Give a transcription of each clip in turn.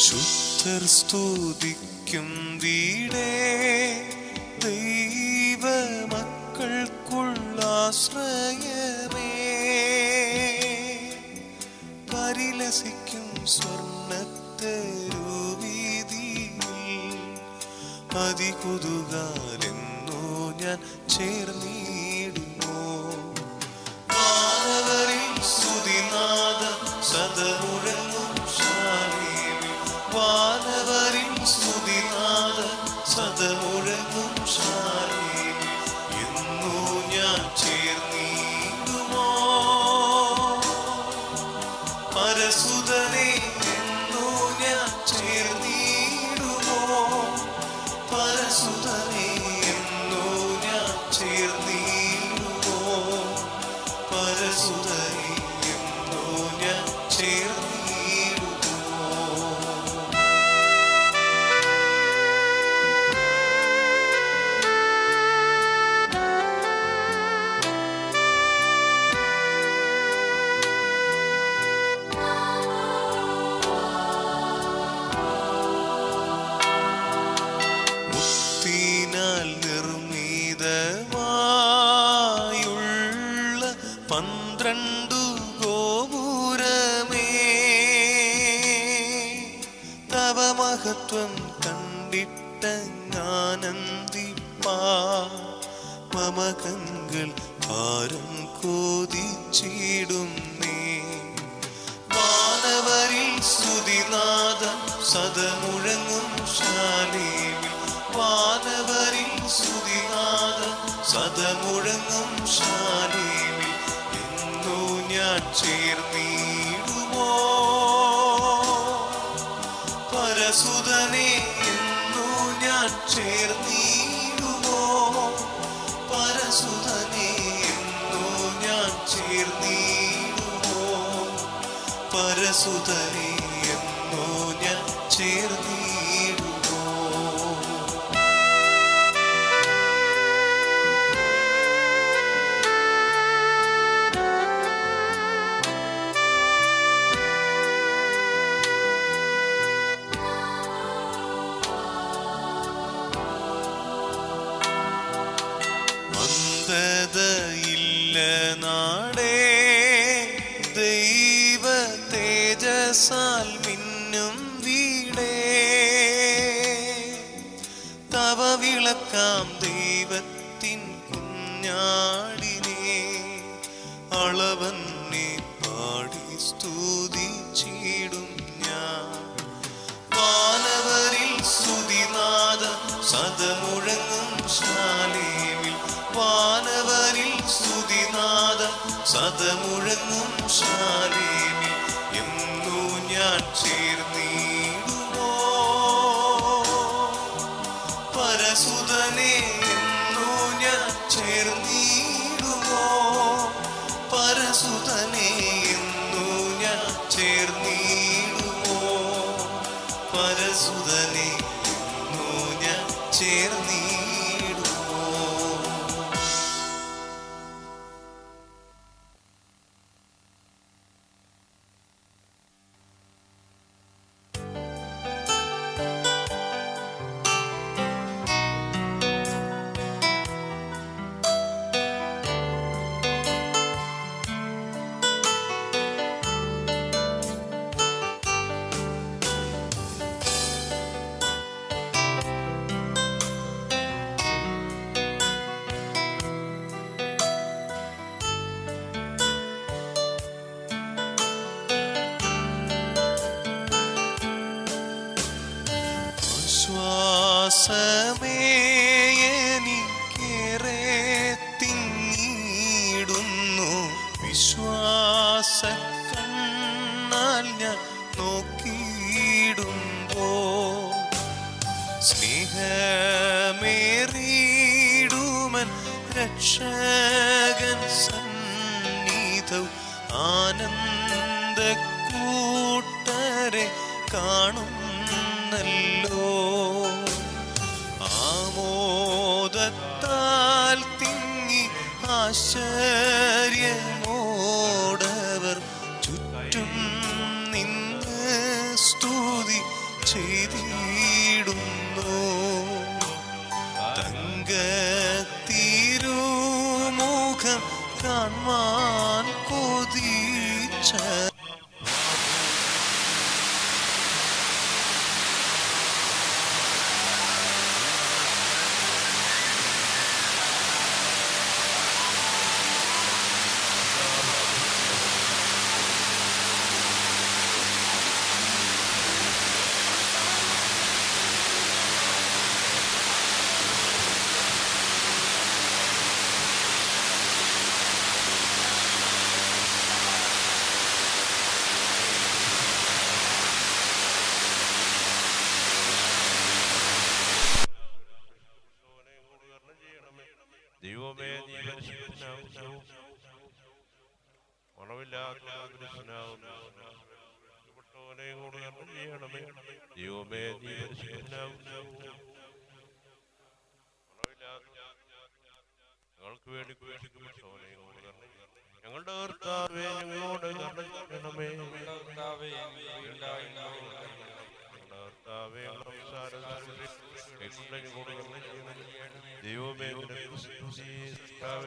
ശുദ്ധർ സ്തുതിക്കും വീടേ ദൈവ മക്കൾക്കുള്ള ആശ്രയമേ പരിലസിക്കും സ്വർണത്തെരുവീതിയിൽ അതികുതുകാലെന്നോ ഞാൻ ചേർന്നിടുമോ വാനവരിൽ സ്തുതിനാഥ സദമുഴങ്ങും ശാലേമി വാനവരിൽ സ്തുതിനാഥ സദമുഴങ്ങും ശാലേമി എന്നോ ഞാൻ ചേർന്നിടുമോ പരസുതനെ എന്നോ ഞാൻ ചേർന്നിടുമോ പരസുതനെ എന്നോ ഞാൻ ചേർന്നിടുമോ പരസുതനെ എന്നോ ഞാൻ ചേർന്നിടുമോ മുത്തിനാൽ നിർമ്മിതമായുള്ള പന്ത്രണ്ടു ഗോപുരമേ തവ മഹത്വം കണ്ടിട്ടങ്ങാനന്ദിപ്പാ മമകങ്ങൾ ഭാരം കോതിച്ചിടുന്നേ വാനവരിൽ സ്തുതിനാഥ സദമുഴങ്ങും ശാലേമി വാനവരിൽ സ്തുതിനാഥ സദമുഴങ്ങും ശാലേമി എന്നോ ഞാൻ ചേർന്നിടുമോ പരസുതനെ എന്നോ ഞാൻ ചേർന്നിടുമോ പരസുതനെ എന്നോ ഞാൻ ചേർന്നിടുമോ പരസുതനെ എന്നോ ഞാൻ ചേർന്നിടുമോ അന്ധതയില്ല നാടേ ദൈവ തേജസാൽ മിന്നും വീടേ തവ വിളക്കാം ദൈവത്തിൻ കുഞ്ഞാടിനെ അളവന്നെ പാടി സ്തുതിച്ചിടും ഞാൻ വാനവരിൽ സ്തുതിനാഥ സദമുഴങ്ങും ശാലേമിൽ വാനവരിൽ സ്തുതിനാഥ സദമുഴങ്ങും ശാലേമിൽ എന്നോ ഞാൻ ചേർന്നിടുമോ പരസുതനെ എന്നോ ഞാൻ ചേർന്നിടുമോ പരസുതനെ എന്നോ ഞാൻ ചേർന്നിടുമോ പരസുതനെ എന്നോ ഞാൻ ചേർന്നിടുമോ ശ്വാസമേ എനിക്കേറെ തിങ്ങിടുന്നു വിശ്വാസ കണ്ണാൽ ഞാൻ നോക്കിയിടുമ്പോ സ്നേഹമേറിയിടുമൻ രക്ഷകൻ സന്നിധം ആനന്ദ കൂട്ടരെ കാണുന്നല്ലോ ആമോദത്താൽ തിങ്ങി ആശ്ചര്യമോടവർ ചുറ്റും നിന്ന് സ്തുതി തിരുമുഖം കാൺമാൻ കൊതിച്ച ദൈവമേ നീ പരിശുദ്ധനാകുന്നു മണമില്ലാത്ത പുരുഷനാകുന്നവനെ കൂടെ കർമ്മം ചെയ്യണമേ ദൈവമേ നീ പരിശുദ്ധനാകുന്നു മണമില്ലാത്ത ഞങ്ങൾക്ക് വേണ്ടി കുരിശിക്കപ്പെട്ടവനെ കൂടെ കർമ്മം ചെയ്യണമേ. ഞങ്ങളുടെ കർത്താവേ ഞങ്ങളോട് കർമ്മം ചെയ്യണമേ കർത്താവേ, ഞങ്ങളുണ്ടായി ഞങ്ങളുടെ കർത്താവേ ഞങ്ങളുടെ സംസാരം കേൾക്കുന്ന കൂടെ കർമ്മം ചെയ്യണമേ ദൈവമേ നിനക്ക് സ്തുതി കർത്താവേ.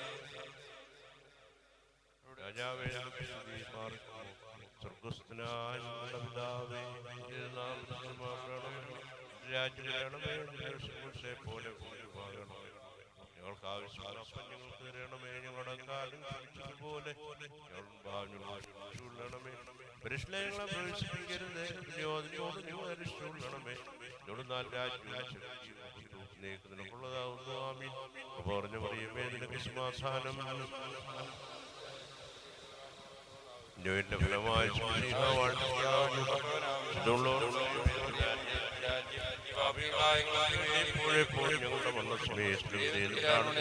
രാജാവേ നിനക്ക് സ്തുതി പാർക്കുന്നു. സ്വർഗ്ഗസ്ഥനായ ഞങ്ങളുടെ പിതാവേ, നിന്റെ നാമം പൂജിതമാകണമേ. നിന്റെ രാജ്യം വരണമേ. നിന്റെ ഇഷ്ടം പോലെ ഭൂമിയിലുമാകണമേ. ഞങ്ങൾക്ക് ആവശ്യമുള്ള അപ്പം ഞങ്ങൾക്ക് തരണമേ ഞങ്ങളുടെ കാലം ക്ഷമിച്ചതുപോലെ ഞങ്ങളുടെ ഭാവനയോട് ക്ഷമിച്ചുകൊള്ളണമേ പരിശ്ലയങ്ങളെ പ്രവേശിപ്പിക്കരുത് വിനോദനോട് നിങ്ങൾ അരിച്ചുകൊള്ളണമേ എന്നോട് നാല് രാജ്യം നിനക്കുള്ളതാവുന്നു ആമീൻ പറഞ്ഞു പറയുമേ നിനക്ക് സമാധാനം എന്റെ ഫലമായി എപ്പോഴെപ്പോഴും ഞങ്ങളുടെ മരണസമയത്തിലും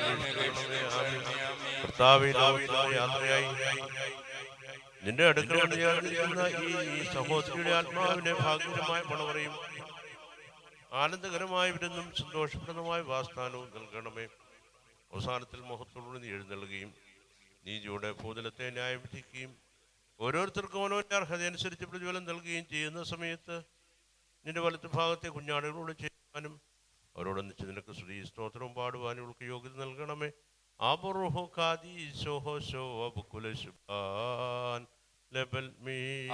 യാത്രയായി നിന്റെ അടുക്കൽ വന്ന് ചേർന്നിരിക്കുന്ന ഈ ഈ സഹോദരിയുടെ ആത്മാവിനെ ഭാഗ്യകരമായ പണവറയും ആനന്ദകരമായ വിരുന്നും സന്തോഷപ്രദമായ വാസ്ഥാനവും നൽകണമേ അവസാനത്തിൽ മുഖത്തോട് നീ എഴുന്നള്ളുകയും നീതിയുടെ ഭൂതലത്തെ ന്യായം വിധിക്കുകയും ഓരോരുത്തർക്കും ഓരോരുടെ അർഹതയനുസരിച്ച് പ്രതിഫലം നൽകുകയും ചെയ്യുന്ന സമയത്ത് നിന്റെ വലത്ത് ഭാഗത്തെ കുഞ്ഞാടുകളോട് ചെയ്യുവാനും അവരോടൊന്നിച്ച് നിനക്ക് ശ്രീ സ്തോത്രവും പാടുവാനും ഉൾക്ക് യോഗ്യത നൽകണമേ ആബുറുഹു ഖാദി ശോഹോ ശോ അബുക്കുല ശുഭാൻ ലബൽ മീ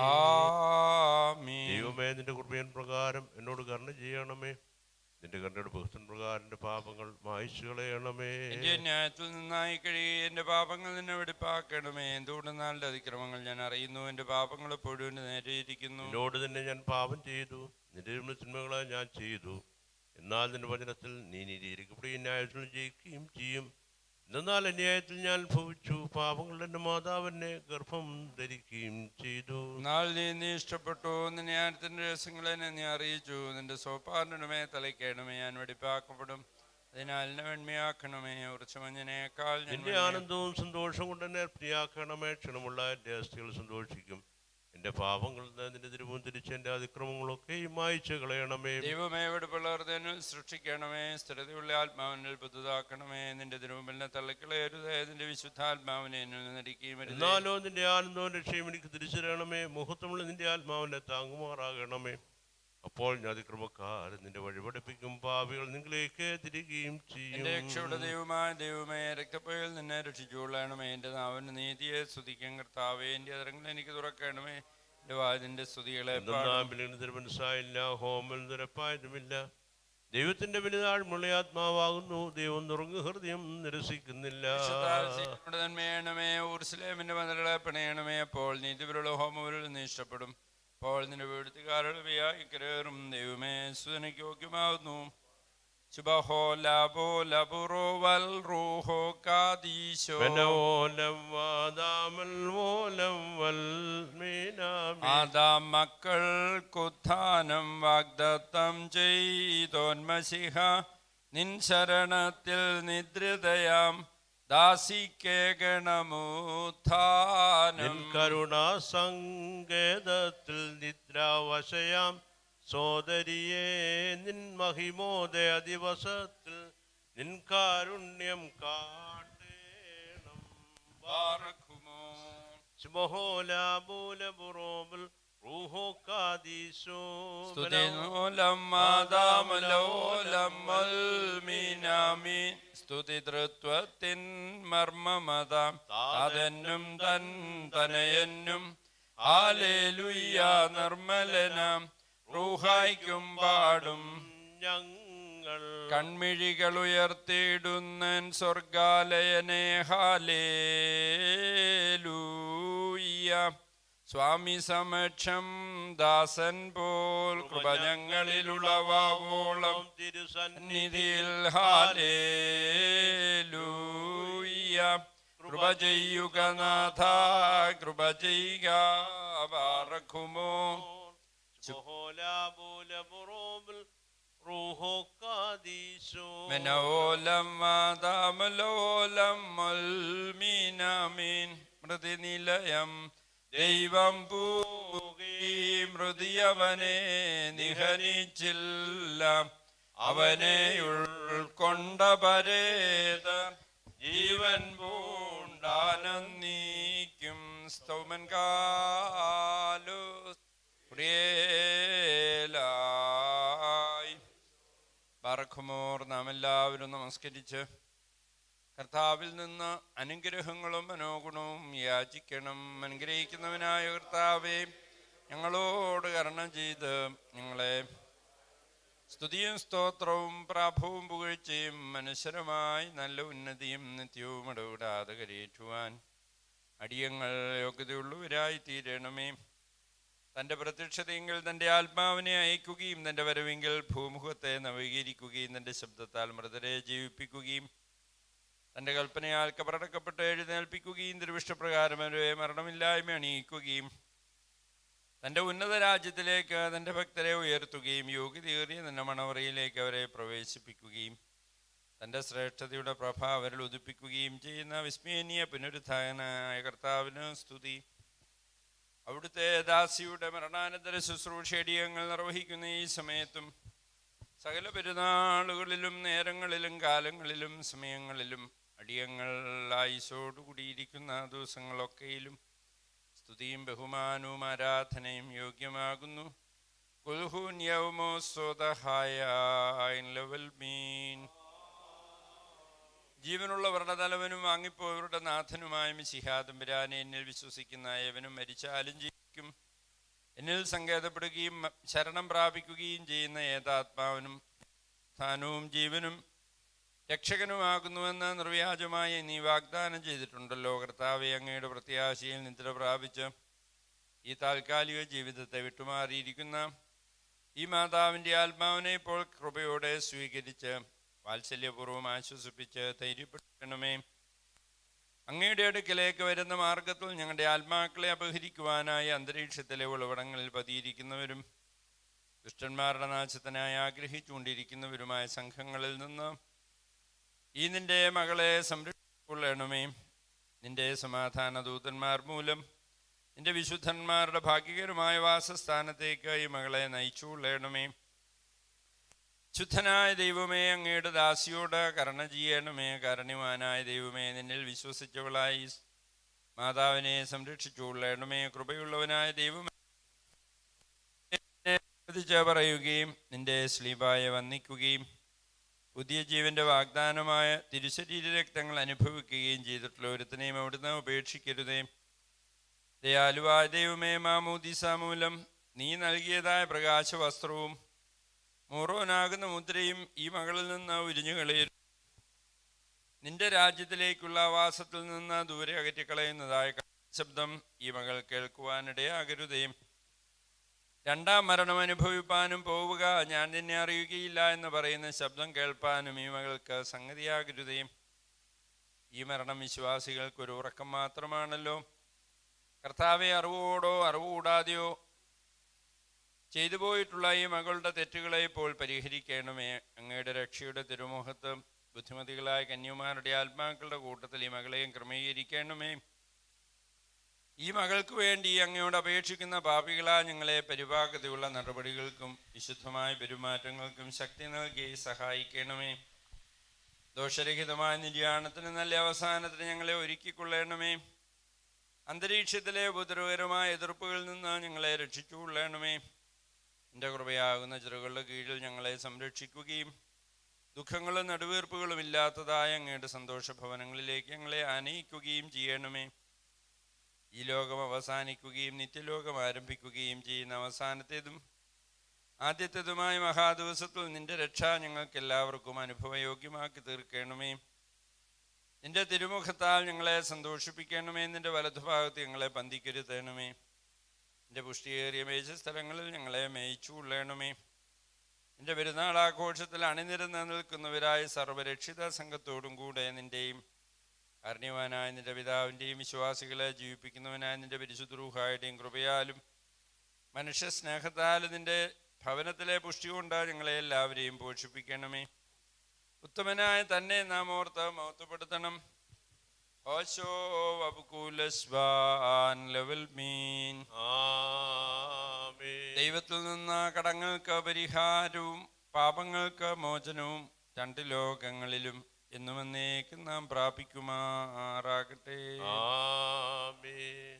ആമീൻ. ദൈവമേ നിന്റെ കൃപയൻ പ്രകാരം എന്നോട് കരുണ ചെയ്യണമേ നിന്റെ കരുണയുടെ ബഹുത്തൻ പ്രകാരം എൻ്റെ പാപങ്ങൾ മായിച്ചു കളയണമേ എന്റെ ന്യായത്തിൽ നിന്നായി കഴിയുക എന്റെ പാപങ്ങൾ നിന്നെ വെടിപ്പാക്കണമേ എന്തുകൊണ്ടെന്നാൽ അതിക്രമങ്ങൾ ഞാൻ അറിയുന്നു എന്റെ പാപങ്ങൾ എപ്പോഴും എന്റെ നേരെ ഇരിക്കുന്നു എന്നോട് തന്നെ ഞാൻ പാപം ചെയ്തു നിന്റെ തിന്മകളെ ഞാൻ ചെയ്തു എന്നാൽ നിന്റെ വചനത്തിൽ നീ നീതിയിരിക്കപ്പെടുകയും ന്യായത്തിൽ ജയിക്കുകയും ചെയ്യും എന്നാൽ അന്യായത്തിൽ ഞാൻ ഭവിച്ചു പാപങ്ങൾ എൻ്റെ മാതാവിനെ ഗർഭം ധരിക്കുകയും ചെയ്തു എന്നാൽ നീ നീ ഇഷ്ടപ്പെട്ടു നിന്റെ ന്യായത്തിന്റെ രഹസ്യങ്ങളെ നീ അറിയിച്ചു നിന്റെ സോപ്പാറിനുമേ തലയ്ക്കണമേ ഞാൻ വെടിപ്പാക്കപ്പെടും അതിനാൽ എന്നെ വെണ്മയാക്കണമേ ഉറച്ച മഞ്ഞനേക്കാൾ ഞാൻ നിന്റെ ആനന്ദവും സന്തോഷവും കൊണ്ട് എന്നെ പ്രിയാക്കണമേ ക്ഷണമുള്ള എൻ്റെ അസ്ഥികൾ സന്തോഷിക്കും എൻ്റെ പാപങ്ങളിൽ നിന്ന് നിന്റെ തിരുവും തിരിച്ച് എൻ്റെ അതിക്രമങ്ങളൊക്കെയും മായിച്ചു കളയണമേ ദൈവമേ വെടുപ്പുള്ളവർദ്ധനിൽ സൃഷ്ടിക്കണമേ സ്ഥിരതയുള്ള ആത്മാവിനിൽ പുതുതാക്കണമേ നിന്റെ തിരുമുമ്പിനെ തള്ളിക്കളയരുതേ നിന്റെ വിശുദ്ധാത്മാവിനെ എന്നിൽ നിന്നടിക്കുകയും അരുതേ. എന്നാലോ നിന്റെ ആനന്ദവും രക്ഷയും എനിക്ക് തിരിച്ചു തരണമേ മുഹത്വമുള്ള നിന്റെ ആത്മാവിനെ താങ്ങുമാറാകണമേ അപ്പോൾ ഞാൻ അതിക്രമക്കാരൻ നിന്റെ വഴി പഠിപ്പിക്കും പാവികൾ നിങ്ങളിലേക്ക് തിരികെയും എന്റെ രക്ഷയുടെ ചെയ്യും ദൈവമായ ദൈവമേ രക്തപ്പുഴയിൽ നിന്നെ രക്ഷിച്ചുകൊള്ളണമേ എന്റെ നാവിന് നീതിയെ സ്തുതിക്കും കർത്താവേ എന്റെ അതരങ്ങൾ എനിക്ക് തുറക്കണമേ എന്റെ വാതിന്റെ സ്തുതികളെ പാടും. തിരുമനസ്സായില്ല ഹോമൽ നിരപ്പായതുമില്ല ദൈവത്തിന്റെ വലുതാഴ്മുള്ള ആത്മാവാകുന്നു ദൈവം നുറുങ്ങു ഹൃദയം നിരസിക്കുന്നില്ല വിശുദ്ധാൽ സീനോട് നന്മയണമേ ഊർസ്ലേമിന്റെ മതിലുകളെ പിണയണമേ അപ്പോൾ നീതിപുരുള്ള ഹോമവരിൽ നീ ഇഷ്ടപ്പെടും അപ്പോൾ നിന്റെ വീഴ്ത്തുകാരുടെ വ്യായി കരേറും ദൈവമേ സുതനയ്ക്ക് യോഗ്യമാകുന്നു ശുഭഹോ ലാബോ ലബുറോ വൽ റൂഹോ കാദീശോ വനോലം വാദാമൽ വോലം വൽ മീനാമി ആദാം മക്കൾക്കുത്ഥാനം വാഗ്ദത്തം ചെയ്തോന്മസിഹ നിൻ ശരണത്തിൽ നിദ്രിതയാം ദാസിക്കേ നിൻ ഗണമുത്ഥാനം കരുണാ സങ്കേതത്തിൽ നിദ്രാവശയാം സോദരിയെ നിൻ മഹിമോദയ ദിവസത്തിൽ നിൻ കാരുണ്യം കാട്ടേണം ബാറക്കുമോ സ്മഹോലാബൂലബുറോബിൽ റൂഹോ കാദീശോ സ്തുതിനൂലം മാതാമലോലം മീനാമീൻ സ്തുതി തൃത്വത്തിൻ മർമ്മമതാം താതന്നും തൻ തനയന്നും ഹാലേലുയ്യ നിർമ്മലനാം റൂഹായ്ക്കും പാടും ഞങ്ങൾ കൺമിഴികൾ ഉയർത്തിയിടുന്നൻ സ്വർഗാലയനെ ഹാലേലൂയ്യ സ്വാമി സമക്ഷം ദാസൻ പോൽ കൃപ ഞങ്ങളിലുളവാവോളം തിരുസന്നിധിയിൽ നിധിയിൽ ഹാലേലൂയ്യ കൃപ ചെയ്യുക നാഥ കൃപ ചെയ്യുക പാറക്കുമോ റൂഹോ കാദീശോ മനോലം മാതാമലോലം മീനാമീൻ മൃതിനിലയം ദൈവം പൂകി മൃതിയവനെ നിഹനിച്ചില്ല അവനെ ഉൾക്കൊണ്ട പരേത ജീവൻ പൂണ്ടാനന്ദിക്കും സ്തൗമൻ കാലു പ്രിയേലായി ബറഖുമോർ നാം എല്ലാവരും നമസ്കരിച്ച് കർത്താവിൽ നിന്ന് അനുഗ്രഹങ്ങളും മനോഗുണവും യാചിക്കണം അനുഗ്രഹിക്കുന്നവനായ കർത്താവെ ഞങ്ങളോട് കരുണ ചെയ്ത് ഞങ്ങളെ സ്തുതിയും സ്തോത്രവും പ്രാഭവും പുകഴ്ചയും മനുഷ്യരമായി നല്ല ഉന്നതിയും നിത്യവും ഇടപെടാതെ കരയേറ്റുവാൻ അടിയങ്ങൾ യോഗ്യതയുള്ളവരായി തീരണമേ തൻ്റെ പ്രത്യക്ഷതയെങ്കിൽ തൻ്റെ ആത്മാവിനെ അയക്കുകയും തൻ്റെ വരവെങ്കിൽ ഭൂമുഖത്തെ നവീകരിക്കുകയും തൻ്റെ ശബ്ദത്താൽ മൃതരെ ജീവിപ്പിക്കുകയും തൻ്റെ കൽപ്പനയാൽ കബറടക്കപ്പെട്ട് എഴുന്നേൽപ്പിക്കുകയും തിരുവിഷ്ടപ്രകാരം അവരെ മരണമില്ലായ്മ അണിയിക്കുകയും തൻ്റെ ഉന്നത രാജ്യത്തിലേക്ക് തൻ്റെ ഭക്തരെ ഉയർത്തുകയും യോഗ്യതയേറിയ തൻ്റെ മണവറയിലേക്ക് അവരെ പ്രവേശിപ്പിക്കുകയും തൻ്റെ ശ്രേഷ്ഠതയുടെ പ്രഭ അവരിൽ ഉദിപ്പിക്കുകയും ചെയ്യുന്ന വിസ്മയനീയ പുനരുദ്ധാനായ കർത്താവിന് സ്തുതി അവിടുത്തെ ദാസിയുടെ മരണാനന്തര ശുശ്രൂഷയടിയങ്ങൾ നിർവഹിക്കുന്ന ഈ സമയത്തും സകല പെരുന്നാളുകളിലും നേരങ്ങളിലും കാലങ്ങളിലും സമയങ്ങളിലും അടിയങ്ങൾ ആയുസോടുകൂടിയിരിക്കുന്ന ദിവസങ്ങളൊക്കെയിലും സ്തുതിയും ബഹുമാനവും ആരാധനയും യോഗ്യമാകുന്നു കുൽഹൂൻ യൗമോ സ്വതഹായ ലെവൽ മീൻ ജീവനുള്ളവരുടെ തലവനും വാങ്ങിപ്പോയവരുടെ നാഥനുമായ മിശിഹാദംബരാനെ എന്നിൽ വിശ്വസിക്കുന്ന ഏവനും മരിച്ചാലും ജീവിക്കും എന്നിൽ സങ്കേതപ്പെടുകയും മ- ശരണം പ്രാപിക്കുകയും ചെയ്യുന്ന ഏതാത്മാവിനും സ്ഥാനവും ജീവനും രക്ഷകനുമാകുന്നുവെന്ന് നിർവ്യാജമായി നീ വാഗ്ദാനം ചെയ്തിട്ടുണ്ടല്ലോ കർത്താവെ അങ്ങയുടെ പ്രത്യാശയിൽ നിദ്ര പ്രാപിച്ച് ഈ താൽക്കാലിക ജീവിതത്തെ വിട്ടുമാറിയിരിക്കുന്ന ഈ മാതാവിൻ്റെ ആത്മാവിനെ ഇപ്പോൾ കൃപയോടെ സ്വീകരിച്ച് വാത്സല്യപൂർവ്വം ആശ്വസിപ്പിച്ച് ധൈര്യപ്പെടുത്തണമേ അങ്ങയുടെ അടുക്കലേക്ക് വരുന്ന മാർഗത്തിൽ ഞങ്ങളുടെ ആത്മാക്കളെ അപഹരിക്കുവാനായി അന്തരീക്ഷത്തിലെ ഉളവടങ്ങളിൽ പതിയിരിക്കുന്നവരും ദുഷ്ടന്മാരുടെ നാശത്തിനായി ആഗ്രഹിച്ചുകൊണ്ടിരിക്കുന്നവരുമായ സംഘങ്ങളിൽ നിന്ന് ഈ നിന്റെ മകളെ സംരക്ഷിക്കൊള്ളണമേ നിന്റെ സമാധാന ദൂതന്മാർ മൂലം നിന്റെ വിശുദ്ധന്മാരുടെ ഭാഗ്യകരമായ വാസസ്ഥാനത്തേക്ക് ഈ മകളെ നയിച്ചുകൊള്ളണമേ ശുദ്ധനായ ദൈവമേ അങ്ങയുടെ ദാസിയോട് കരുണ ചെയ്യണമേ കാരണവാനായ ദൈവമേ നിന്നിൽ വിശ്വസിച്ചവളായി മാതാവിനെ സംരക്ഷിച്ചുകൊള്ളണമേ കൃപയുള്ളവനായ ദൈവമേ അനുവദിച്ച് പറയുകയും നിന്റെ സ്ലീബായെ വന്ദിക്കുകയും പുതിയ ജീവന്റെ വാഗ്ദാനമായ തിരുശരീര രക്തങ്ങൾ അനുഭവിക്കുകയും ചെയ്തിട്ടുള്ള ഒരുത്തനെയും അവിടുന്ന് ഉപേക്ഷിക്കരുതേ ദയാലുവായ ദൈവമേ മാമൂദിസ മൂലം നീ നൽകിയതായ പ്രകാശ വസ്ത്രവും മൂറോനാകുന്ന മുദ്രയും ഈ മകളിൽ നിന്ന് ഉരിഞ്ഞുകളയും നിന്റെ രാജ്യത്തിലേക്കുള്ള വാസത്തിൽ നിന്ന് ദൂരെ അകറ്റിക്കളയുന്നതായ ശബ്ദം ഈ മകൾ കേൾക്കുവാനിടയാകരുതേ രണ്ടാം മരണം അനുഭവിപ്പാനും പോവുക ഞാൻ നിന്നെ അറിയുകയില്ല എന്ന് പറയുന്ന ശബ്ദം കേൾപ്പാനും ഈ മകൾക്ക് സംഗതിയാകരുതേ ഈ മരണം വിശ്വാസികൾക്ക് ഒരു ഉറക്കം മാത്രമാണല്ലോ കർത്താവെ അറിവോടോ അറിവ് കൂടാതെയോ ചെയ്തു പോയിട്ടുള്ള ഈ മകളുടെ തെറ്റുകളെ ഇപ്പോൾ പരിഹരിക്കണമേ അങ്ങയുടെ രക്ഷയുടെ തിരുമുഖത്ത് ബുദ്ധിമതികളായ കന്യമാരുടെ ആത്മാക്കളുടെ കൂട്ടത്തിൽ ഈ മകളെയും ക്രമീകരിക്കണമേ ഈ മകൾക്ക് വേണ്ടി അങ്ങയോട് അപേക്ഷിക്കുന്ന പാപികളാ ഞങ്ങളെ പരിപാകതയുള്ള നടപടികൾക്കും വിശുദ്ധമായ പെരുമാറ്റങ്ങൾക്കും ശക്തി നൽകി സഹായിക്കണമേ ദോഷരഹിതമായ നിര്യാണത്തിന് നല്ല അവസാനത്തിന് ഞങ്ങളെ ഒരുക്കിക്കൊള്ളണമേ അന്തരീക്ഷത്തിലെ ഉപദ്രവകരമായ എതിർപ്പുകളിൽ നിന്ന് ഞങ്ങളെ രക്ഷിച്ചുകൊള്ളണമേ എൻ്റെ കൃപയാകുന്ന ചെറുകളുടെ കീഴിൽ ഞങ്ങളെ സംരക്ഷിക്കുകയും ദുഃഖങ്ങളും നടുവീർപ്പുകളും ഇല്ലാത്തതായ അങ്ങയുടെ സന്തോഷ ഭവനങ്ങളിലേക്ക് ഞങ്ങളെ ആനയിക്കുകയും ചെയ്യണമേ ഈ ലോകം അവസാനിക്കുകയും നിത്യലോകം ആരംഭിക്കുകയും ചെയ്യുന്ന അവസാനത്തേതും ആദ്യത്തേതുമായ മഹാദിവസത്തിൽ നിന്റെ രക്ഷ ഞങ്ങൾക്ക് എല്ലാവർക്കും അനുഭവയോഗ്യമാക്കി തീർക്കണമേ നിന്റെ തിരുമുഖത്താൽ ഞങ്ങളെ സന്തോഷിപ്പിക്കണമേ നിന്റെ വലതുഭാഗത്ത് ഞങ്ങളെ പന്തിക്കരുത്തണമേ നിന്റെ പുഷ്ടിയേറിയ മേച്ച സ്ഥലങ്ങളിൽ ഞങ്ങളെ മേയിച്ചു കൊള്ളണമേ നിന്റെ പെരുന്നാൾ ആഘോഷത്തിൽ അണിനിരന്ന് നിൽക്കുന്നവരായ സർവരക്ഷിത സംഘത്തോടും കൂടെ നിന്റെയും കാരണവാനായ നിന്റെ പിതാവിൻ്റെയും വിശ്വാസികളെ ജീവിപ്പിക്കുന്നവനായ നിന്റെ പരിശുദ്രൂഹായുടെയും കൃപയാലും മനുഷ്യ സ്നേഹത്താലും നിന്റെ ഭവനത്തിലെ പുഷ്ടി കൊണ്ട് ഞങ്ങളെ എല്ലാവരെയും പോഷിപ്പിക്കണമേ ഉത്തമനായ തന്നെ നാം ഓർത്ത് മഹത്വപ്പെടുത്തണം ഓശോ വബുകൂലസ്വാൻ ലെവൽ മീൻ ആമേൻ ദൈവത്തിൽ നിന്ന് കടങ്ങൾക്ക് പരിഹാരവും പാപങ്ങൾക്ക് മോചനവും രണ്ട് ലോകങ്ങളിലും എന്നും എന്നേക്കും നാം പ്രാപിക്കുമാറാകട്ടെ ആമേൻ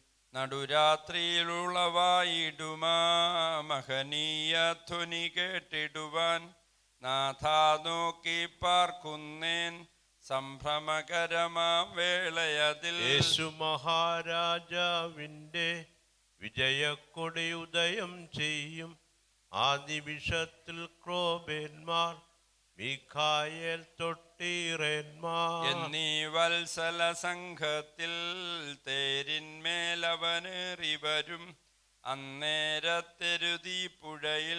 നടുരാത്രിയിലുളവായിടുമാ മഹനീയ ധ്വനി കേട്ടിടുവാൻ നാഥാ നോക്കി പാർക്കുന്നേൻ സംഭ്രമകരമാം വേളയതിൽ യേശു മഹാരാജാവിൻ്റെ വിജയക്കൊടി ഉദയം ചെയ്യും ആ നിമിഷത്തിൽ ക്രോബേന്മാർ മിഖായേൽ തൊട്ടീറേന്മാർ എന്നീ വത്സല സംഘത്തിൽ തേരിന്മേലവനേറി വരും അന്നേരത്തെരുതി പുഴയിൽ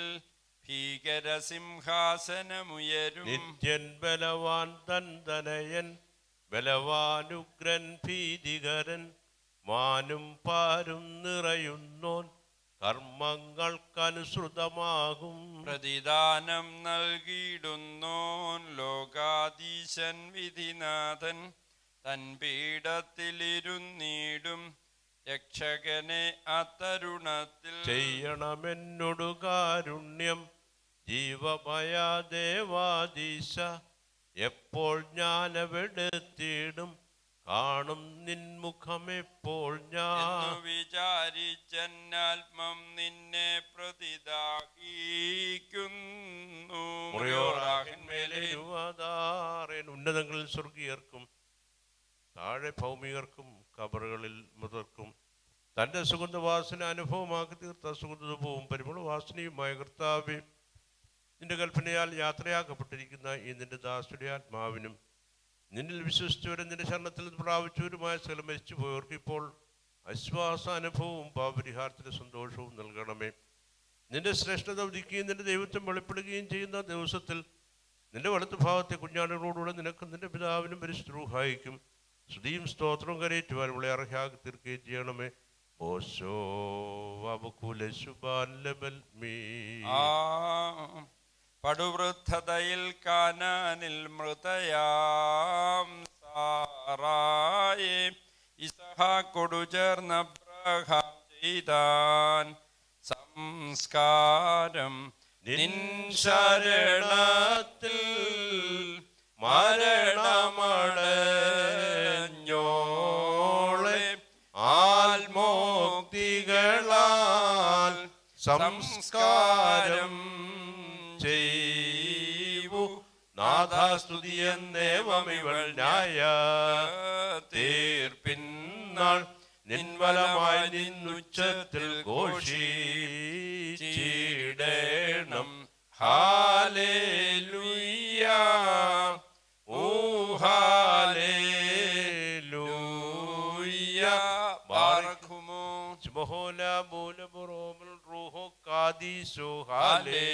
ഭീകരസിംഹാസനമുയരും നിത്യൻ ബലവാൻ തന്തനയൻ ബലവാനുഗ്രൻ ഭീതികരൻ മാനും പാരും നിറയുന്നോൻ കർമ്മങ്ങൾക്കനുസൃതമാകും പ്രതിദാനം നൽകിയിടുന്നോൻ ലോകാധീശൻ വിധിനാഥൻ തൻ പീഠത്തിലിരുന്നീടും രക്ഷകനെ അത്തരുണത്തിൽ ചെയ്യണമെന്നൊടു കാരുണ്യം ജീവമയ ദേവാദീശ എപ്പോൾ ഞാനവിടെത്തിയിടും കാണും നിൻമുഖമെപ്പോൾ എന്നു ഞാൻ വിചാരിച്ചെന്നാത്മം നിന്നെ പ്രതിദാഹിക്കുന്നു മുറിയോറാഹിന്മേലെ യുവതാറേൻ ഉന്നതങ്ങളിൽ സ്വർഗീയർക്കും താഴെ ഭൗമികർക്കും കബറുകളിൽ മുതർക്കും തന്റെ സുഗന്ധവാസന അനുഭവമാക്കി തീർത്ത സുഗന്ധവും പരിമളവാസനയുമായ കർത്താവെ നിന്റെ കൽപ്പനയാൽ യാത്രയാക്കപ്പെട്ടിരിക്കുന്ന ഈ നിന്റെ ദാസുടെ ആത്മാവിനും നിന്നിൽ വിശ്വസിച്ചവരും നിന്റെ ശരണത്തിൽ നിന്ന് പ്രാപിച്ചവരുമായ സ്ഥലം മരിച്ചു പോയവർക്ക് ഇപ്പോൾ ആശ്വാസ അനുഭവവും പാപരിഹാരത്തിന്റെ സന്തോഷവും നൽകണമേ നിന്റെ ശ്രേഷ്ഠത ഉദിക്കുകയും നിന്റെ ദൈവത്വം വെളിപ്പെടുകയും ചെയ്യുന്ന ദിവസത്തിൽ നിന്റെ വലത്ത് ഭാഗത്തെ കുഞ്ഞാടുകളോടുകൂടെ നിനക്കും നിന്റെ പിതാവിനും പരിശുദ്രൂഹായിക്കും സ്തുതിയും സ്തോത്രവും കരയേറ്റുവാൻ ഇവിടെ അർഹയാക്കി തീർക്കുകയും ചെയ്യണമേ ഓശോ വബുക്കുലശുബാൻ ലബൽ മീ ആ പടുവൃദ്ധതയിൽ കാനാനിൽ മൃതയാം സാറായെ ഇസഹാക്കൊടു ചേർന്ന അബ്രഹാം ചെയ്താൻ സംസ്കാരം നിൻ ശരണത്തിൽ മരണമടഞ്ഞോളെ ആത്മോക്തികളാൽ സംസ്കാരം ചെയ്യൂ നാഥാസ്തുതി എന്നേവമിവൾ ന്യായ തീർപ്പിന്നാൾ നിൻവലമായി നിന്നുച്ചത്തിൽ ഘോഷിച്ചിടേണം ഹാലേലുയ്യ ഓ ഹാലേലുയ്യ ബാറക്കുമോ ബഹോല മൂലമുറോമൽ റൂഹോ കാദീശോ ഹാലേ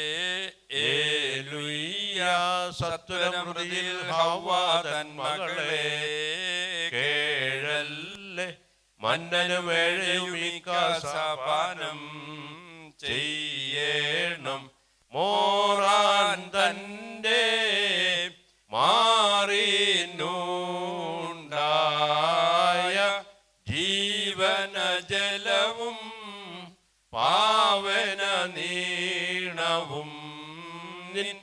ഏലുയ്യ സത്വരമൃതിയിൽ ഹവാതൻ മകളെ കേഴല്ലേ മന്നന് വേഴയുമിക്കാസപാനം ചെയ്യണം മോറാൻ തൻ്റെ മാറിനുണ്ടായ ജീവനജലവും പാവന നീണവും നിൻ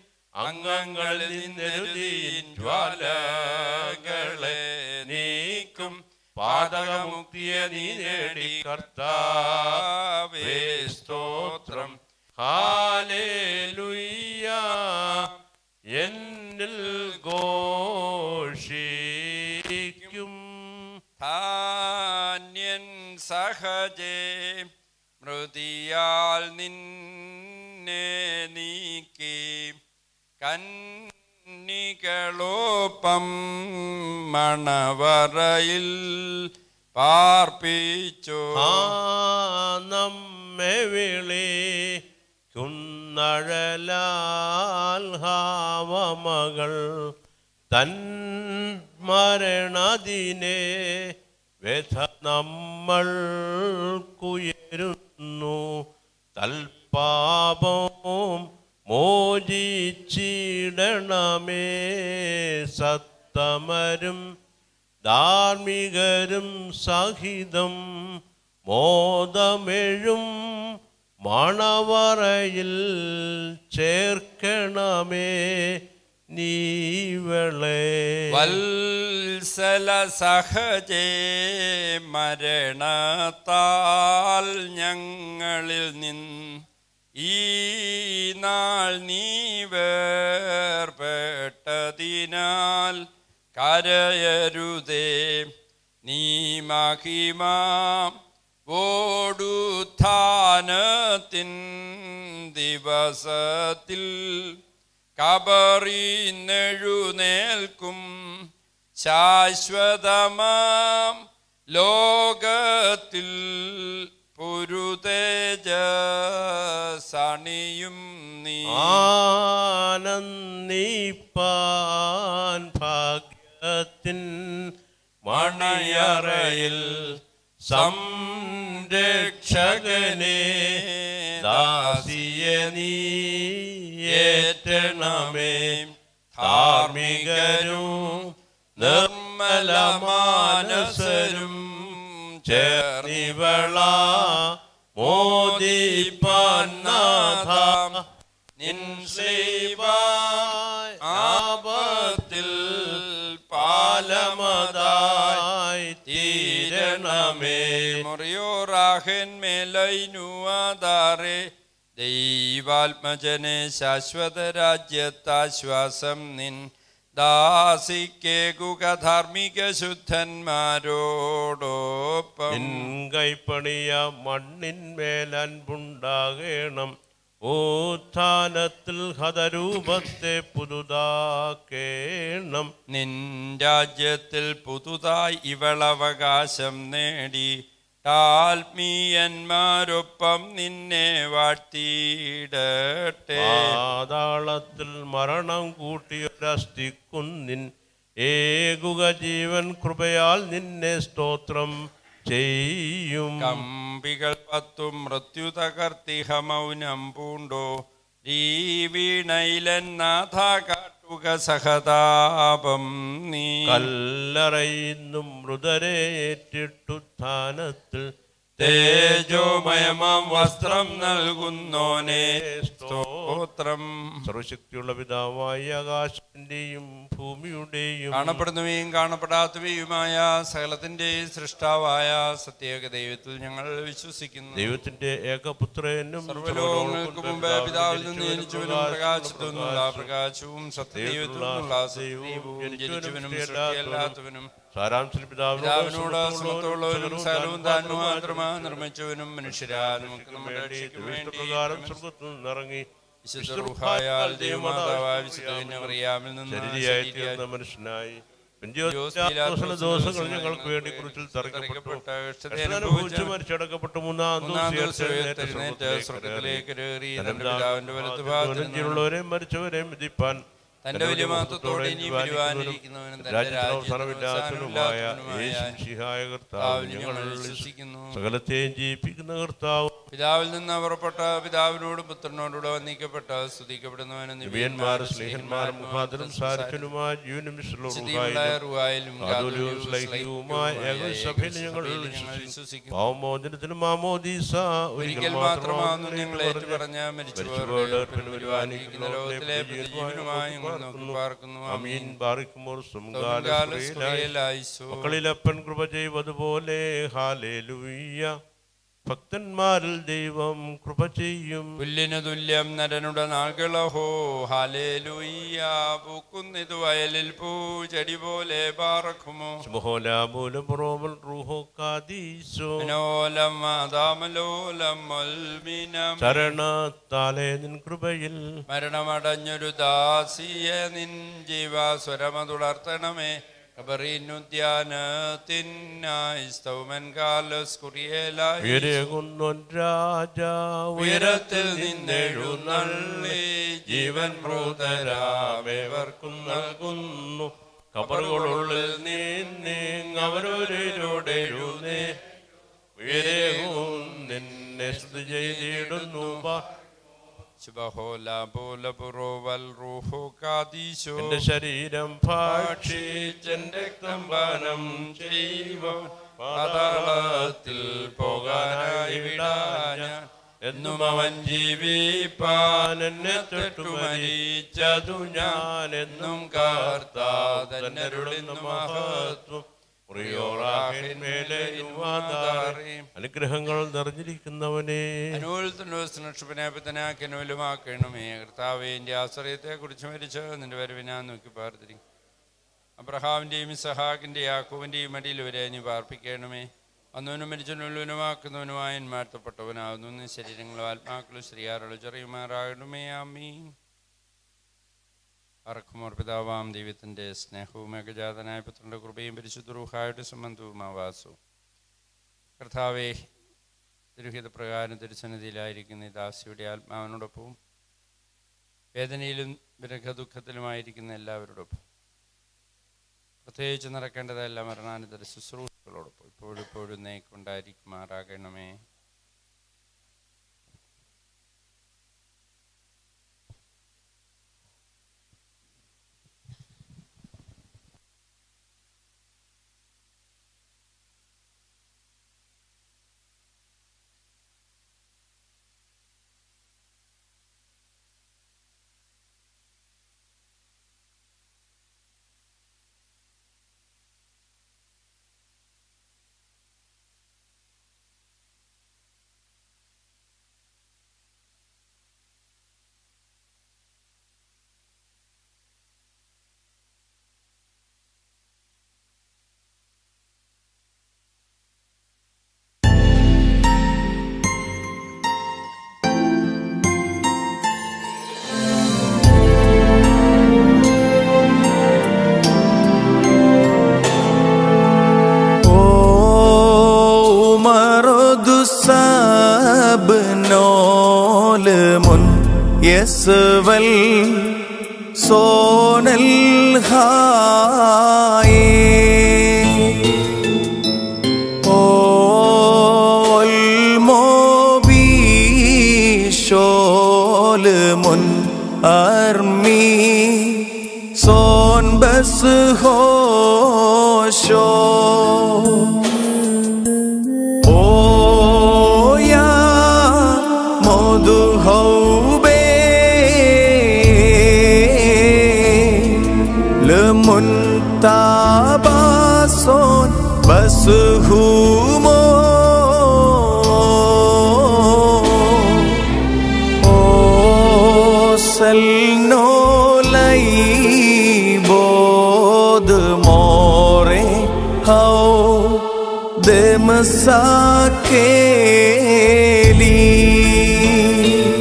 അംഗങ്ങളിൽ നിന്നെഴുതിയിൻ ജ്വാലകളെ നീക്കും പാതകമുക്തിയെ നീ നേടി കർത്താവേ സ്തോത്രം ഹാലേലുയ്യ എന്നിൽ ഘോഷിക്കും ധാന്യൻ സഹജേ മൃതിയാൽ നിന്നെ നീക്കി കന്നികളോപ്പം മണവറയിൽ പാർപ്പിച്ചു ആ നമ്മെ വിളിക്കുന്നഴലാൽ ഹാവമകൾ തൻ മരണദിനെ വ്യഥ നമ്മൾ കുയരുന്നു തൽപാപവും മോചിച്ചിടണമേ സത്തമരും ധാർമ്മികരും സഹിതം മോദമെഴും മണവറയിൽ ചേർക്കണമേ നീവളെ വത്സല സഹജേ മരണത്താൽ ഞങ്ങളിൽ നിന്ന് ഈ നാൾ നീ വേർപെട്ടതിനാൽ കരയരുതേ നീ മഹിമാ ഓടുത്ഥാനത്തിൻ ദിവസത്തിൽ കബറിന്നെഴുന്നേൽക്കും ശാശ്വതമാം ലോകത്തിൽ പുരുതേജസണിയും നീ ആനന്ദിപ്പാൻ ഭാഗ്യത്തിൻ മണയറയിൽ സംരക്ഷകനെ ദാസിയ നീ ഏറ്റണമേ ധാർമ്മികരും നിർമ്മലമാനസരും ചേർന്നിവള മോദിപ്പാൻ നാഥ നിൻ ശ്രീവായ് ആപത്തിൽ പാലമതായി തീരണമേ മുറിയോറാഹന്മേലൈനുവാദാറെ ദൈവാത്മജനെ ശാശ്വത രാജ്യത്താശ്വാസം നിൻ ദാസിക്കേകുക ധാർമ്മിക ശുദ്ധന്മാരോടൊപ്പം കൈപ്പണിയ മണ്ണിന്മേൽ അൻപുണ്ടാകണം ഉത്ഥാനത്തിൽ ഹതരൂപത്തെ പുതുതാക്കേണം നിൻ രാജ്യത്തിൽ പുതുതായി ഇവളവകാശം നേടി ആത്മീയന്മാരൊപ്പം നിന്നെ വാഴ്ത്തിയിടട്ടെ പാതാളത്തിൽ മരണം കൂട്ടിയൊരസ്ഥിക്കുന്നിൻ ഏകുക ജീവൻ കൃപയാൽ നിന്നെ സ്തോത്രം ചെയ്യും കമ്പികൾ പത്തും മൃത്യു തകർത്തിഹ മൗനം പൂണ്ടോ വീണയിലൻ നാഥ കാട്ടുക സഹതാപം നീ കല്ലറയുന്നും മൃതരേറ്റിട്ടുത്ഥാനത്തിൽ തേജോമയമാം വസ്ത്രം നൽകുന്നോനെ സ്തോത്രം സർവശക്തിയുള്ള പിതാവായ ആകാശത്തിന്റെയും ഭൂമിയുടെയും കാണപ്പെടുന്നവയും കാണപ്പെടാത്തവയുമായ സകലത്തിന്റെ സൃഷ്ടാവായ സത്യേക ദൈവത്തിൽ ഞങ്ങൾ വിശ്വസിക്കുന്നു ദൈവത്തിന്റെ ഏകപുത്രനും സർവലോകങ്ങൾക്ക് മുമ്പ് പിതാവിൽ നിന്ന് ജനിച്ചവനും പ്രകാശത്തു നിന്നുള്ള പ്രകാശവും സത്യദൈവത്തിൽ നിന്നുള്ള സത്യദൈവവും ജനിച്ചവനും സൃഷ്ടിയല്ലാത്തവനും സാരാംശത്തിൽ പിതാവിനോട് സമത്വമുള്ളവനും സകലവും താൻ മാത്രമാ നിർമ്മിച്ചവനും മനുഷ്യരാ നമുക്ക് നമ്മുടെ രക്ഷയ്ക്ക് വേണ്ടി പ്രകാരം സ്വർഗത്തിൽ നിന്നിറങ്ങി വിശുദ്ധ റൂഹായാൽ ദൈവമാതാവായ വിശുദ്ധ കന്യാമറിയാമിൽ നിന്ന് ശരീരയായി തീർന്ന ശരീരയായി മനുഷ്യനായി ദിവസങ്ങൾ ദിവസങ്ങൾ ഞങ്ങൾക്ക് വേണ്ടി കുറിച്ചിൽ തറക്കപ്പെട്ടു അനുഭവിച്ച് മരിച്ചടക്കപ്പെട്ടു മൂന്നാം മൂന്നാം ദിവസം ദിവസം ഉയർത്തെഴുന്നേറ്റ് ഉയർത്തെഴുന്നേറ്റ് സ്വർഗ്ഗത്തിലേക്ക് സ്വർഗത്തിലേക്ക് കയറി തന്റെ തന്റെ പിതാവിന്റെ വലത്ത് ഭാഗത്ത് നിന്ന് ജീവനുള്ളവരെയും മരിച്ചവരെയും വിധിപ്പാൻ തന്റെ വലിയ മഹത്വത്തോടെ ഇനി വരുവാനിരിക്കുന്നവനും തന്റെ രാജ്യത്തിന് അവസാനമില്ലാത്തവനുമായ രാജ്യത്തിനവസാനമില്ലാത്തവനുമായ യേശു മിശിഹായ കർത്താവ് കർത്താവിൽ ഞങ്ങൾ ഞങ്ങൾ വിശ്വസിക്കുന്നു സകലത്തെയും ജീവിപ്പിക്കുന്ന കർത്താവ് പിതാവിൽ നിന്ന് പുറപ്പെട്ട പിതാവിനോടും പുത്രനോടുകൂടെ വന്ദിക്കപ്പെട്ട സ്തുതിക്കപ്പെടുന്നവനും ദിവ്യന്മാർ സ്നേഹന്മാർ മുഖാന്തരം സാരഥനുമായ ജീവനും സ്തുതിയുണ്ടായ റുവായിലും കാതോലികവും സ്ലൈഹികവുമായ ഏകസഭയിൽ ഞങ്ങൾ വിശ്വസിക്കുന്നു പാവമോചനത്തിനും മാമോദീസ ഒരിക്കൽ മാത്രമാകുന്നു ഞങ്ങൾ ഏറ്റുപറഞ്ഞ മരിച്ചുപോയവരുടെ വരുവാനിരിക്കുന്ന ലോകത്തിലെ പ്രതിജീവനുമായി ഞങ്ങൾ നോക്കി പാർക്കുന്നു അമീൻ ബാറിക്കുമോർ സുഖയിലായിസോ മക്കളിലപ്പൻ കൃപ ചെയ്വതുപോലെ ഹാലേലുയ്യ ഭക്തന്മാരിൽ ദൈവം കൃപ ചെയ്യും പുല്ലിനു തുല്യം നരനുടെ നാഗളഹോ ഹാലേലുയ്യ പൂക്കുന്നിതു വയലിൽ പൂ ചെടി പോലെ പാറക്കുമോ മോഹലാമൂലം റോമൽ റൂഹോ കാദീസോ മനോലം മാതാമലോലം മൽമിനം ശരണത്താലെ നിൻ കൃപയിൽ മരണമടഞ്ഞൊരു ദാസിയെ നിൻ ജീവാസ്വരമതുളർത്തണമേ കബറീനുദ്യാനത്തിനായി സ്തൗമൻ കാലസ് കുറിയേലായി ഉയരകുന്നൊൻ രാജാ ഉയരത്തിൽ നിന്നെഴുന്നള്ളി ജീവൻ മൃതരാമേവർക്കും നൽകുന്നു കബറുകളുള്ളിൽ നീങ്ങവരൊരോടെ എഴുന്നേ ഉയരവും നിന്നെ സ്തുതി ചെയ്തിടുന്നു വാ. ശുഭഹോല പോല പുറോവൽ റൂഹോ കാദീശോ എന്റെ ശരീരം ഭക്ഷിച്ചെന്റെ രക്തം പാനം ചെയ്യുവാൻ പാതാളത്തിൽ പോകാനായി വിടാൻ എന്നും അവൻ ജീവിപ്പാൻ എന്നെ തൊട്ടു മരിച്ചതു ഞാൻ എന്നും കാർത്താ തന്നരുളിന്നു മഹത്വം അനുഗ്രഹങ്ങൾ നിറഞ്ഞിരിക്കുന്നവനെ അനുകൂലത്തിനുമാക്കണമേ കർത്താവെ എൻ്റെ ആശ്രയത്തെ കുറിച്ച് മരിച്ച് നിന്റെ വരവിനാ നോക്കി പാർത്തിരിക്കും അബ്രഹാമിൻ്റെയും സഹാക്കിൻ്റെ യാക്കോവിൻ്റെയും അടിയിൽ വരെ നീ പാർപ്പിക്കണമേ വന്നവനും മരിച്ചനുള്ളവനുമാക്കുന്നവനുമായ മാറ്റപ്പെട്ടവനാകുന്നു ശരീരങ്ങളും ആത്മാക്കളും ശ്രീയാറുള്ള ചെറിയുമാറാകണമേ അമ്മീൻ അറക്കുമോർ പിതാവാം ദൈവത്തിൻ്റെ സ്നേഹവും ഏകജാതനായ പുത്രൻ്റെ കൃപയും പരിശുദ്ധ റൂഹായുടെ സംബന്ധവും ആവാസവും കർത്താവെ തിരുഹിത പ്രകാരം തിരുസന്നിധിയിലായിരിക്കുന്ന ഈ ദാസിയുടെ ആത്മാവിനോടൊപ്പവും വേദനയിലും വിരഹദുഃഖത്തിലുമായിരിക്കുന്ന എല്ലാവരോടൊപ്പം പ്രത്യേകിച്ച് നടക്കേണ്ടതെല്ലാം മരണാനന്തര ശുശ്രൂഷകളോടൊപ്പം ഇപ്പോഴും ഇപ്പോഴും നേക്കൊണ്ടായിരിക്കുമാറാകണമേ മുൻ യസ്വൽ സോനൽ ഹായേ ഓൽ മോബീശോൽ മുൻ അർമി സോൻ ബസ് ഹോശോ ഓയാ മധുഹൗബേ ലമുൻതാബാസോൻ ബസ്ഹുമോ ഓസൽനോലൈ ബോധ മോറെ ഹൗ ദമസാക്കേലി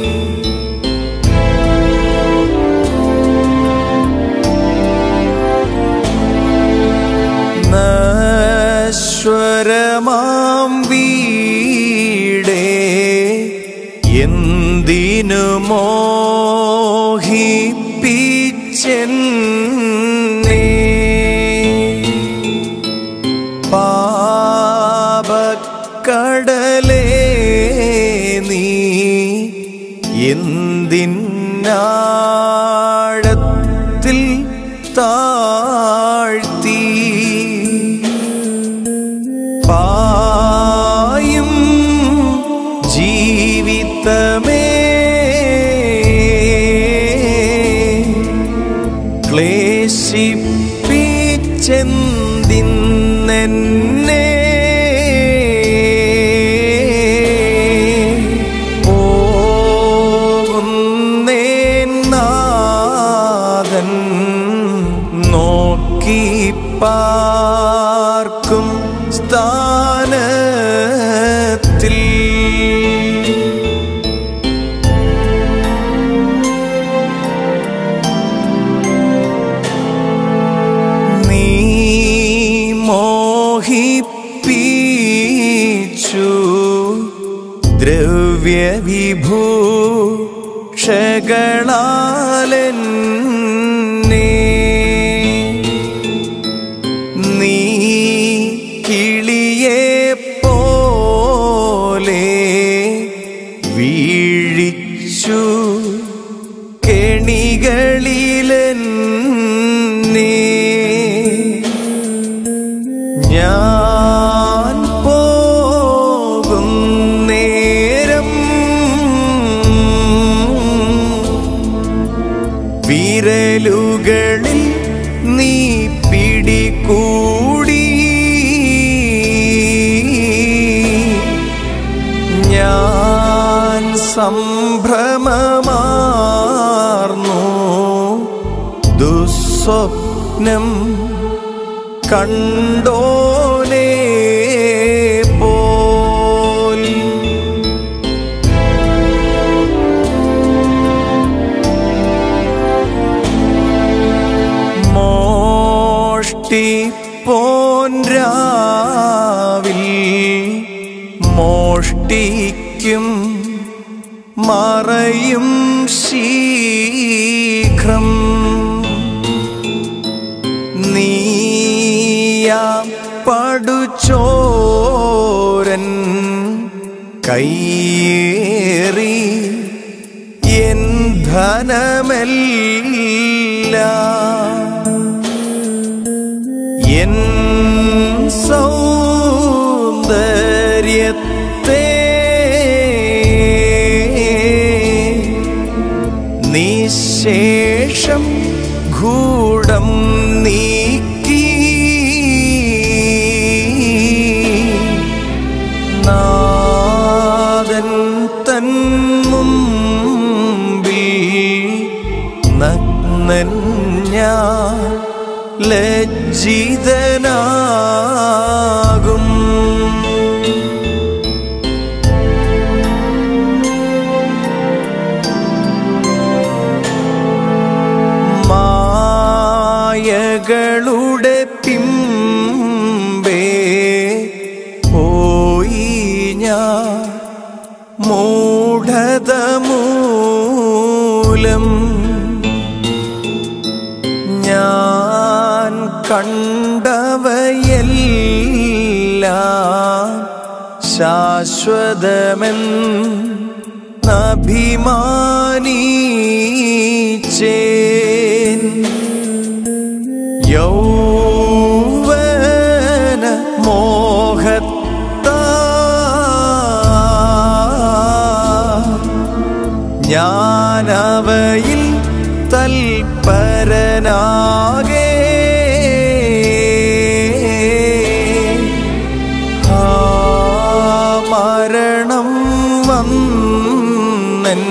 നശ്വരമാം വീടേ എന്തിനു മോഹിപ്പിച്ചെന്നേ പാപക്കടലേ താഴ്ത്തി പായും ജീവിതമേ ക്ലേശിപ്പിച്ചെന്തിന്നെ പോകുന്നേൻ നാഥൻ നോക്കി പാർക്കും സ്ഥാനത്തിൽ നീ മോഹിപ്പിച്ചു ദ്രവ്യവിഭൂഷകളാലെന്നെ നീ കിളിയെ പോലെ വീഴിച്ചു കെണികളിലെന്നെ ഞാൻ പോകും നേരം വിരലുകളിൽ നീ പിടികൂടി ഞാൻ സംഭ്രമമാർന്നു ദുസ്വപ്നം കണ്ടോനേ പോൽ മോഷ്ടിപ്പോൻ രാവിൽ മോഷ്ടിക്കും മറയും ശീഘ്രം നീയാം പടുചോരൻ കയ്യേറി എൻ ധനമല്ല എൻ സൗന്ദര്യത്തെ നിശേഷം ഗൂഢം നീക്കി നാദൻ തൻ മുമ്പിൽ നഗ്നൻ ഞാൻ ലജ്ജിതനാകും മായകളുടെ പിമ്പേ പോയി ഞാൻ മൂഢത മൂലം ഞാൻ കണ്ടവയെല്ലാം ശാശ്വതമെന്നഭിമാനിച്ചേൻ യൗവന മോഹത്താ ഞാനവയിൽ തൽപരനാകെ ആ മരണം വന്നൻ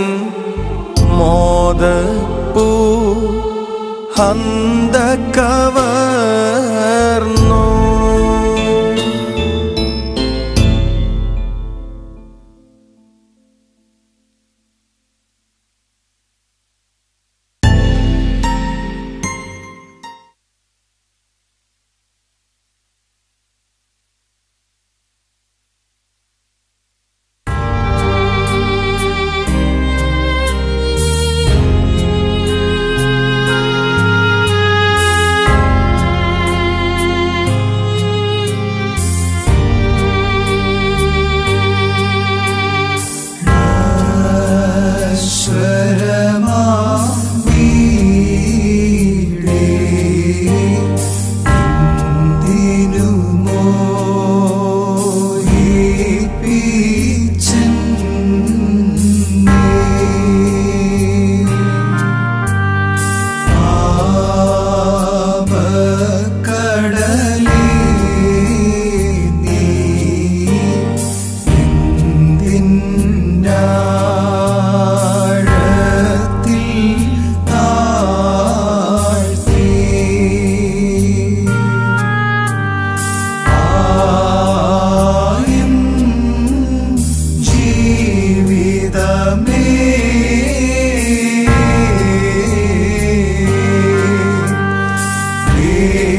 മോദപ്പൂ ഹന്തകവർന്നു ും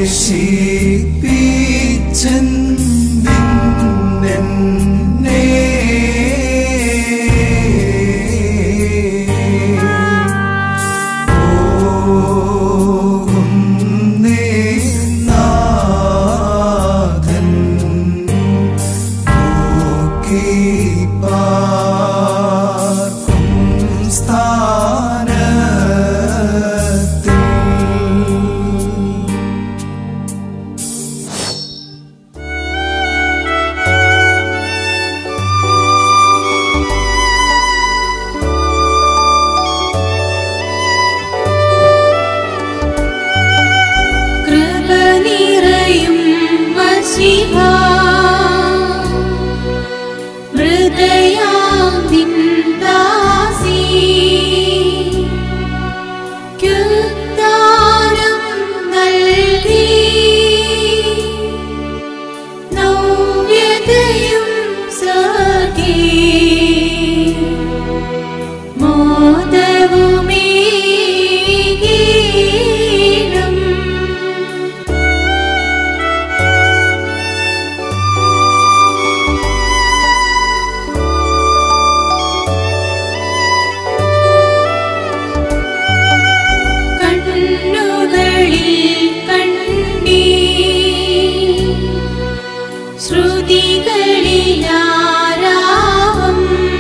സ്ഥാനത്തിൽ കൃപ നിറയും വശിഹാ ഹൃദയാം നിന്ദാസി ക്യുദ്ധാനം നൽകി നവ്യതയും സഖി മോദവുമേകീണം കണ്ണുകളിൽ കണ്ണീ ശ്രുതികളിലാരാവം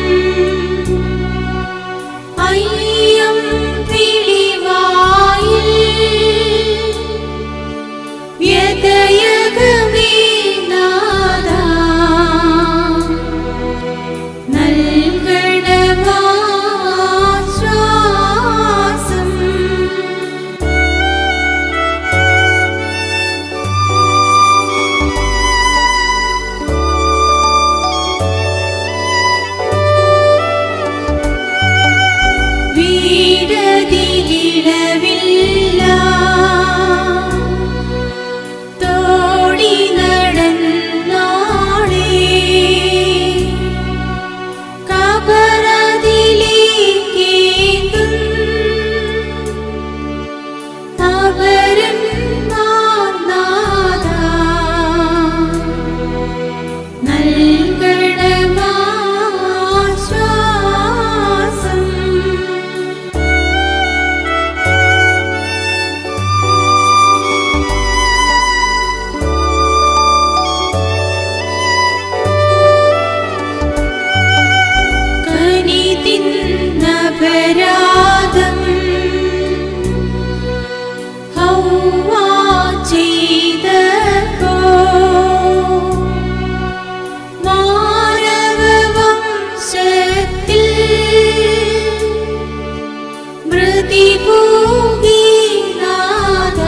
അയ്യം വിളിവായിൽ വ്യതയകമേ നാദാ നൽകണമാശ്വാസം വീടതിലിടവില്ല തോടി നടന്നാളേ കബറതിലേക്കേന്തും അവരന്മാർ നാദാ നൽകണമാശ്വാസം കനി തിന്നപരാധം ഹൗവ ചെയ്തപ്പോ മാനവവംശത്തിൽ മൃതിഭൂഗീനാദാ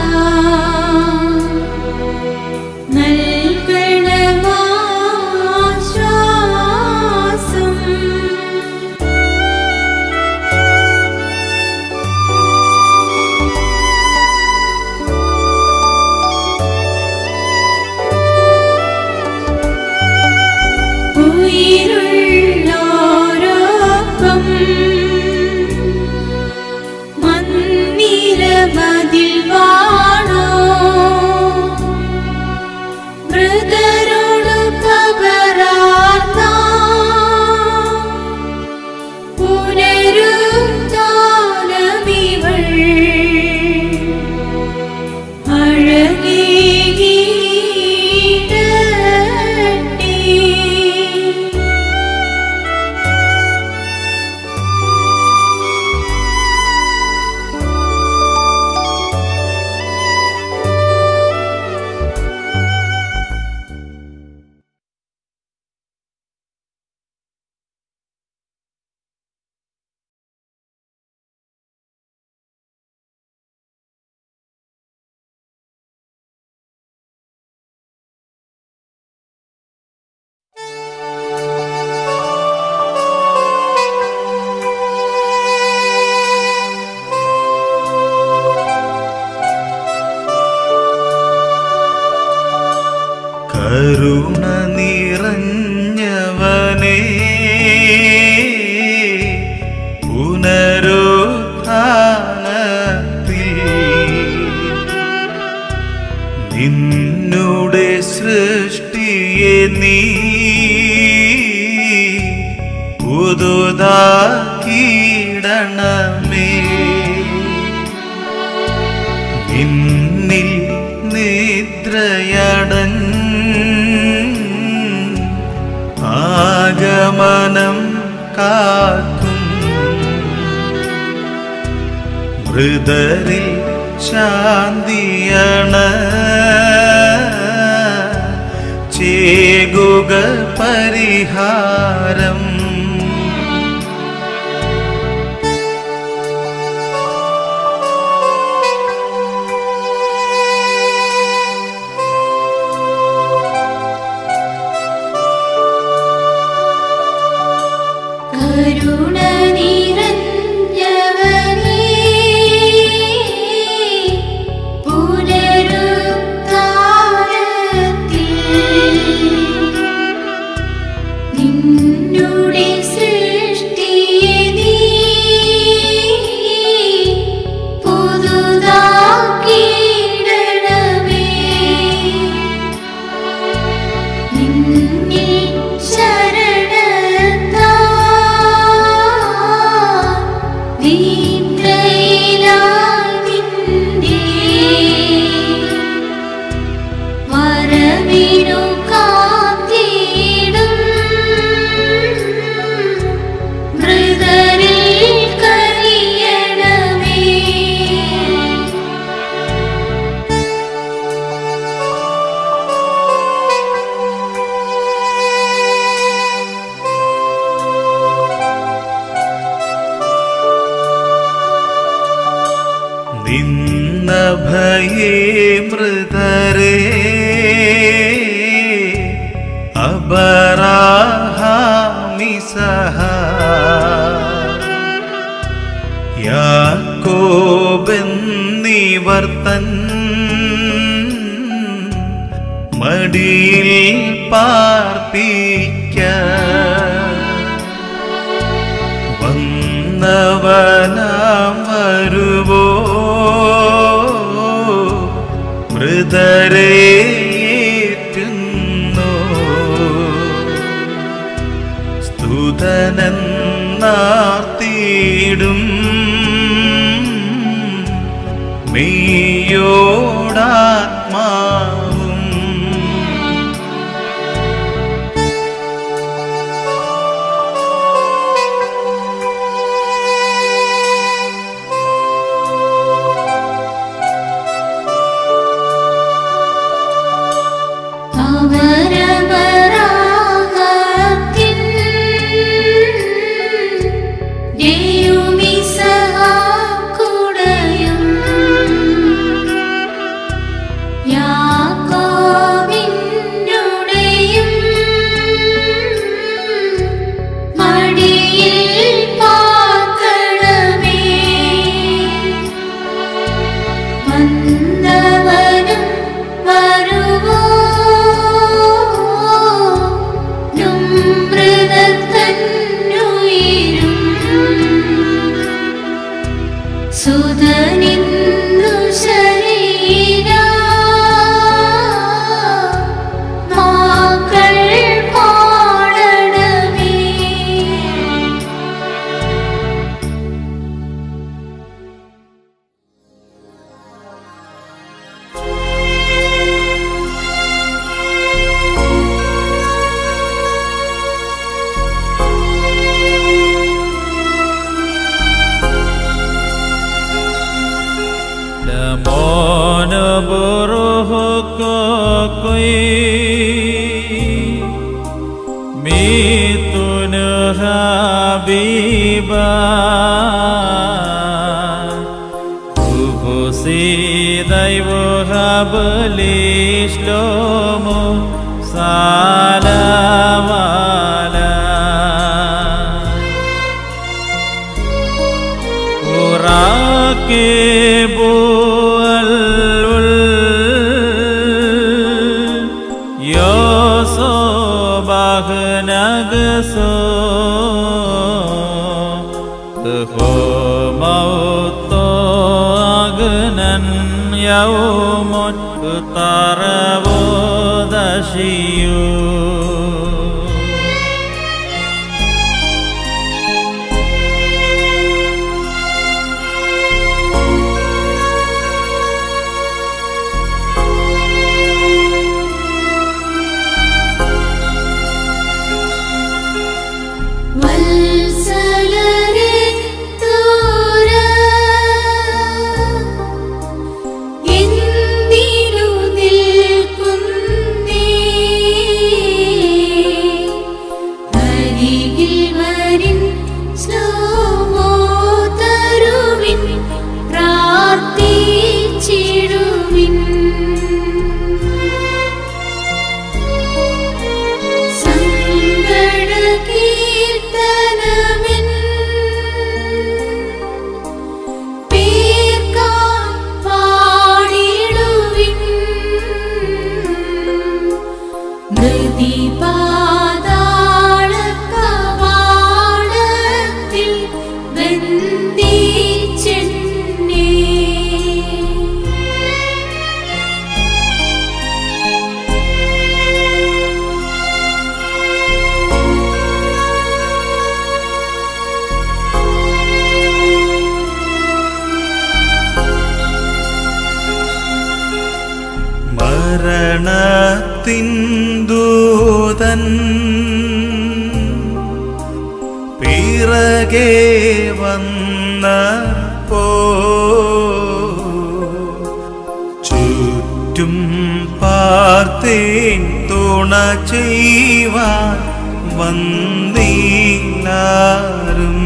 നൽകണമാശ്വാസം ഉயிருള്ളോരോപ്പം മന്ദിരമതിൽ വാണോ മൃതരോട് പകരാർന്ന പുനരുദ്ധാനമിവൾ അഴകീടട്ടെ കരുണ നിറഞ്ഞവനേ പുനരുത്ഥാനത്തിൽ നിന്നുടെ സൃഷ്ടിയെ നീ പുതുതാക്കിയിടണമേ നിന്നിൽ നിദ്രയടൻ ആഗമനം കാക്കും മൃതരിൽ ശാന്തിയണ ചേകുക പരിഹാരം കരുണ നിറഞ്ഞവനേ പുനരുദ്ധാരത്തിൽ നിന്നുടെ സൃഷ്ടിയെ നീ പുതുതാക്കിയിടണമേ നിന്നിൽ ശരണത്താ നിദ്രയിലായി നിന്റെ വരവിനു കാത്തിടും മൃതരിൽ കഴിയണമേ നിന്ന ഭയേ മൃതരേ അബറാഹാമിസഹ യാക്കോബെന്നിവർത്തൻ മടിയിൽ പാർപ്പിക്ക വന്നവനാം വരുവോ മൃതരെ ഏറ്റുന്നു സ്തുതനെന്നാർത്തിയിടും മെയ്യോടാത്മാവും അവരവരാഗത്തിൻ ദേയുമിസഹാക്കുടയും യാക്കോബിനുടെയും മടിയിൽ പാർക്കണമേ വന്നവനും വരുവോ മൃതത്തന്നുയിരും സുതനിന്നു ശരീര മാക്കൾ പാടണമേ Lamon buruh kokoi Mitun habiba Kubusi daivu habli shlomo salamala راكب الول يصبح نقصو تخو موت أغنى yaumon utarabodashiyu വത്സലരെത്തോര എന്തിനു നിൽക്കുന്നേ അരികിൽ വരിൻ സ്ലോമോ തരുവിൻ പ്രാർത്ഥിച്ചിടുവിൻ സങ്കട കീർത്തനമെൻ പേർക്കാൻ പാടിടുവിൻ നൃതിപാതാള കവാടത്തിൽ ബന്ധിച്ചെന്നേ മരണത്തിന്ദൂതൻ പിറകെ വന്നപ്പോ ചുറ്റും പാർത്തേൻ തുണ ചെയ്യുവാൻ വന്നീലാരും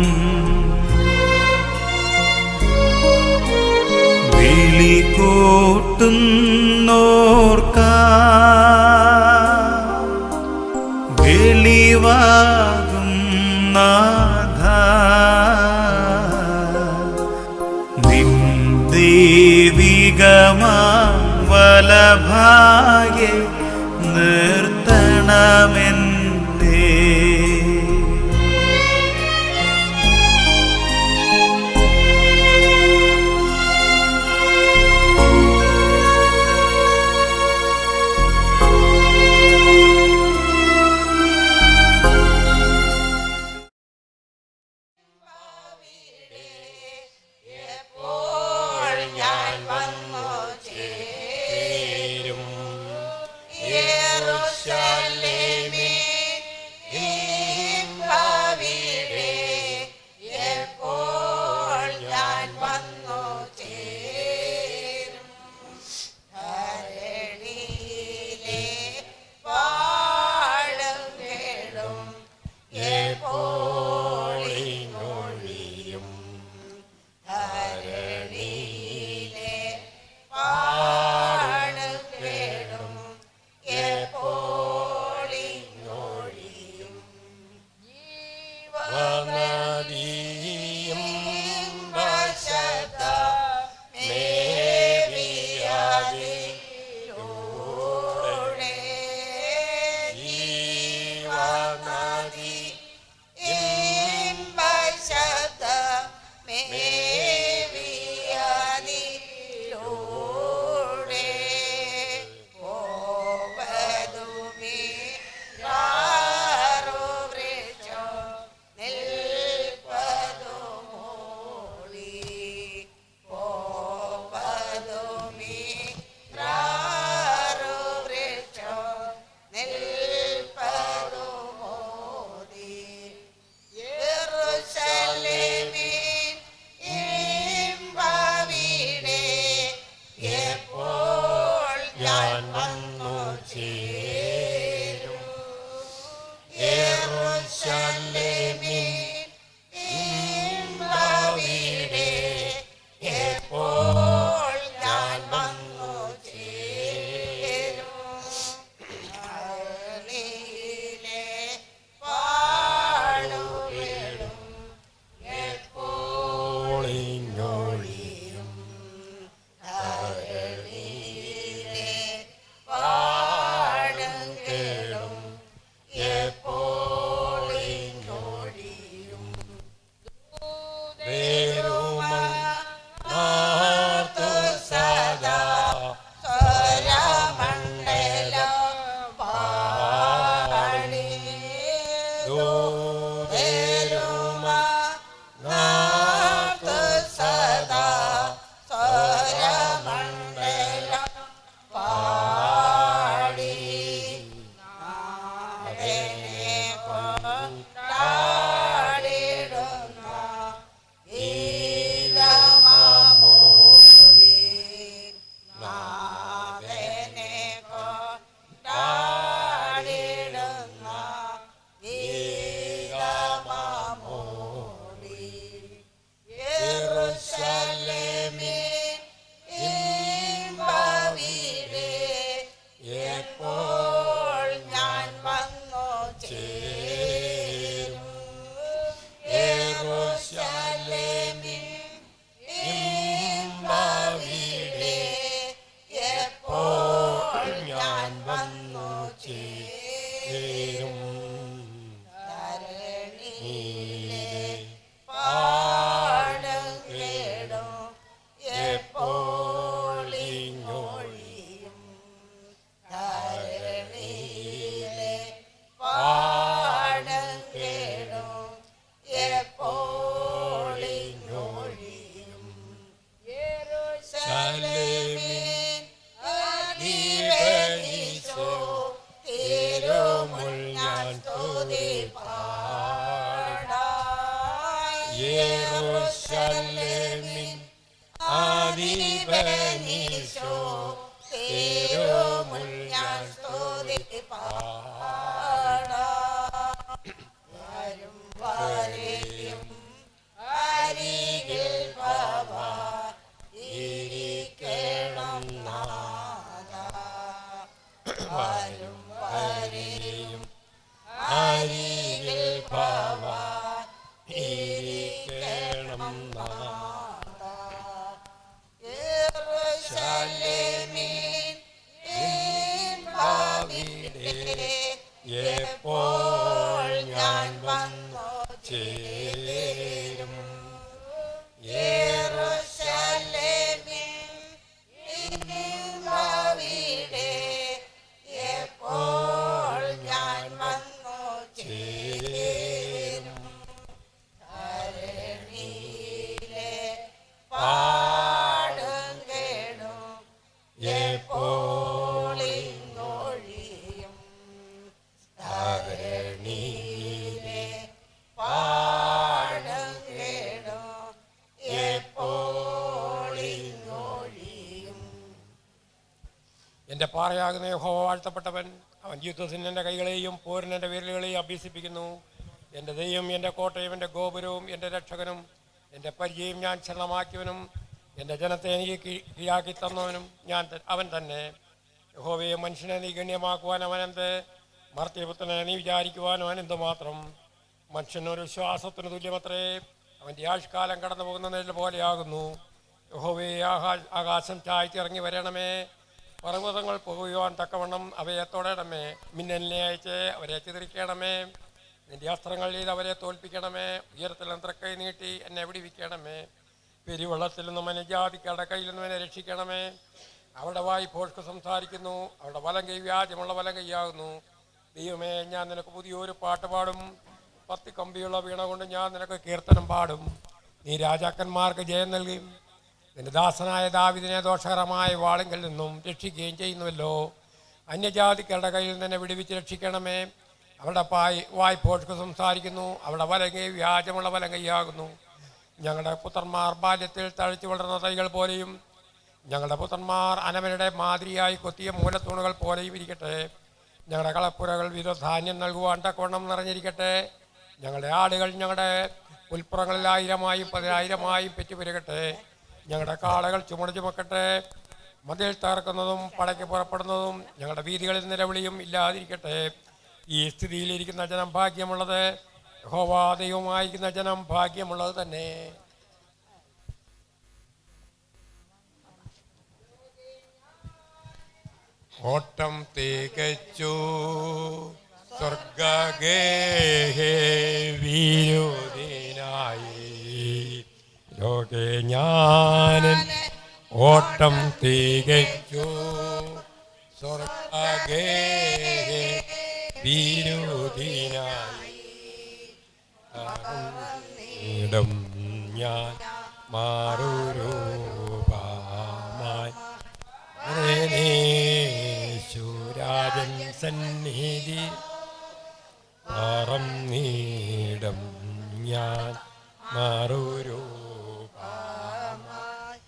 വിളി കൂട്ടുന്നോർക്ക വെളിവാകും നാഥ നിൻ ദൈവികമാ വലഭാഗ്യെ നിർത്തണമെന്നേ ും ഈശോ തിരുമുൽ ഞാൻ സ്തുതി പാടാം വരും വരെയും അരികിൽ ഭവാൻ ഇരിക്കണം നാഥാ. വരും വരെയും അരികിൽ ഭവാൻ ഇരിക്കണം നാഥാ. യെരൂശലേമിൻ ഇൻഭാവിടെ എപ്പോൾ ഞാൻ വന്നു ചേരും യെരൂശലേമിൻ ഇൻഭാവിടെ എപ്പോൾ ഞാൻ വന്നു ചേരും ധരണിയിലെ പാടും കേടും എപ്പോൾ ഇങ്ങൊഴിയും ധരണിയിലെ പാടും കേടും എപ്പോൾ ഇങ്ങൊഴിയും എന്റെ പാറയാകുന്ന യഹോവ വാഴ്ത്തപ്പെട്ടവൻ അവൻ യുദ്ധത്തിന് എൻ്റെ കൈകളെയും പോരിന് എൻ്റെ വിരലുകളെയും അഭ്യസിപ്പിക്കുന്നു എൻ്റെ ദൈവം എൻ്റെ കോട്ടയും എൻ്റെ ഗോപുരവും എൻ്റെ രക്ഷകനും എൻ്റെ പരിചയം ഞാൻ ശരണമാക്കിയവനും എൻ്റെ ജനത്തെ എനിക്ക് കീ- കീഴാക്കി തന്നവനും ഞാൻ ത- അവൻ തന്നെ യഹോവയെ മനുഷ്യനെ നീ ഗണ്യമാക്കുവാൻ അവനെന്ത് മർത്യപുത്രനെ നീ വിചാരിക്കുവാൻ അവൻ എന്തുമാത്രം മനുഷ്യനൊരു ശ്വാസത്തിന് തുല്യമത്രേ അവൻ്റെ ആഴ്കാലം കടന്നു പോകുന്ന നെല്ല് പോലെയാകുന്നു യഹോവയെ ആകാ ആകാശം ചായ്ച്ചിറങ്ങി വരണമേ പർവ്വതങ്ങൾ പോകുവാൻ തക്കവണ്ണം അവയെ തൊടണമേ മിന്നലിനെ അയച്ച് അവരെ ചിതറിക്കണമേ നിന്റെ അസ്ത്രങ്ങൾ ചെയ്ത് അവരെ തോൽപ്പിക്കണമേ ഉയരത്തിൽ അന്ത്രക്കൈ നീട്ടി എന്നെ വിടിവിക്കണമേ പെരുവെള്ളത്തിൽ നിന്നും അനുജാതിക്കയുടെ കയ്യിൽ നിന്നും എന്നെ രക്ഷിക്കണമേ അവളുടെ വായി പോഷ്ക്ക് സംസാരിക്കുന്നു അവളുടെ വലം കൈ വ്യാജമുള്ള വലം കൈയാകുന്നു ദൈവമേ ഞാൻ നിനക്ക് പുതിയൊരു പാട്ട് പാടും പത്തി കമ്പിയുള്ള വീണ കൊണ്ട് ഞാൻ നിനക്ക് കീർത്തനം പാടും നീ രാജാക്കന്മാർക്ക് ജയം നൽകും നിന്റെ ദാസനായ ദാവിദിനെ ദോഷകരമായ വാളിങ്കിൽ നിന്നും രക്ഷിക്കുകയും ചെയ്യുന്നുവല്ലോ അന്യജാതിക്കാരുടെ കയ്യിൽ നിന്നെ വിടുവിച്ച് രക്ഷിക്കണമേ അവളുടെ പായ് വായ് പോഷ്ക്ക് സംസാരിക്കുന്നു അവളുടെ വലങ്കൈ വ്യാജമുള്ള വലങ്കൈയാകുന്നു ഞങ്ങളുടെ പുത്രന്മാർ ബാല്യത്തിൽ തഴച്ചു വളർന്ന തൈകൾ പോലെയും ഞങ്ങളുടെ പുത്രന്മാർ അനവരുടെ മാതിരിയായി കൊത്തിയ മൂലത്തൂണുകൾ പോലെയും ഇരിക്കട്ടെ ഞങ്ങളുടെ കളപ്പുരകൾ വിധ ധാന്യം നൽകുവാൻ തക്കവണ്ണം നിറഞ്ഞിരിക്കട്ടെ ഞങ്ങളുടെ ആടുകൾ ഞങ്ങളുടെ പുൽപ്പുറങ്ങളിൽ ആയിരമായും പതിനായിരമായും പെറ്റുപെരുകട്ടെ ഞങ്ങളുടെ കാളകൾ ചുമട് ചുമക്കട്ടെ മതിൽ തകർക്കുന്നതും പടയ്ക്ക് പുറപ്പെടുന്നതും ഞങ്ങളുടെ വീതികളിൽ നിലവിളിയും ഇല്ലാതിരിക്കട്ടെ ഈ സ്ഥിതിയിലിരിക്കുന്ന ജനം ഭാഗ്യമുള്ളത് യഹോവാ ദൈവമായിരിക്കുന്ന ജനം ഭാഗ്യമുള്ളത് തന്നെ ഓട്ടം തികച്ചു സ്വർഗേഹേ വീരുദിനായി ലോകെ ഞാനൻ ഓട്ടം തികച്ചു സ്വർഗേഹേ വീരുദിനായി ഇടം ഞാൻ മാറുരൂപമായി ശൂരാജൻ സന്നിധി പറന്നീടം ഞാൻ മാറുരൂപമായി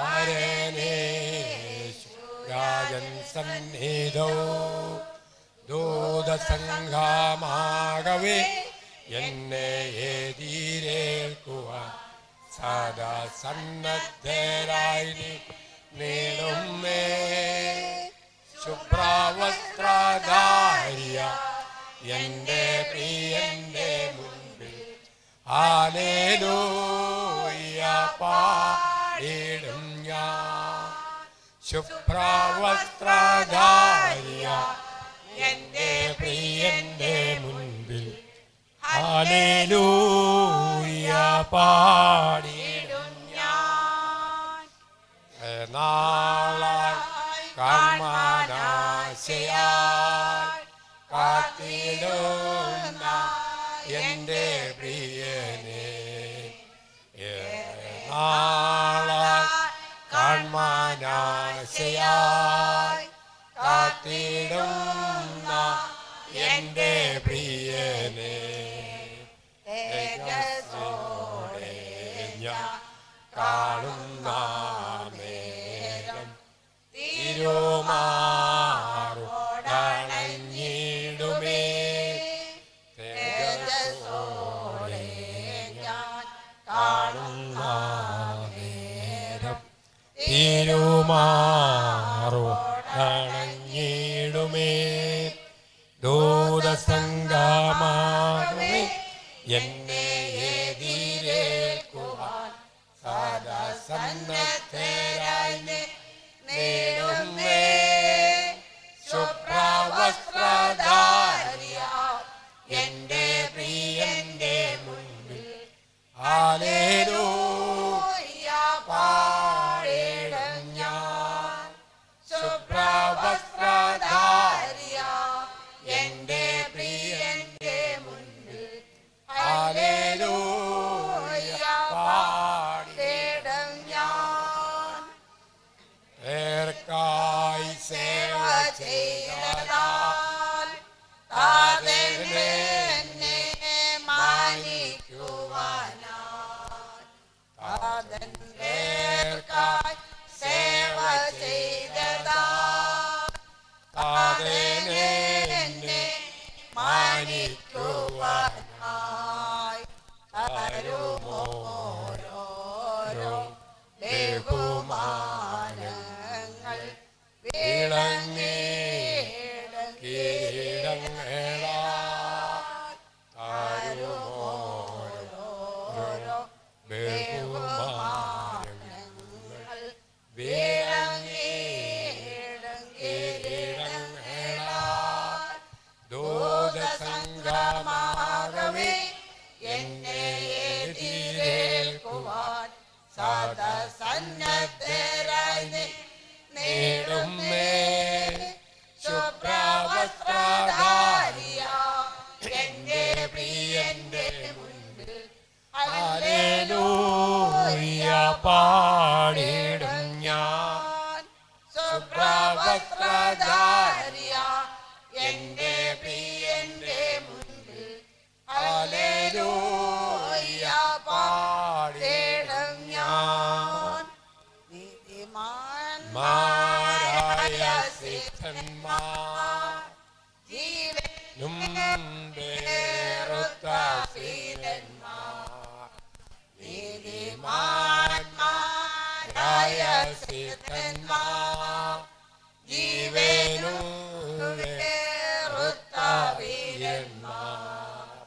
പാരനേശുരാജൻ സന്നിധോ ദൂതസംഘമാകവേ എന്നെ എതിരേൽക്കുവാൻ സദാ സന്നദ്ധരായി നീളുമേ ശുഭ്രവസ്ത്രധാര്യ എൻ്റെ പ്രിയന്റെ മുൻപിൽ ആലേലൂയ പാടിടും ഞാൻ ശുഭ്രവസ്ത്രധാര്യ എൻ്റെ പ്രിയന്റെ മുൻപിൽ ഹാലേലൂയ പാടിടും ഞാൻ നാളായി കാൺമാനാശയായി കാത്തിടുന്ന എൻ്റെ പ്രിയനെ നാളായി കാൺമാനാശയായി കാത്തിടുന്ന എൻ്റെ പ്രിയനെ തേജസ്സോടെ ഞാൻ കാണുന്നാമേ തിരുമാറോടണഞ്ഞിടുമേ തേജസ്സോടെ ഞാൻ കാണുന്ന നേരം തിരുമാറോടണഞ്ഞിടുമേ ദൂതസംഗമാകമേ എന്നെ എതിരേൽക്കുവാൻ സദസന്നദ്ധരായി നേടുന്നേ ശുഭ്രവസ്ത്രധാരിയ എന്റെ പ്രിയന്റെ മുൻപിൽ ഹാലേലൂയ പാടിടും ഞാൻ ശുഭ്രവസ്ത്രധാരിയ എന്റെ പ്രിയന്റെ മുൻപിൽ ഹാലേലൂയ പാടിടും ഞാൻ ഏർക്കായി സേവ ചെയ്തതാൽ താതെന്നെ മാനിക്കുവാനായി താതൻപേർക്കായി സേവ ചെയ്തതാൽ താതെന്നെ മാനിക്കുവാനായി തരുമോരോരോ ബഹുമാനങ്ങൾ വിളങ്ങിയിടും കിരീടങ്ങളാൽ തരുമോരോരോ ബഹുമാനങ്ങൾ വിളങ്ങിയിടും കിരീടങ്ങളാൽ ദൂതസംഗമാകവേ എന്നെ എതിരേൽക്കുവാൻ സദസന്നദ്ധരായി നേടുമേ ശുഭ്രവസ്ത്രധാരിയ എന്റെ പ്രിയന്റെ മുൻപിൽ ഹല്ലേലൂയ പാടിടും ഞാൻ ശുഭ്രവസ്ത്രധാരിയ എന്റെ പ്രിയന്റെ മുൻപിൽ ഹല്ലേലൂയ പാടിടും ഞാൻ നീതിമാന്മാരായ സിദ്ധന്മാർ ജീവനും വേറുത്ത സീതന്മാർ നീതിമാന്മാരായ സിദ്ധന്മാർ ജീവനും വേറുത്ത വീരന്മാർ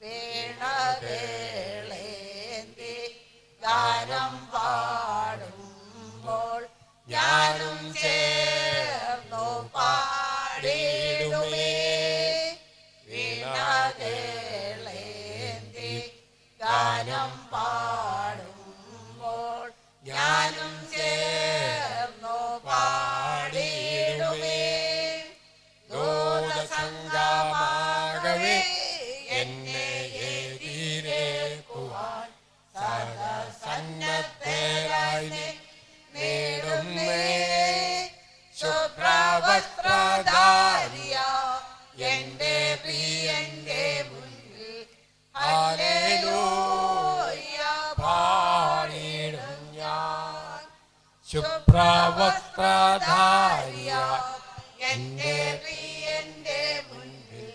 വീണവേളേന്തി ഗാനം പാടുമ്പോൾ ഞാനും ചേർന്നു പാടിടുമേ വീണവേളേന്തി ഗാനം പാടുമ്പോൾ ഞാനും ചേർന്നു പാടിടുമേ ദൂതസംഗമാകവേ എന്നെ എതിരേക്കുവാൻ സദസന്നദ്ധരായി നേടുന്നേ ശുഭ്രവസ്ത്രധാരിയ എന്റെ പ്രിയന്റെ മുന്നിൽ ഹല്ലേലൂയ പാടിടും ഞാൻ ശുഭ്രവസ്ത്രധാരിയ എന്റെ പ്രിയന്റെ മുൻപിൽ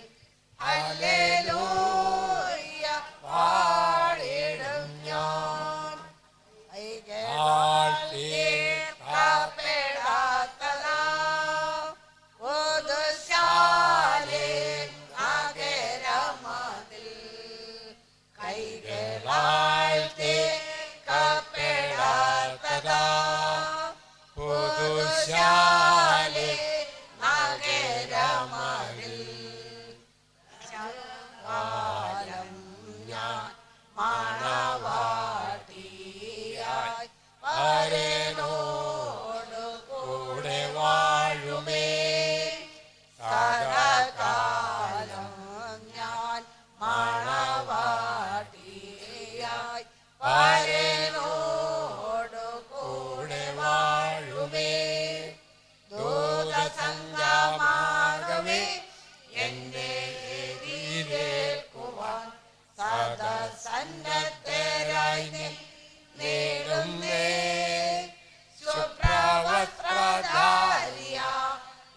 ഹല്ലേലൂയ പാടിടും ഞാൻ കൈകളാൽ കപ്പെടാത്തതാ പുതുശാ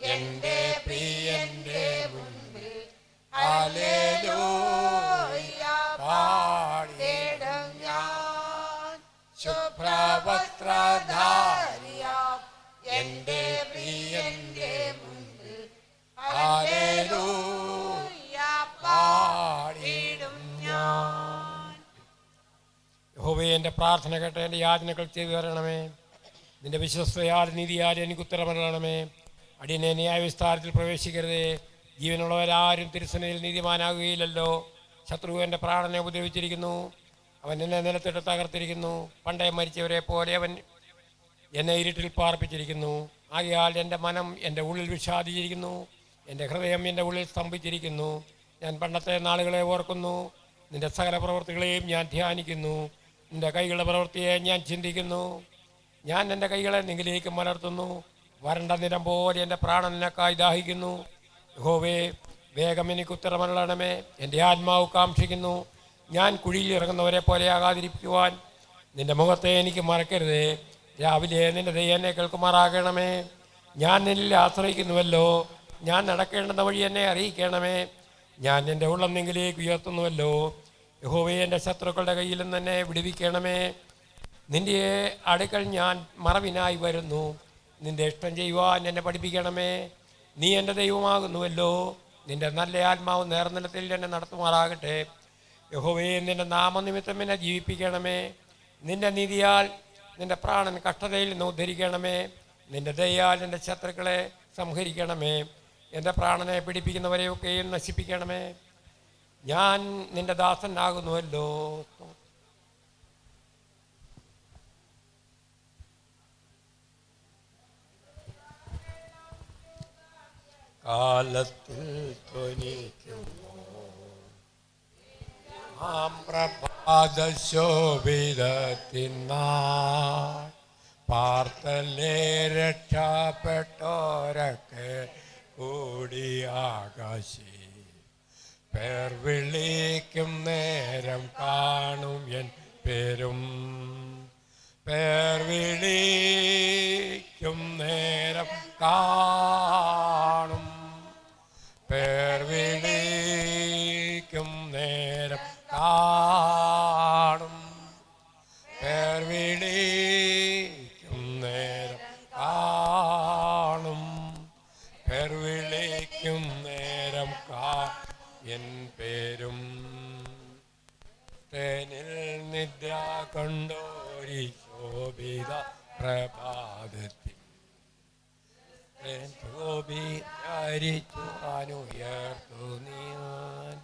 എൻ്റെ പ്രിയന്റെ മുൻപിൽ ഹല്ലേലൂയ പാടിടും ഞാൻ ശുഭ്രവസ്ത്രധാരിയ എൻ്റെ പ്രിയന്റെ മുൻപിൽ ഹല്ലേലൂയ പാടിടും ഞാൻ യഹോവേ എൻ്റെ പ്രാർത്ഥന കേട്ട് എൻ്റെ യാചനകൾ ചെയ്തു തരണമേ നിന്റെ വിശ്വസ്തയാൽ നീതിയാൽ എനിക്ക് ഉത്തരമരണമേ അടിയനെ ന്യായവിസ്താരത്തിൽ പ്രവേശിക്കരുതേ ജീവനുള്ളവരാരും തിരുസനയിൽ നീതിമാനാകുകയില്ലല്ലോ ശത്രു എൻ്റെ പ്രാണനെ ഉപദ്രവിച്ചിരിക്കുന്നു അവൻ എന്നെ നിലത്തിട്ട് തകർത്തിരിക്കുന്നു പണ്ടേ മരിച്ചവരെ പോലെ അവൻ എന്നെ ഇരുട്ടിൽ പാർപ്പിച്ചിരിക്കുന്നു ആകയാൽ എൻ്റെ മനം എൻ്റെ ഉള്ളിൽ വിഷാദിച്ചിരിക്കുന്നു എൻ്റെ ഹൃദയം എൻ്റെ ഉള്ളിൽ സ്തംഭിച്ചിരിക്കുന്നു ഞാൻ പണ്ടത്തെ നാളുകളെ ഓർക്കുന്നു നിന്റെ സകല പ്രവൃത്തികളെയും ഞാൻ ധ്യാനിക്കുന്നു നിന്റെ കൈകളുടെ പ്രവൃത്തിയെ ഞാൻ ചിന്തിക്കുന്നു ഞാൻ എൻ്റെ കൈകളെ നിങ്ങളിലേക്ക് മലർത്തുന്നു വരണ്ട നിരം പോലെ എൻ്റെ പ്രാണനക്കായി ദാഹിക്കുന്നു യഹോവേ വേഗം എനിക്ക് ഉത്തരമരണമേ എൻ്റെ ആത്മാവ് കാക്ഷിക്കുന്നു ഞാൻ കുഴിയിൽ ഇറങ്ങുന്നവരെ പോലെ ആകാതിരിക്കുവാൻ നിന്റെ മുഖത്തെ എനിക്ക് മറക്കരുതേ രാവിലെ നിന്റെ ദൈവം എന്നെ കേൾക്കുമാറാകണമേ ഞാൻ നിന്നിൽ ആശ്രയിക്കുന്നുവല്ലോ ഞാൻ നടക്കേണ്ടുന്ന വഴി എന്നെ അറിയിക്കണമേ ഞാൻ എൻ്റെ ഉള്ളം നിങ്കിലേക്ക് ഉയർത്തുന്നുവല്ലോ യഹോവയെ എൻ്റെ ശത്രുക്കളുടെ കയ്യിൽ നിന്ന് എന്നെ വിടുവിക്കണമേ നിന്റെ അടുക്കൽ ഞാൻ മറവിനായി വരുന്നു നിന്റെ ഇഷ്ടം ചെയ്യുവാൻ എന്നെ പഠിപ്പിക്കണമേ നീ എൻ്റെ ദൈവമാകുന്നുവല്ലോ നിന്റെ നല്ല ആത്മാവ് നേർനിലത്തിൽ എന്നെ നടത്തുമാറാകട്ടെ യഹോവയെ നിന്റെ നാമനിമിത്തം എന്നെ ജീവിപ്പിക്കണമേ നിന്റെ നീതിയാൽ നിന്റെ പ്രാണൻ കഷ്ടതയിൽ നിന്ന് ഉദ്ധരിക്കണമേ നിന്റെ ദയാൽ എൻ്റെ ശത്രുക്കളെ സംഹരിക്കണമേ എൻ്റെ പ്രാണനെ പിടിപ്പിക്കുന്നവരെയൊക്കെയും നശിപ്പിക്കണമേ ഞാൻ നിന്റെ ദാസനാകുന്നുവല്ലോ കാലത്തിൽ ധ്വനിക്കുമോ ആം പ്രഭാത ശോഭിതത്തിനാൾ പാർത്തലേ രക്ഷപ്പെട്ടോരൊക്കെ കൂടി ആകാശി പേർ വിളിക്കും നേരം കാണും എൻ പേരും പേർ വിളിക്കും നേരം കാണും പേർ വിളിക്കും നേരം കാണും പേർ വിളിക്കും നേരം കാണും പേർ വിളിക്കും നേരം കാ എൻ പേരും തേനിൽ നിദ്ര കൊണ്ടോരി ശോഭിത പ്രഭാതത്തിൽ ശോഭിച്ചുയർത്തു നീൻ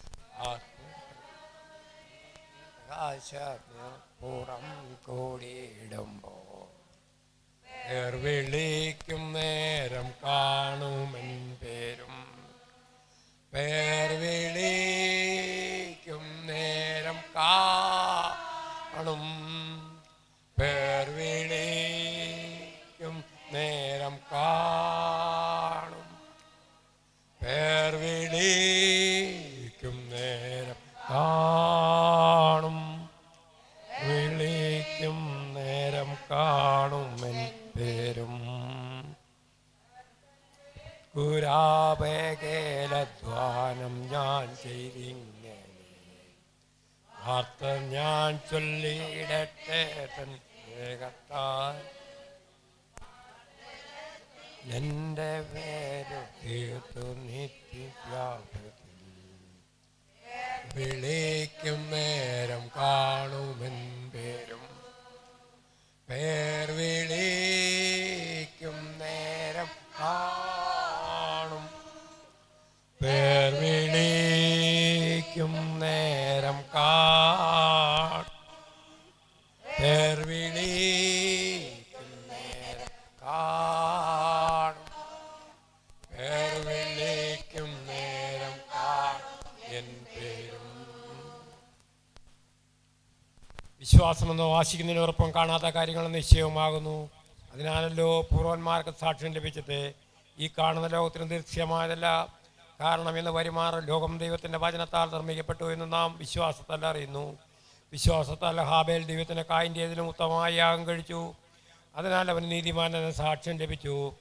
പുറം കൂടിയിടുമ്പോൾ പേർ വിളിക്കും നേരം കാണുമെൻ പേരും പേർ വിളിക്കും നേരം കാണും പേർ വിളിക്കും നേരം കാണും പേർ വിളിക്കും നേരം കാണും വിളിക്കും നേരം കാണുമെൻ പേരും കുരാപേകേലധ്വാനം ഞാൻ ചെയ്തിങ്ങനെ വാർത്ത ഞാൻ ചൊല്ലിയിടട്ടെ തൻ വേഗത്താൽ എൻ്റെ പേര് തീർത്തു നിത്യവ്യാപത്തിൽ വിളിക്കും നേരം കാണുമെൻ പേരും പേർ വിളിക്കും നേരം കാണും പേർ വിളിക്കും നേരം കാണും പേർ വിളിക്കും നേരം കാണും പേർ വിളിക്കും നേരം കാണും എൻ പേരും വിശ്വാസമെന്നോ ആശിക്കുന്നതിനോടൊപ്പം കാണാത്ത കാര്യങ്ങൾ നിശ്ചയവുമാകുന്നു അതിനാണല്ലോ പൂർവന്മാർക്ക് സാക്ഷ്യം ലഭിച്ചത് ഈ കാണുന്ന ലോകത്തിന് ദൃശ്യമായതല്ല കാരണം ഇന്ന് വരുമാറ് ലോകം ദൈവത്തിൻ്റെ വചനത്താൽ നിർമ്മിക്കപ്പെട്ടു എന്ന് നാം വിശ്വാസത്താൽ അറിയുന്നു വിശ്വാസത്താൽ ഹാബേൽ ദൈവത്തിന് കായിൻ്റെതിലും ഉത്തമമായ യാഗം കഴിച്ചു അതിനാൽ അവന് നീതിമാനെന്ന സാക്ഷ്യം ലഭിച്ചു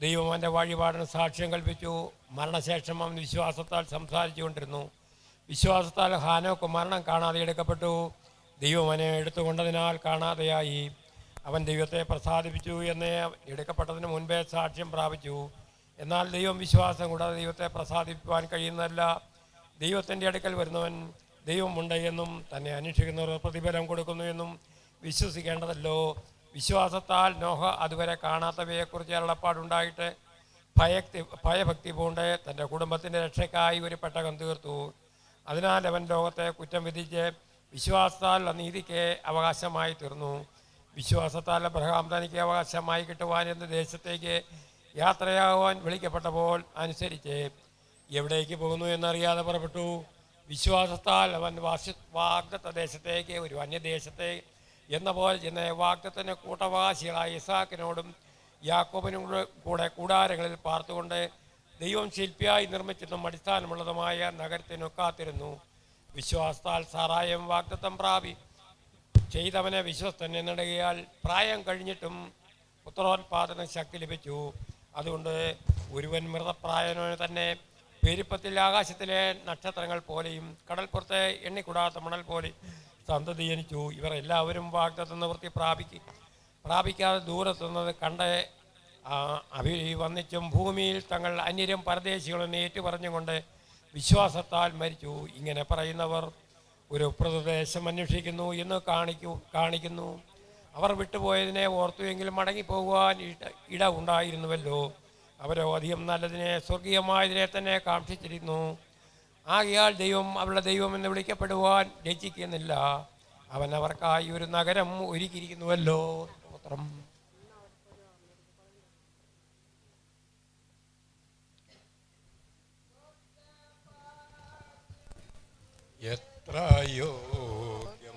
ദൈവം അവൻ്റെ വഴിപാടിന് സാക്ഷ്യം കൽപ്പിച്ചു മരണശേഷം അവൻ വിശ്വാസത്താൽ സംസാരിച്ചുകൊണ്ടിരുന്നു വിശ്വാസത്താൽ ഹാനോക്ക് മരണം കാണാതെ എടുക്കപ്പെട്ടു ദൈവം അവനെ എടുത്തുകൊണ്ടതിനാൽ കാണാതെയായി അവൻ ദൈവത്തെ പ്രസാദിപ്പിച്ചു എന്ന് എടുക്കപ്പെട്ടതിന് മുൻപേ സാക്ഷ്യം പ്രാപിച്ചു എന്നാൽ ദൈവം വിശ്വാസം കൂടാതെ ദൈവത്തെ പ്രസാദിപ്പിക്കുവാൻ കഴിയുന്നതല്ല ദൈവത്തിൻ്റെ അടുക്കൽ വരുന്നവൻ ദൈവമുണ്ട് എന്നും തന്നെ അന്വേഷിക്കുന്നവർ പ്രതിഫലം കൊടുക്കുന്നു എന്നും വിശ്വസിക്കേണ്ടതല്ലോ വിശ്വാസത്താൽ നോഹ അതുവരെ കാണാത്തവയെക്കുറിച്ച് അരുളപ്പാടുണ്ടായിട്ട് ഭയക്തി ഭയഭക്തി പൂണ്ട് തൻ്റെ കുടുംബത്തിൻ്റെ രക്ഷയ്ക്കായി ഒരു പെട്ടകം തീർത്തു അതിനാൽ അവൻ ലോകത്തെ കുറ്റം വിധിച്ച് വിശ്വാസത്താൽ നീതിക്ക് അവകാശമായി തീർന്നു വിശ്വാസത്താൽ അബ്രഹാം തനിക്ക് അവകാശമായി കിട്ടുവാൻ എന്ന ദേശത്തേക്ക് യാത്രയാകുവാൻ വിളിക്കപ്പെട്ടപ്പോൾ അനുസരിച്ച് എവിടേക്ക് പോകുന്നു എന്നറിയാതെ പുറപ്പെട്ടു വിശ്വാസത്താൽ അവൻ വാസ വാഗ്ദത്ത ദേശത്തേക്ക് ഒരു അന്യദേശത്തെ എന്ന പോലെ ചെന്ന് വാഗ്ദത്തിന് കൂട്ടവാസികളായ ഇസാക്കിനോടും യാക്കോബിനും കൂടെ- കൂടെ കൂടാരങ്ങളിൽ പാർത്തുകൊണ്ട് ദൈവം ശില്പിയായി നിർമ്മിച്ചതും അടിസ്ഥാനമുള്ളതുമായ നഗരത്തിനു കാത്തിരുന്നു വിശ്വാസത്താൽ സാറായം വാഗ്ദത്തം പ്രാപി ചെയ്തവനെ വിശ്വസ്തൻ എന്നിടുകയാൽ പ്രായം കഴിഞ്ഞിട്ടും പുത്രോത്പാദന ശക്തി ലഭിച്ചു അതുകൊണ്ട് ഒരുവൻ മൃതപ്രായനോന് തന്നെ പെരുപ്പത്തിൽ ആകാശത്തിലെ നക്ഷത്രങ്ങൾ പോലെയും കടൽപ്പുറത്തെ എണ്ണിക്കൂടാത്ത മണൽ പോലെ സന്തതി ജനിച്ചു ഇവർ എല്ലാവരും വാഗ്ദത്ത നിവൃത്തി പ്രാപിക്കും പ്രാപിക്കാതെ ദൂരത്തുനിന്നത് കണ്ട് ആ, അഭി വന്നിച്ചും ഭൂമിയിൽ തങ്ങൾ അന്യരും പരദേശികളും ഏറ്റുപറഞ്ഞുകൊണ്ട് വിശ്വാസത്താൽ മരിച്ചു ഇങ്ങനെ പറയുന്നവർ ഒരു പ്രദേശം അന്വേഷിക്കുന്നു എന്ന് കാണിക്കൂ കാണിക്കുന്നു അവർ വിട്ടുപോയതിനെ ഓർത്തുവെങ്കിലും മടങ്ങിപ്പോകുവാൻ ഇട ഇട ഉണ്ടായിരുന്നുവല്ലോ അവരോ അധികം നല്ലതിനെ സ്വർഗീയമായതിനെ തന്നെ കാക്ഷിച്ചിരുന്നു ആകയാൽ ദൈവം അവരുടെ ദൈവം എന്ന് വിളിക്കപ്പെടുവാൻ രചിക്കുന്നില്ല അവൻ അവർക്കായി ഒരു നഗരം ഒരുക്കിയിരിക്കുന്നുവല്ലോ സ്തോത്രം എത്ര യോഗ്യം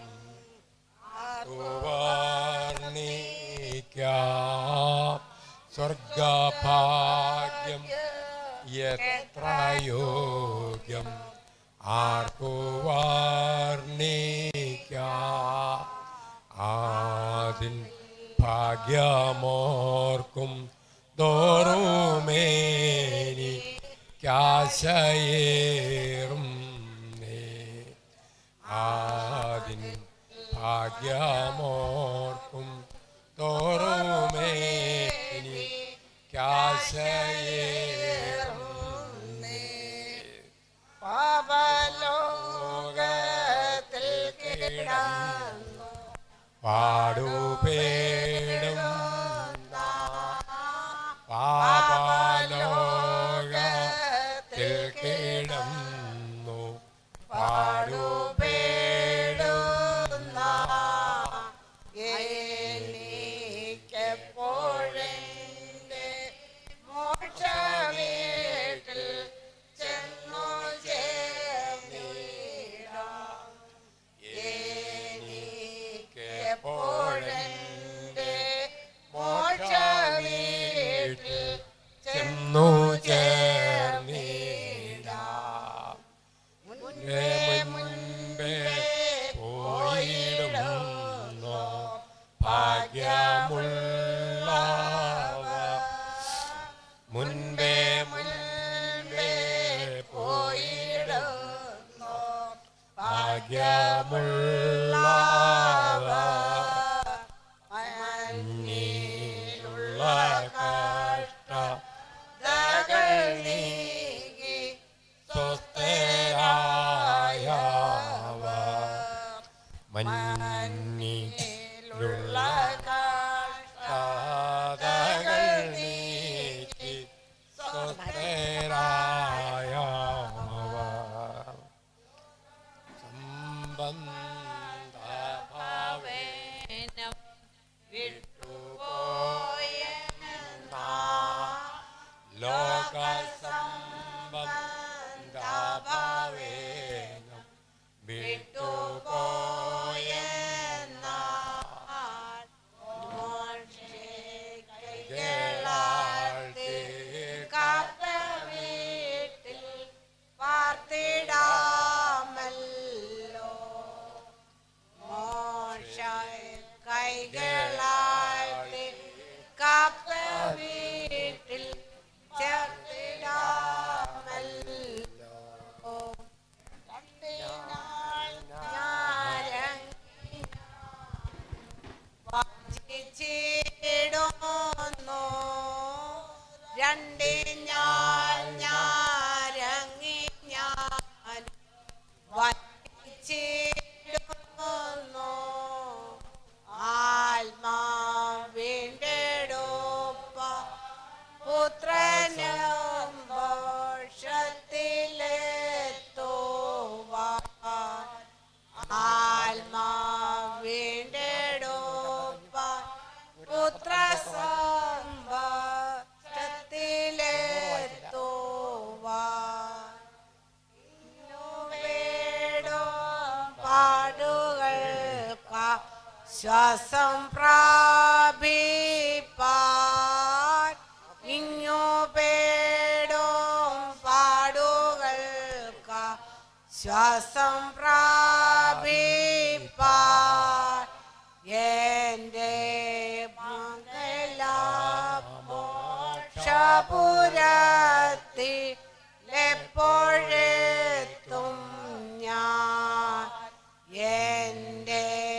വർണ്ണിക്കാം സ്വർഗഭാഗ്യം എത്ര യോഗ്യം ആർക്കു വർണ്ണിക്കാം ആദിൻ ഭാഗ്യമോർക്കും തോറുമേനി കാശയേറും നേ ആദിൻ ഭാഗ്യമോർക്കും തോറുമേനി കാശയേറും പാപലോകത്തിൽ കിടന്നു പാടുപേടും പാപലോകത്തിൽ കിടന്നു പാടുപേടുന്ന എനിക്കെപ്പോഴെന്റെ മോക്ഷവീട്ടിൽ ചെന്നു ചേർന്നിടാം എനിക്കെപ്പോഴെന്റെ മോക്ഷവീട്ടിൽ ചെന്നു ചേർന്നിടാ മുൻപേ മുൻപേ പോയിടുന്നു ഭാഗ്യമുള്ളവ മുൻപേ മുൻപേ പോയിടുന്നു ഭാഗ്യമുള്ളവ മഞ്ഞിലുള്ള കഷ്ട ദകൾ നീങ്ങി സ്വസ്ഥരായവ മഞ്ഞിലുള്ള മഞ്ഞിലുള്ള കാതകൾ കാതകൾ നീക്കി സ്വസ്ഥരായവ സംബന്ധഭാവേ ലോകസംബന്ധഭാവേനം വിട്ടുപോയെന്ന കാത്ത വീട്ടിൽ പാർത്തിടാമല്ലോ മോശ കൈകളാട്ടി കാത്ത വീട്ടിൽ രണ്ടിഞ്ഞാൽ ഞാരങ്ങി ഞാൻ വച്ചിടുന്നു ആത്മാവിൻ്റെടുപ്പ പുത്രനും മോക്ഷത്തിലെത്തുവാൻ ആത്മാവിൻ്റെടുപ്പ പുത്രസമ്പത്തിലെത്തുവാൻ വേടും പാടുകൾക്ക ശ്വാസം പ്രാപിപ്പാൻ ഇങ്ങു പേടും പാടുകൾക്ക ശ്വാസം പ്രാപിപ്പാൻ എൻ്റെ മംഗളമോക്ഷപുരത്തിലെപ്പോഴെത്തും ഞാൻ എൻ്റെ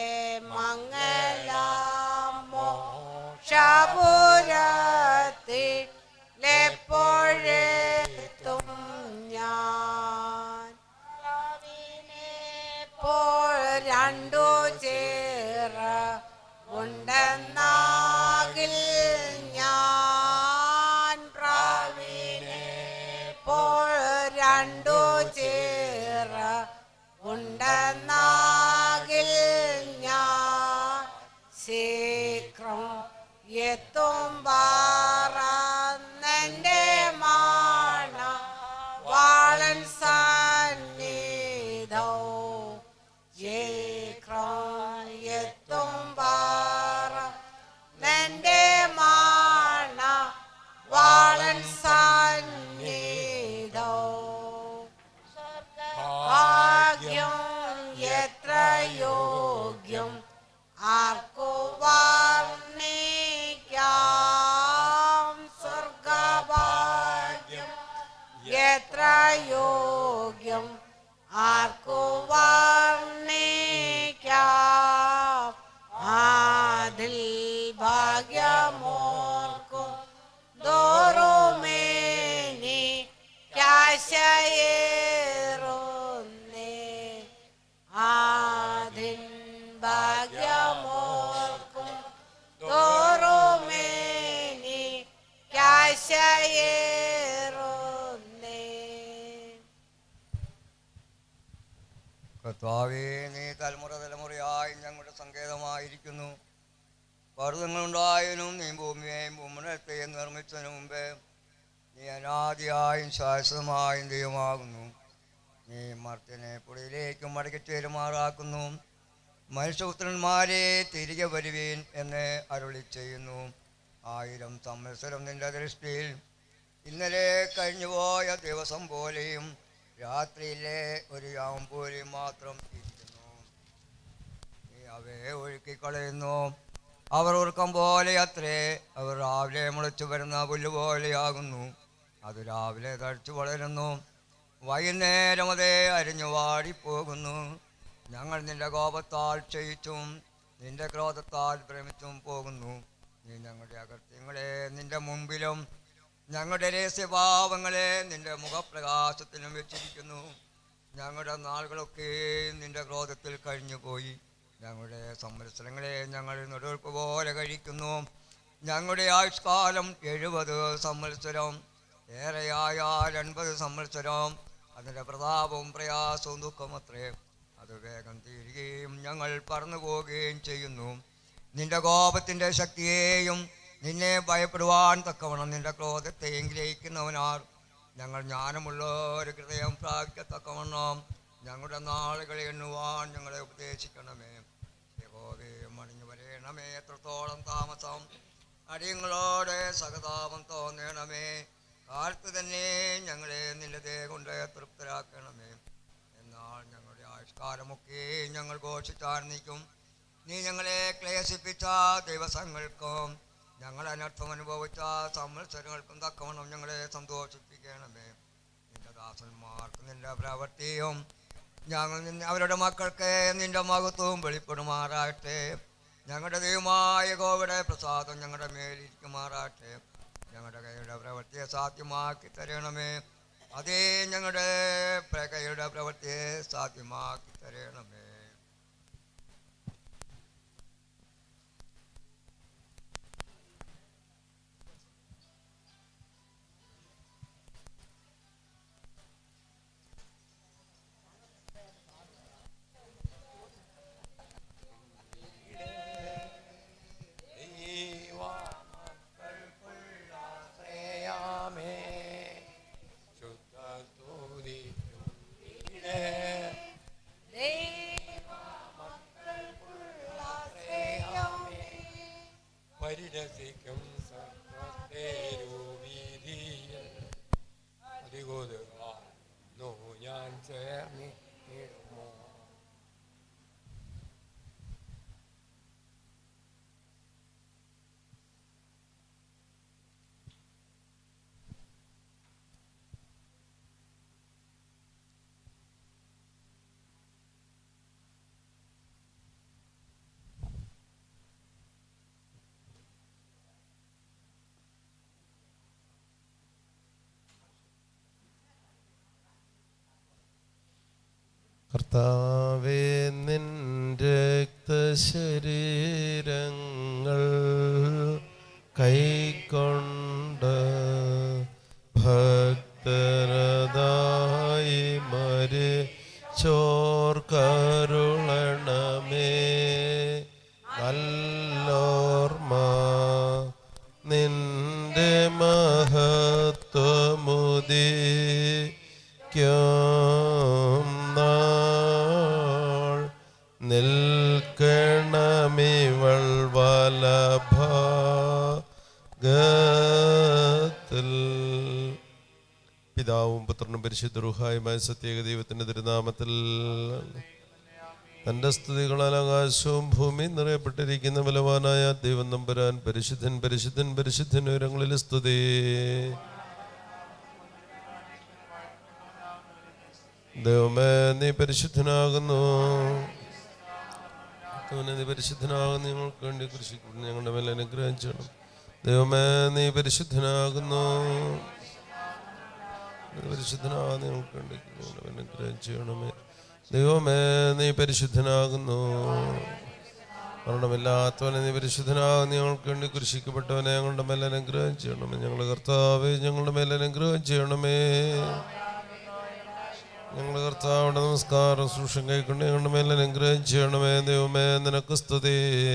മംഗളമോക്ഷപുരത്തിലെപ്പോഴെത്തും ഞാൻ ഇപ്പോൾ രണ്ടു ചേറ ഉണ്ടെന്നാകിൽ ഞാൻ പ്രാവിനെ ഇപ്പോൾ രണ്ടു ചേറ ഉണ്ടെന്നാകിൽ ഞാൻ ശീഘ്രം എത്തും പാറന്നെൻ്റെ മാണ വാളൻ സന്നിധോ ശീഘ്രം എത്തും പാറ നിന്റെ മാണ വാളൻ സന്നിധോ ഭാഗ്യം എത്ര യോഗ്യം ആർക്കു വർണ്ണിക്കാം സ്വർഗഭാഗ്യം എത്ര യോഗ്യം ആർക്കു വർണ്ണിക്കാം അതിൽ ഭാഗ്യമോർക്കും തോറുമേനി കാശയേറുന്നേ ആദിൻ ഭാഗ്യമോർക്കും തോറുമേനി കാശയേറുന്നേ കർത്താവേ നീ തലമുറ തലമുറയായി ഞങ്ങളുടെ സങ്കേതമായിരിക്കുന്നു പർവ്വതങ്ങളുണ്ടായതിനും നീ ഭൂമിയെയും ഭൂമണത്തെയും നിർമ്മിച്ചതിനു മുമ്പേ നീ അനാദിയായും ശാശ്വതമായും ദൈവമാകുന്നു നീ മർത്യനെ പുഴയിലേക്ക് മടക്കി ചേരുമാറാക്കുന്നു മനുഷ്യപുത്രന്മാരെ തിരികെ വരുവീൻ എന്ന് അരുളി ചെയ്യുന്നു ആയിരം സംവത്സരം നിന്റെ ദൃഷ്ടിയിൽ ഇന്നലെ കഴിഞ്ഞുപോയ ദിവസം പോലെയും രാത്രിയിലെ ഒരു യാമം പോലെയും മാത്രം ഇരിക്കുന്നു നീ അവയെ ഒഴുക്കിക്കളയുന്നു അവർ ഉറക്കം പോലെ അത്രേ അവർ രാവിലെ മുളച്ചു വരുന്ന പുല്ല് പോലെയാകുന്നു അത് രാവിലെ തടിച്ചു വളരുന്നു വൈകുന്നേരം അതേ അരിഞ്ഞു വാടിപ്പോകുന്നു ഞങ്ങൾ നിന്റെ കോപത്താൽ ക്ഷയിച്ചും നിന്റെ ക്രോധത്താൽ ഭ്രമിച്ചും പോകുന്നു നീ ഞങ്ങളുടെ അകൃത്യങ്ങളെ നിന്റെ മുമ്പിലും ഞങ്ങളുടെ രഹസ്യഭാവങ്ങളെ നിന്റെ മുഖപ്രകാശത്തിലും വെച്ചിരിക്കുന്നു ഞങ്ങളുടെ നാളുകളൊക്കെ നിന്റെ ക്രോധത്തിൽ കഴിഞ്ഞുപോയി ഞങ്ങളുടെ സംവത്സരങ്ങളെ ഞങ്ങൾ നെടുവെടുപ്പ് പോലെ കഴിക്കുന്നു ഞങ്ങളുടെ ആയുഷ്കാലം എഴുപത് സംവത്സരം ഏറെയായാൽ എൺപത് സംവത്സരം അതിൻ്റെ പ്രതാപവും പ്രയാസവും ദുഃഖമത്രേ അത് വേഗം തീരുകയും ഞങ്ങൾ പറന്നു പോവുകയും ചെയ്യുന്നു നിന്റെ കോപത്തിൻ്റെ ശക്തിയെയും നിന്നെ ഭയപ്പെടുവാൻ തക്കവണ്ണം നിന്റെ ക്രോധത്തെയും ഗ്രഹിക്കുന്നവനാർ ഞങ്ങൾ ജ്ഞാനമുള്ള ഒരു ഹൃദയം പ്രാപിക്കത്തക്കവണ്ണം ഞങ്ങളുടെ നാളുകളെ എണ്ണുവാൻ ഞങ്ങളെ ഉപദേശിക്കണമേ യഹോവേ മണിഞ്ഞു വരേണമേ എത്രത്തോളം താമസം അടിയങ്ങളോട് സഹതാപം തോന്നണമേ കാലത്ത് തന്നെ ഞങ്ങളെ നിന്റെ ദയ കൊണ്ട് തൃപ്തരാക്കണമേ എന്നാൽ ഞങ്ങളുടെ ആയുഷ്കാലമൊക്കെ ഞങ്ങൾ ഘോഷിച്ചാർന്നിക്കും നീ ഞങ്ങളെ ക്ലേശിപ്പിച്ച ദിവസങ്ങൾക്കും ഞങ്ങൾ അനർത്ഥം അനുഭവിച്ച സംവത്സരങ്ങൾക്കും തക്കവണ്ണം ഞങ്ങളെ സന്തോഷിപ്പിക്കണമേ നിന്റെ ദാസന്മാർക്ക് നിന്റെ പ്രവൃത്തിയും ഞങ്ങൾ നിന്നെ അവരുടെ മക്കൾക്ക് നിന്റെ മഹത്വവും വെളിപ്പെടുമാറാട്ടെ ഞങ്ങളുടെ ദൈവമായ കോവിടെ പ്രസാദം ഞങ്ങളുടെ മേലിരിക്കുമാറാട്ടെ ഞങ്ങളുടെ കൈയുടെ പ്രവൃത്തിയെ സാധ്യമാക്കി തരണമേ അതേ ഞങ്ങളുടെ പ്ര- കൈയുടെ പ്രവൃത്തിയെ സാധ്യമാക്കി തരണമേ ദൈവമക്കളുള്ളയാമേ, ശുദ്ധസ്തുതിക്കും ഈടേ. പരിരസിക്കും സർവത്തേരുവീതിയിൽ അതികൊതുകാന്നു ഞാൻ ചേർന്നിടുമോ കർത്താവേ നിൻ രക്തശരീരങ്ങൾ കൈക്കൊണ്ട് ഭക്തരതായി മരി ചോർക്കരുളണമേ നല്ലോർമ്മ നിന്റെ മഹത്വമുദി ക്കും നാൾ നിൽക്കണമിവൾ വലഭാഗത്തിൽ പിതാവും പുത്രനും പരിശുദ്ധ റുഹായുമായ സത്യേക ദൈവത്തിന്റെ തിരുനാമത്തിൽ തന്റെ സ്തുതികളാൽ ആകാശവും ഭൂമിയും നിറയപ്പെട്ടിരിക്കുന്ന ബലവാനായ ദൈവം നമ്പുരാൻ പരിശുദ്ധൻ പരിശുദ്ധൻ പരിശുദ്ധൻ ഉയരങ്ങളിൽ സ്തുതി ദൈവമേ നീ പരിശുദ്ധനാകുന്നു ദൈവമേ, നീ പരിശുദ്ധനാകുന്നു ഞങ്ങൾക്ക് വേണ്ടി കൃഷിക്കുന്നു ഞങ്ങളുടെ മേലെ അനുഗ്രഹം ചെയ്യണം ദൈവമേ നീ പരിശുദ്ധനാകുന്നു നീ പരിശുദ്ധനാകുന്നു ഞങ്ങൾക്ക് വേണ്ടി ഞങ്ങളുടെ മേലെ അനുഗ്രഹം ചെയ്യണമേ ദൈവമേ നീ പരിശുദ്ധനാകുന്നു മരണമില്ലാത്തവനെ നീ പരിശുദ്ധനാകുന്നു ഞങ്ങൾക്ക് വേണ്ടി കൃഷിക്കപ്പെട്ടവനെ ഞങ്ങളുടെ മേലെ അനുഗ്രഹം ചെയ്യണമേ ഞങ്ങളുടെ കർത്താവേ ഞങ്ങളുടെ മേലെ അനുഗ്രഹം ചെയ്യണമേ ഞങ്ങളുടെ കർത്താവിടെ നമസ്കാരം സൂക്ഷം കൈക്കൊണ്ട് ഞങ്ങളുടെ മേലെ അനുഗ്രഹം ചെയ്യണമേ ദൈവമേ നിനക്ക് സ്തുതി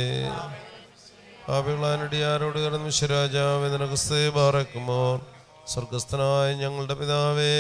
പാപികളാനടിയാരോട് കിടന്നു വിശ്വരാജാവേ നിനക്ക് സ്തുതി പാറക്കുമോ സ്വർഗസ്ഥനായ ഞങ്ങളുടെ പിതാവേ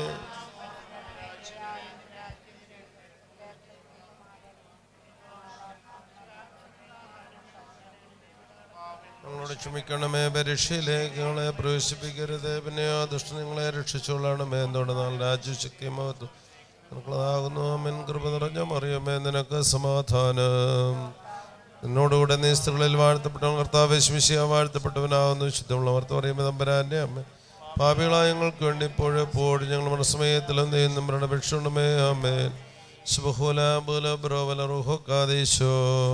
ഞങ്ങളോട് ക്ഷമിക്കണമേ പരീക്ഷയിലേക്ക് ഞങ്ങളെ പ്രവേശിപ്പിക്കരുത് പിന്നെ ആ ദുഷ്ട നിങ്ങളെ രക്ഷിച്ചോളണമേ എന്തുകൊണ്ട് നാൾ രാജ്യശക്തി മഹത്വം നിനക്കുള്ളതാകുന്നു അമ്മൻ കൃപ നിറഞ്ഞ മറിയമേ നിനക്ക് സമാധാനം നിന്നോടുകൂടെ നീ സ്ത്രീകളിൽ വാഴ്ത്തപ്പെട്ടവൻ കർത്താവ് ശമിശിയ വാഴ്ത്തപ്പെട്ടവനാകുന്നു ശുദ്ധമുള്ള വാർത്ത പറയുമ്പോൾ തമ്പരാൻ്റെ അമ്മ പാപികളായ ഞങ്ങൾക്ക് വേണ്ടി ഇപ്പോഴും എപ്പോഴും ഞങ്ങൾ മനസ്സമയത്തിലും ദൈവം നമ്മുടെ രക്ഷണമേ അമ്മേൻ ശുഭഹുല ബുല ബ്രോവല റുഹോ കാദേശോ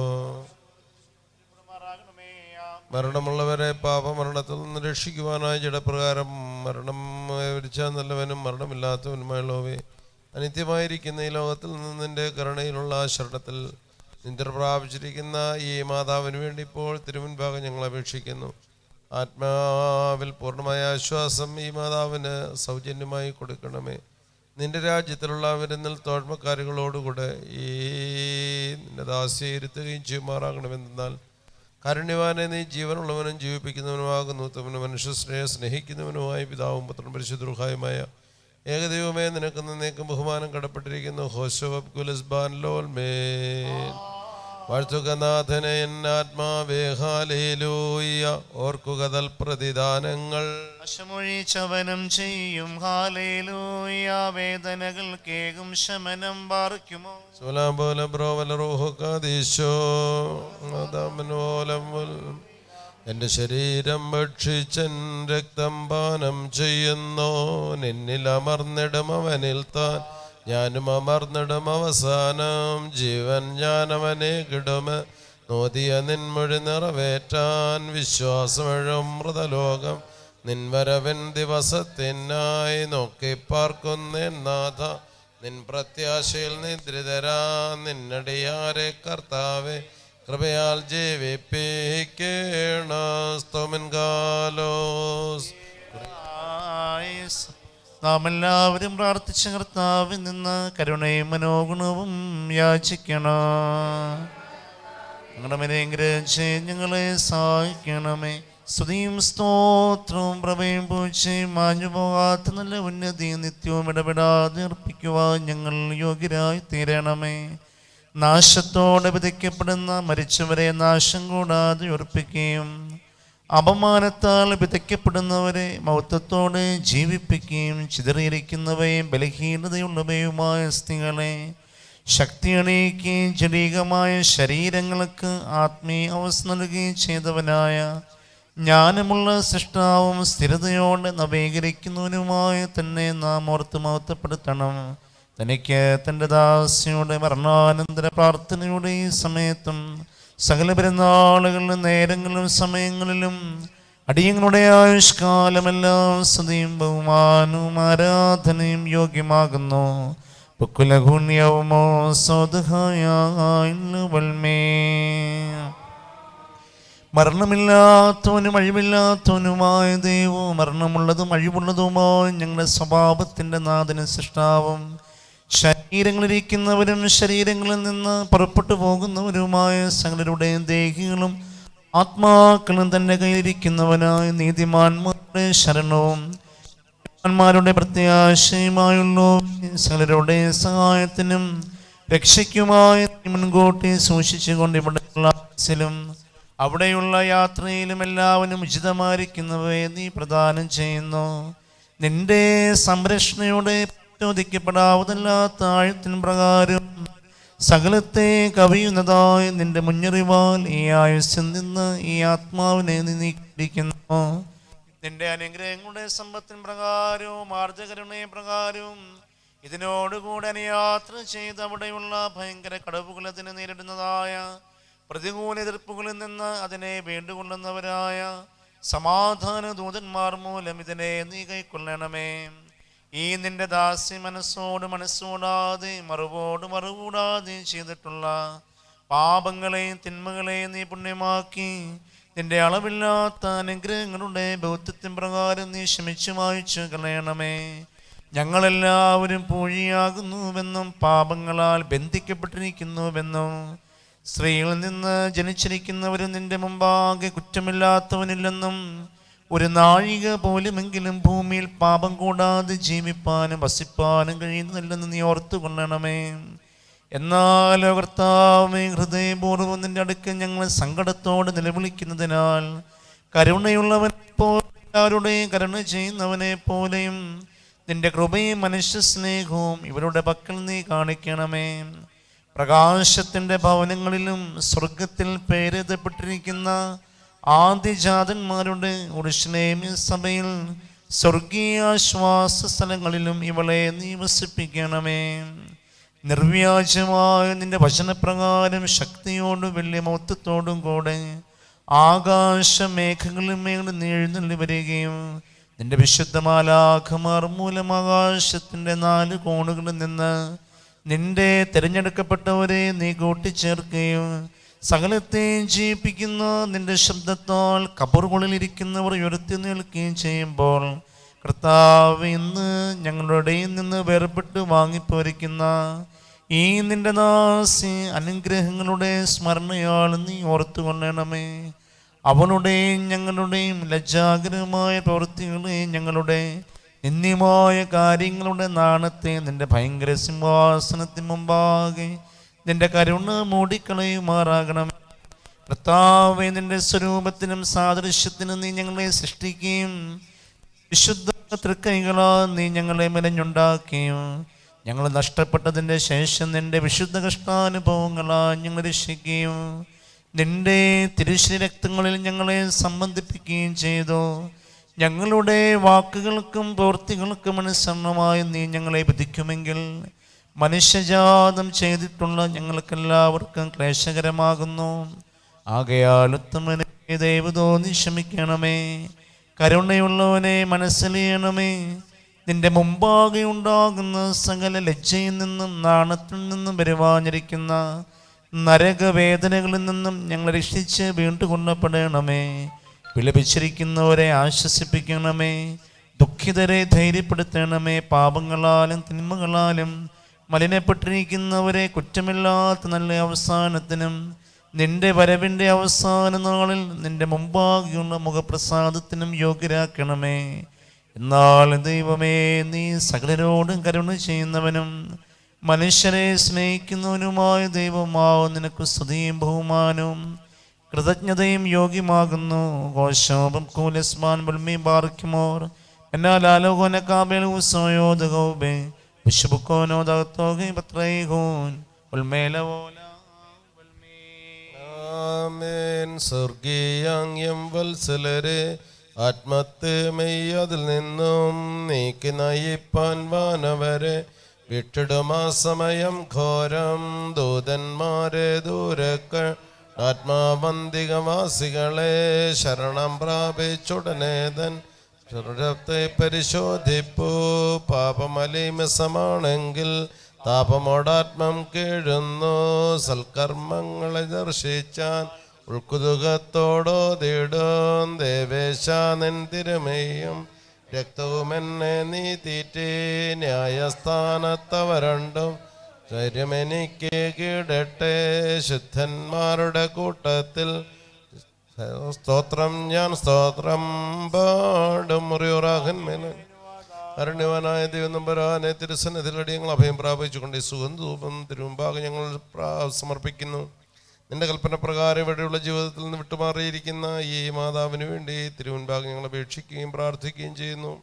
മരണമുള്ളവരെ പാപമരണത്തിൽ നിന്ന് രക്ഷിക്കുവാനായി ജഡപ്രകാരം മരണം വരിച്ച നല്ലവനും മരണമില്ലാത്തവനുമായുള്ളവേ അനിത്യമായിരിക്കുന്ന ഈ ലോകത്തിൽ നിന്ന് നിന്റെ കരുണയിലുള്ള ആ ശരണത്തിൽ നിദ്ര പ്രാപിച്ചിരിക്കുന്ന ഈ മാതാവിന് വേണ്ടി ഇപ്പോൾ തിരുമുൻഭാഗം ഞങ്ങൾ അപേക്ഷിക്കുന്നു ആത്മാവിൽ പൂർണ്ണമായ ആശ്വാസം ഈ മാതാവിന് സൗജന്യമായി കൊടുക്കണമേ നിന്റെ രാജ്യത്തിലുള്ള വിരുന്നിൽ തോഴ്മക്കാരികളോടുകൂടെ ഈ നിന്റെ ദാസ്യെ ഇരുത്തുകയും ചെയ്യുമാറാകണമെന്നാൽ കാരുണ്യവാനെ നീ ജീവനുള്ളവനും ജീവിപ്പിക്കുന്നവനുമാകുന്നു തവന് മനുഷ്യ സ്നേഹ സ്നേഹിക്കുന്നവനുമായി പിതാവും പുത്രനും പരിശുദ്ധുഹായുമായ ഏകദൈവമേ നിനക്ക് നിന്നേക്കും ബഹുമാനം കടപ്പെട്ടിരിക്കുന്നു ഹോശോ അബ്കുലസ് ബാൻ ലോൽ മേൻ വാഴ്ത്തുക നാഥനെ എന്നാത്മാവേ ഹാലേലൂയ ഓർക്കുക തൽ പ്രതിദാനങ്ങൾ അശമൊഴിച്ചവനം ചെയ്യും ഹാലേലൂയ വേദനകൾ കേകും ശമനം പാർക്കുമോ സോലാം പോലെ ബ്രോവല റോഹോ കാദീശോ ആദാമനോലം വൽ എൻ്റെ ശരീരം ഭക്ഷിച്ചൻ രക്തം പാനം ചെയ്യുന്നു നിന്നിൽ അമർന്നിടും അവനിൽ താൻ ഞാനും അമർന്നിടും അവസാനം ജീവൻ ഞാനവനെ കിടുമ നോദിയ നിൻമൊഴി നിറവേറ്റാൻ വിശ്വാസമെഴും മൃതലോകം നിൻവരവൻ ദിവസത്തിനായി നോക്കി പാർക്കുന്നേ നാഥ നിൻ പ്രത്യാശയിൽ നിദ്രിതരാ നിന്നടിയാരെ കർത്താവെ കൃപയാൽ ജീവിപ്പിക്കേണ സ്തോമൻ കാലോസ് ആയിസ്. നാം എല്ലാവരും പ്രാർത്ഥിച്ച കർത്താവിൽ നിന്ന് കരുണയും മനോഗുണവും യാചിക്കണം ഞങ്ങളുടെ മേലെ അനുഗ്രഹിച്ച് ഞങ്ങളെ സഹായിക്കണമേ സ്തുതിയും സ്തോത്രവും പ്രഭയും പൂച്ചയും മാഞ്ഞു പോകാത്ത നല്ല ഉന്നതിയും നിത്യവും ഇടപെടാതെ അർപ്പിക്കുവാൻ ഞങ്ങൾ യോഗ്യരായി തീരണമേ നാശത്തോടെ വിതയ്ക്കപ്പെടുന്ന മരിച്ചവരെ നാശം കൂടാതെ ഉറപ്പിക്കുകയും അപമാനത്താൽ വിതയ്ക്കപ്പെടുന്നവരെ മൗത്വത്തോടെ ജീവിപ്പിക്കുകയും ചിതറിയിരിക്കുന്നവയും ബലഹീനതയുള്ളവയുമായ സ്ത്രീകളെ ശക്തി അണിയിക്കുകയും ജടീകമായ ശരീരങ്ങൾക്ക് ആത്മീയ അവസ്ഥ നൽകുകയും ചെയ്തവനായ ജ്ഞാനമുള്ള സൃഷ്ടാവും സ്ഥിരതയോടെ നവീകരിക്കുന്നവനുമായ തന്നെ നാം ഓർത്ത് മഹത്വപ്പെടുത്തണം തനിക്ക് തൻ്റെ ദാസിയുടെ മരണാനന്തര പ്രാർത്ഥനയുടെ ഈ സമയത്തും സകല പെരുന്നാളുകളിലും നേരങ്ങളിലും സമയങ്ങളിലും അടിയങ്ങളുടെ ആയുഷ്കാലമെല്ലാം സ്തുതിയും ബഹുമാനവും ആരാധനയും യോഗ്യമാകുന്നു പുക്കുലഗുണ്യവുമോ സ്വതഹായുവൽമേ മരണമില്ലാത്തവനും അഴിവില്ലാത്തവനുമായ ദൈവവും മരണമുള്ളതും അഴിവുള്ളതുമായ ഞങ്ങളുടെ സ്വഭാവത്തിൻ്റെ നാഥനും സൃഷ്ടാവും ശരീരങ്ങളിലിരിക്കുന്നവരും ശരീരങ്ങളിൽ നിന്ന് പുറപ്പെട്ടു പോകുന്നവരുമായ സകലരുടെയും ദേഹികളും ആത്മാക്കളും തൻ്റെ കയ്യിലിരിക്കുന്നവനായ നീതിമാന്മാരുടെ ശരണവും ന്മാരുടെ പ്രത്യാശയുമായുള്ളൂ സകലരുടെ സഹായത്തിനും രക്ഷയ്ക്കുമായി നീ മുൻകൂട്ടി സൂക്ഷിച്ചുകൊണ്ട് ഇവിടെയുള്ള ആയുസ്സിലും അവിടെയുള്ള യാത്രയിലും എല്ലാവരും ഉചിതമായിരിക്കുന്നവയെ നീ പ്രദാനം ചെയ്യുന്നു നിന്റെ സംരക്ഷണയുടെ ചോദിക്കപ്പെടാവുന്നല്ലാത്ത ആഴത്തിൻ പ്രകാരം സകലത്തെ കവിയുന്നതായി നിന്റെ മുന്നറിവാൽ ഈ ആയുസ്സിൽ നിന്ന് ഈ ആത്മാവിനെ നീ നീക്കിയിരിക്കുന്നു നിന്റെ അനുഗ്രഹങ്ങളുടെ സമ്പത്തിൻ പ്രകാരവും ആർജകരുണയ പ്രകാരവും ഇതിനോടുകൂടെ അനുയാത്ര ചെയ്ത് അവിടെയുള്ള ഭയങ്കര കടവുകൾ അതിനെ നേരിടുന്നതായ പ്രതികൂല എതിർപ്പുകളിൽ നിന്ന് അതിനെ വേണ്ടുകൊള്ളുന്നവരായ സമാധാന ദൂതന്മാർ മൂലം ഇതിനെ നീ കൈക്കൊള്ളണമേ ഈ നിന്റെ ദാസി മനസ്സോട് മനസ്സോടാതെ മറുവോട് മറുകൂടാതെ ചെയ്തിട്ടുള്ള പാപങ്ങളെയും തിന്മകളെയും നീ പുണ്യമാക്കി നിന്റെ അളവില്ലാത്ത അനുഗ്രഹങ്ങളുടെ ബൗദ്ധത്തിൻ പ്രകാരം നീ ക്ഷമിച്ചു വായിച്ചു കളയണമേ ഞങ്ങളെല്ലാവരും പൂഴിയാകുന്നുവെന്നും പാപങ്ങളാൽ ബന്ധിക്കപ്പെട്ടിരിക്കുന്നുവെന്നും സ്ത്രീകളിൽ നിന്ന് ജനിച്ചിരിക്കുന്നവരും നിന്റെ മുമ്പാകെ കുറ്റമില്ലാത്തവനില്ലെന്നും ഒരു നാഴിക പോലുമെങ്കിലും ഭൂമിയിൽ പാപം കൂടാതെ ജീവിപ്പാനും വസിപ്പാനും കഴിയുന്നില്ലെന്ന് നീ ഓർത്തു കൊള്ളണമേ എന്നാലോ കർത്താവേ ഹൃദയപൂർവ്വം നിന്റെ അടുക്ക് ഞങ്ങൾ സങ്കടത്തോടെ നിലവിളിക്കുന്നതിനാൽ കരുണയുള്ളവനെ പോലെ എല്ലാവരുടെയും കരുണ ചെയ്യുന്നവനെ പോലെയും നിന്റെ കൃപയും മനുഷ്യ സ്നേഹവും ഇവരുടെ പക്കൽ നീ കാണിക്കണമേ പ്രകാശത്തിൻ്റെ ഭവനങ്ങളിലും സ്വർഗത്തിൽ പേരെഴുതപ്പെട്ടിരിക്കുന്ന ആദ്യജാതന്മാരുടെ ഉറുഷ്ലേമ്യ സഭയിൽ സ്വർഗീയാശ്വാസ സ്ഥലങ്ങളിലും ഇവളെ നീ വസിപ്പിക്കണമേ നിർവ്യാജമായ നിന്റെ വചനപ്രകാരം ശക്തിയോടും വലിയ മൗത്വത്തോടും കൂടെ ആകാശമേഘങ്ങളിൽ മേൽ നീ എഴുന്നള്ളി വരികയും നിന്റെ വിശുദ്ധമാലാഖമാർ മൂലം ആകാശത്തിൻ്റെ നാല് കോണുകളിൽ നിന്ന് നിന്റെ തിരഞ്ഞെടുക്കപ്പെട്ടവരെ നീ കൂട്ടിച്ചേർക്കുകയും സകലത്തെയും ജീവിപ്പിക്കുന്ന നിന്റെ ശബ്ദത്താൽ കബറുകളിലിരിക്കുന്നവർ ഉയർത്തി നിൽക്കുകയും ചെയ്യുമ്പോൾ കർത്താവ് ഇന്ന് ഞങ്ങളുടെ ഇടയിൽ നിന്ന് വേർപെട്ട് വാങ്ങിപ്പോരിക്കുന്ന ഈ നിന്റെ ദാസി അനുഗ്രഹങ്ങളുടെ സ്മരണയാൽ നീ ഓർത്തു കൊള്ളണമേ അവളുടെയും ഞങ്ങളുടെയും ലജ്ജാകരമായ പ്രവൃത്തികളെയും ഞങ്ങളുടെ നിന്ദ്യമായ കാര്യങ്ങളുടെ നാണത്തെ നിന്റെ ഭയങ്കര സിംഹാസനത്തിന് മുമ്പാകെ നിന്റെ കരുണ മൂടിക്കളയുമാറാകണമേ കർത്താവെ നിന്റെ സ്വരൂപത്തിനും സാദൃശ്യത്തിനും നീ ഞങ്ങളെ സൃഷ്ടിക്കുകയും വിശുദ്ധ തൃക്കൈകളാ നീ ഞങ്ങളെ മെനഞ്ഞുണ്ടാക്കുകയും ഞങ്ങൾ നഷ്ടപ്പെട്ടതിൻ്റെ ശേഷം നിന്റെ വിശുദ്ധ കഷ്ടാനുഭവങ്ങളാ ഞങ്ങൾ രക്ഷിക്കുകയും നിന്റെ തിരുശ്രീ രക്തങ്ങളിൽ ഞങ്ങളെ സംബന്ധിപ്പിക്കുകയും ചെയ്തു ഞങ്ങളുടെ വാക്കുകൾക്കും പ്രവൃത്തികൾക്കും അനുസരണമായി നീ ഞങ്ങളെ വിധിക്കുമെങ്കിൽ മനുഷ്യജാതം ചെയ്തിട്ടുള്ള ഞങ്ങൾക്കെല്ലാവർക്കും ക്ലേശകരമാകുന്നു ആകയാൽ ഉത്തമനെ ദൈവതോന്നി ക്ഷമിക്കണമേ കരുണയുള്ളവനെ മനസ്സിലെയണമേ നിന്റെ മുമ്പാകെ ഉണ്ടാകുന്ന സകല ലജ്ജയിൽ നിന്നും നാണത്തിൽ നിന്നും വരുവാഞ്ഞിരിക്കുന്ന നരകവേദനകളിൽ നിന്നും ഞങ്ങളെ രക്ഷിച്ച് വീണ്ടുകൊള്ളപ്പെടണമേ വിലപിച്ചിരിക്കുന്നവരെ ആശ്വസിപ്പിക്കണമേ ദുഃഖിതരെ ധൈര്യപ്പെടുത്തണമേ പാപങ്ങളാലും തിന്മകളാലും മലിനപ്പെട്ടിരിക്കുന്നവരെ കുറ്റമില്ലാത്ത നല്ല അവസാനത്തിനും നിന്റെ വരവിൻ്റെ അവസാന നാളിൽ നിന്റെ മുമ്പാകെയുള്ള മുഖപ്രസാദത്തിനും യോഗ്യരാക്കണമേ എന്നാൽ ദൈവമേ നീ സകലരോടും കരുണ ചെയ്യുന്നവനും മനുഷ്യരെ സ്നേഹിക്കുന്നവനുമായ ദൈവമാവും നിനക്ക് സ്തുതിയും ബഹുമാനവും കൃതജ്ഞതയും യോഗ്യമാകുന്നു ഗോശോഭം കൂലസ്മാൻ ബൽമി ബാർക്കുമോർ എന്നാൽ ആലോകോന കാബേൽ ഉസോയോദകോബെ വിശുബുക്കോനോ ദത്തോകെ പത്രൈഹോൻ ഉൽമേലവോല ആമേൻ സ്വർഗീയാങ്യം വത്സലരെ ആത്മത്തെ മെയ് അതിൽ നിന്നും നീക്കി നയിപ്പാൻ വാനവരെ വിട്ടിടുമാ സമയം ഘോരം ദൂതന്മാരെ ദൂരക്ക ആത്മാവന്തികവാസികളെ ശരണം പ്രാപിച്ചുടനേതൻ ശരീരത്തെ പരിശോധിപ്പു പാപമലിമസമാണെങ്കിൽ താപമോടാത്മം കീഴുന്നു സൽക്കർമ്മങ്ങളെ ദർശിച്ചാൻ ഉൾക്കുതുകത്തോടോ തീടും ദേവേശ നിൻ തിരുമയും രക്തവും എന്നെ നീ തീറ്റി ന്യായസ്ഥാനത്തവരണ്ടും ധൈര്യമെനിക്ക് കീടട്ടെ ശുദ്ധന്മാരുടെ കൂട്ടത്തിൽ സ്തോത്രം ഞാൻ സ്തോത്രം പാടും മുറിയോറാഹൻ മേലൻ അരണ്യവാനായ ദൈവനമ്പരാനെ തിരുസന്നിധിയിലടി ഞങ്ങൾ അഭയം പ്രാപിച്ചുകൊണ്ട് ഈ സുഗന്ധൂപം തിരുമുമ്പാകെ ഞങ്ങൾ പ്രാ- സമർപ്പിക്കുന്നു നിന്റെ കൽപ്പന പ്രകാരം ഇവിടെയുള്ള ജീവിതത്തിൽ നിന്ന് വിട്ടുമാറിയിരിക്കുന്ന ഈ മാതാവിന് വേണ്ടി തിരുമുൻപാകെ ഞങ്ങൾ അപേക്ഷിക്കുകയും പ്രാർത്ഥിക്കുകയും ചെയ്യുന്നു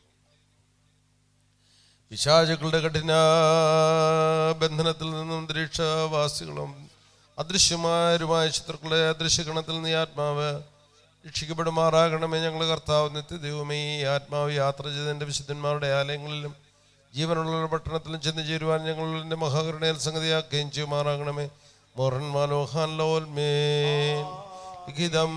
പിശാചുക്കളുടെ കഠിന ബന്ധനത്തിൽ നിന്നും അന്തരീക്ഷവാസികളും അദൃശ്യമാരുമായ ശത്രുക്കളുടെ അദൃശ്യഗണത്തിൽ നീ ആത്മാവ് രക്ഷിക്കപ്പെടുമാറാകണമേ ഞങ്ങൾ കർത്താവ് നിത്യദൈവമേ ഈ ആത്മാവ് യാത്ര ചെയ്തതിൻ്റെ വിശുദ്ധന്മാരുടെ ആലയങ്ങളിലും ജീവനുള്ള പട്ടണത്തിലും ചെന്ന് ചേരുവാൻ ഞങ്ങളുടെ മഹാകരുണയിൽ സംഗതിയാക്കുകയും ചെയ്യുമാറാകണമേ മോറൻ മാലോഹാൻ ലോൽമേൻ ലിഖിതം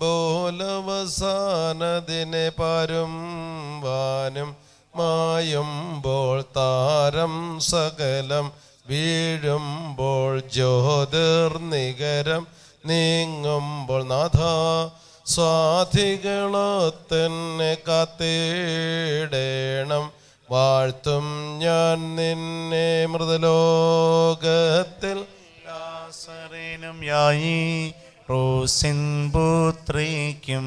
പോലവസാനദിനെ പാരും വാനും മായുമ്പോൾ താരം സകലം വീഴുമ്പോൾ ജ്യോതിർനികരം നീങ്ങുമ്പോൾ നാഥ സ്വാധികളോ തന്നെ കാത്തിടേണം വാഴ്ത്തും ഞാൻ നിന്നെ മൃതലോകത്തിൽ ലാസറേനും യായി റോസിൻ പുത്രിക്കും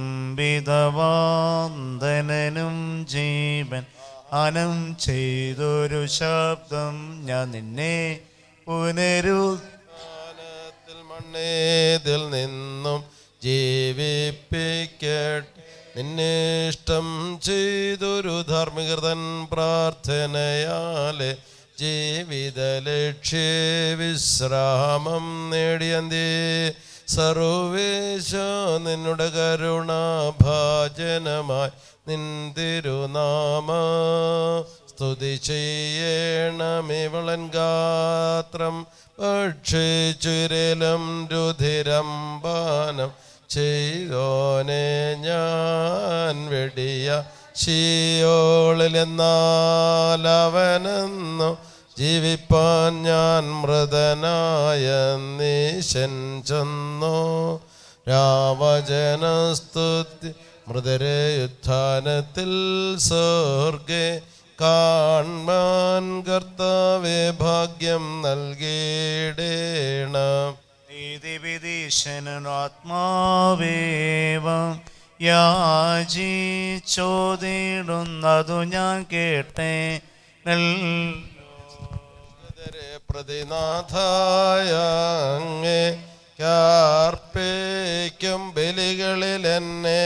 വിധവാന്തനും ജീവൻ അനം ചെയ്തൊരു ശബ്ദം ഞാൻ നിന്നെ പുനരു ജ്ഞാനത്തിൽ മണ്ണേതിൽ നിന്നും ജീവിപ്പിക്കട്ടെ നിന്നിഷ്ടം ചെയ്തൊരു ധാർമ്മികതൻ പ്രാർത്ഥനയാലെ ജീവിത ലക്ഷ്യ വിശ്രാമം നേടിയന്തേ സർവേശ നിന്നുടെ കരുണാഭാജനമായി നിൻ തിരുനാമ സ്തുതി ചെയ്യണമിവളൻ ഗാത്രം ഭക്ഷിച്ചുരലും രുധിരം പാനം ചെയ്തോനെ ഞാൻ വെടിയ ശിയോളിലെന്നാൽ അവനെന്നു ജീവിപ്പാൻ ഞാൻ മൃതനായ നീശൻ ചെന്നോ രാവജനസ്തുതി മൃതരെ ഉത്ഥാനത്തിൽ സ്വർഗെ കാൺമാൻ കർത്താവെ ഭാഗ്യം നൽകിയിടേണം നീതിവിധീശനാത്മാവേവം യാചിച്ചോതിടുന്നതു ഞാൻ കേട്ടേ രെ പ്രതിനാഥായ അങ്ങേ കാർപ്പേക്കും ബലികളിൽ എന്നെ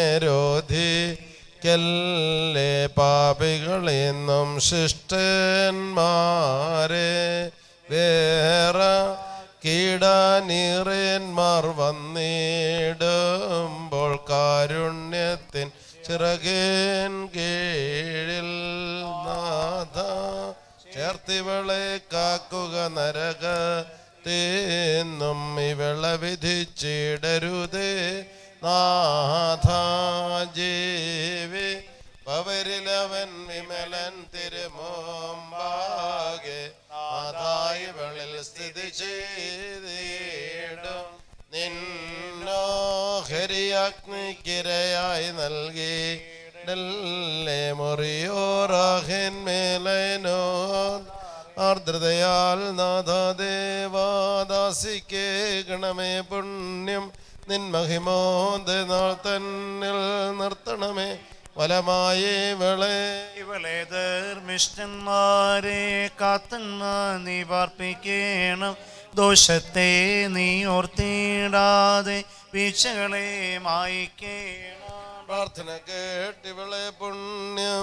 രോധിക്കല്ലേ പാപികളെന്നും ശിഷ്ടന്മാരെ വേറെ കീടാനീറന്മാർ വന്നിടുമ്പോൾ കാരുണ്യത്തിൻ ചിറകേൻ കീഴിൽ നാഥ ചേർത്തിവളെ കാക്കുക നരക തേന്നും ഇവള വിധിച്ചിടരുതേ നാഥ ജീവി പവരിലവൻ വിമലൻ തിരുമോമ്പാകെ നാഥായി വെളിൽ സ്ഥിതി ചെയ്തിടും നിന്നോഹരിയാഗ്നിക്കിരയായി നൽകി ഡല്ലേ മുറിയോറാഹിന്മേലനോ ആർദ്രതയാൽ നാഥദേവാദാസിക്ക് ഗണമേ പുണ്യം നിൻ മഹിമോന്ത നാൾ തന്നിൽ നിർത്തണമേ വലമായി വിളേ ഇവളെ ധർമ്മിഷ്ടന്മാരെ കാത്തുന്ന നീ പാർപ്പിക്കണം ദോഷത്തെ നീ ഓർത്തിടാതെ വീഴ്ചകളെ മായിക്കണം പ്രാർത്ഥന കേട്ടിവളെ പുണ്യം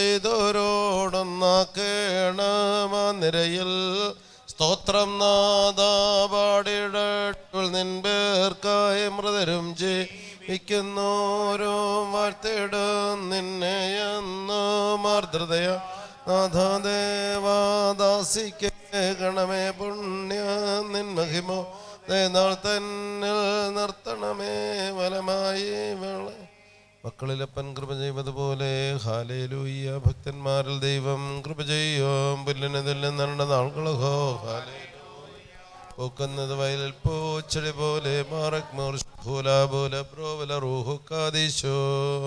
ചെയ്തോരോടൊന്നാക്കേണമാ നിരയിൽ സ്തോത്രം നാദാപാടിടട്ടുൾ നിൻപേർക്കായി മൃതരും ജീവിക്കുന്നോരും വാഴ്ത്തിടും നിന്നെ എന്ന് മാർദ്രതയ നാഥദേവാദാസിക്ക് ഗണമേ പുണ്യ നിൻ മഹിമോ നാൾ തന്നിൽ നിർത്തണമേ വലമായി വേള മക്കളിലപ്പൻ കൃപ ചെയ്തതുപോലെ ഹാലേലൂയ്യ ഭക്തന്മാരിൽ ദൈവം കൃപ ചെയ്യും പുല്ലിനതിൽ നിന്നണ്ട നാളുകളോ പൂക്കുന്നത് വയലിൽ പൂച്ചെടി പോലെ മാറക് മൂല പോലെ പ്രോവല റൂഹുക്കാദീശോ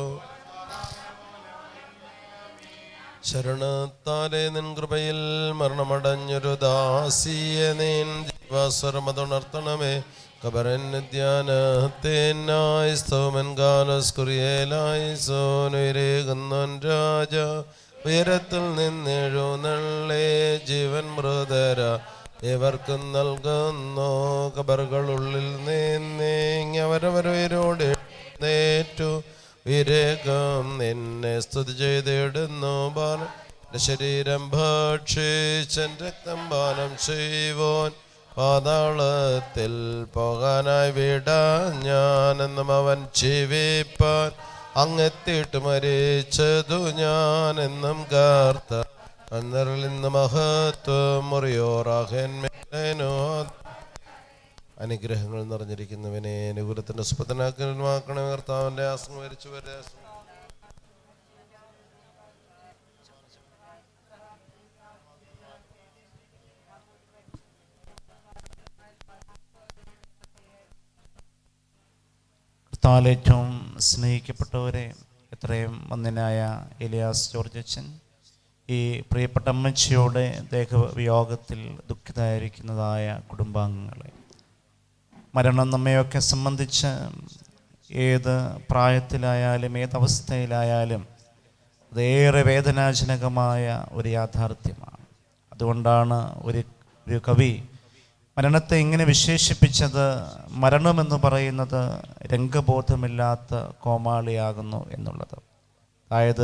ശരണത്താലെ നിൻ കൃപയിൽ മരണമടഞ്ഞൊരു ദാസിയെ നീൻ ജീവാസ്വരമതുണർത്തണമേ കബരൻ ധ്യാനത്തേനായി സ്തോമൻ കാലസ്കുറിയേലായി സോനുരേകുന്നൻ രാജ ഉയരത്തിൽ നിന്നെഴുന്നള്ളേ ജീവൻ മൃതര ഇവർക്കും നൽകുന്നു കബറുകളുള്ളിൽ നീങ്ങവരവരോട് നേറ്റു വിരേകം നിന്നെ സ്തുതി ചെയ്തിടുന്നു ബാലം എൻ്റെ ശരീരം ഭക്ഷിച്ചൻ രക്തം പാനം ചെയ്യുവോൻ പാതാളത്തിൽ പോകാനായി വിടാ ഞാനെന്നും അവൻ ജീവിപ്പാൻ അങ്ങെത്തിയിട്ട് മരിച്ചതു ഞാൻ എന്നും കാർത്ത അന്നറിൽ നിന്ന് മഹത്വം മുറിയോറാഹന്മേനോ അനുഗ്രഹങ്ങൾ നിറഞ്ഞിരിക്കുന്നവനെ അനുകൂലത്തിന്റെ സുപത്തനാക്കണമേ കർത്താവിന്റെ ആസം വരിച്ചു വരെ കർത്താവിൽ ഏറ്റവും സ്നേഹിക്കപ്പെട്ടവരെ എത്രയും വന്ദനായ എലിയാസ് ജോർജ് അച്ഛൻ ഈ പ്രിയപ്പെട്ട അമ്മച്ചിയുടെ ദേഹവിയോഗത്തിൽ ദുഃഖിതരായിരിക്കുന്നതായ കുടുംബാംഗങ്ങളെ മരണം നമ്മയൊക്കെ സംബന്ധിച്ച് ഏത് പ്രായത്തിലായാലും ഏതവസ്ഥയിലായാലും അതേറെ വേദനാജനകമായ ഒരു യാഥാർത്ഥ്യമാണ് അതുകൊണ്ടാണ് ഒരു ഒരു കവി മരണത്തെ ഇങ്ങനെ വിശേഷിപ്പിച്ചത് മരണമെന്ന് പറയുന്നത് രംഗബോധമില്ലാത്ത കോമാളിയാകുന്നു എന്നുള്ളത് അതായത്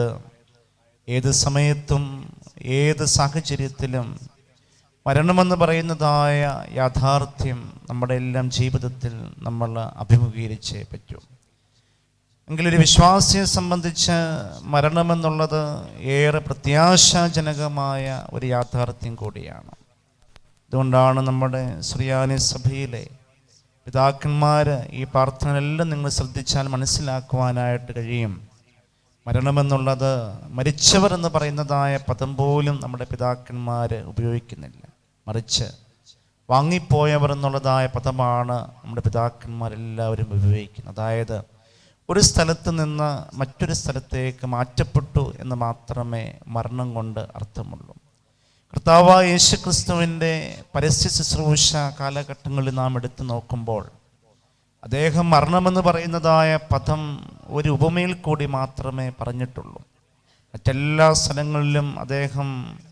ഏത് സമയത്തും ഏത് സാഹചര്യത്തിലും മരണമെന്ന് പറയുന്നതായ യാഥാർത്ഥ്യം നമ്മുടെ എല്ലാം ജീവിതത്തിൽ നമ്മൾ അഭിമുഖീകരിച്ചേ പറ്റൂ എങ്കിലൊരു വിശ്വാസിയെ സംബന്ധിച്ച് മരണമെന്നുള്ളത് ഏറെ പ്രത്യാശാജനകമായ ഒരു യാഥാർത്ഥ്യം കൂടിയാണ് അതുകൊണ്ടാണ് നമ്മുടെ ശ്രീയാനി സഭയിലെ പിതാക്കന്മാർ ഈ പ്രാർത്ഥനകളെല്ലാം നിങ്ങൾ ശ്രദ്ധിച്ചാൽ മനസ്സിലാക്കുവാനായിട്ട് കഴിയും മരണമെന്നുള്ളത് മരിച്ചവർ എന്ന് പറയുന്നതായ പദം പോലും നമ്മുടെ പിതാക്കന്മാർ ഉപയോഗിക്കുന്നില്ല മറിച്ച് വാങ്ങിപ്പോയവർ എന്നുള്ളതായ പദമാണ് നമ്മുടെ പിതാക്കന്മാരെല്ലാവരും ഉപയോഗിക്കുന്നത് അതായത് ഒരു സ്ഥലത്ത് നിന്ന് മറ്റൊരു സ്ഥലത്തേക്ക് മാറ്റപ്പെട്ടു എന്ന് മാത്രമേ മരണം കൊണ്ട് അർത്ഥമുള്ളൂ കർത്താവായ യേശു ക്രിസ്തുവിൻ്റെ പരസ്യ ശുശ്രൂഷ കാലഘട്ടങ്ങളിൽ നാം എടുത്തു നോക്കുമ്പോൾ അദ്ദേഹം മരണമെന്ന് പറയുന്നതായ പദം ഒരു ഉപമയിൽ കൂടി മാത്രമേ പറഞ്ഞിട്ടുള്ളൂ മറ്റെല്ലാ സ്ഥലങ്ങളിലും അദ്ദേഹം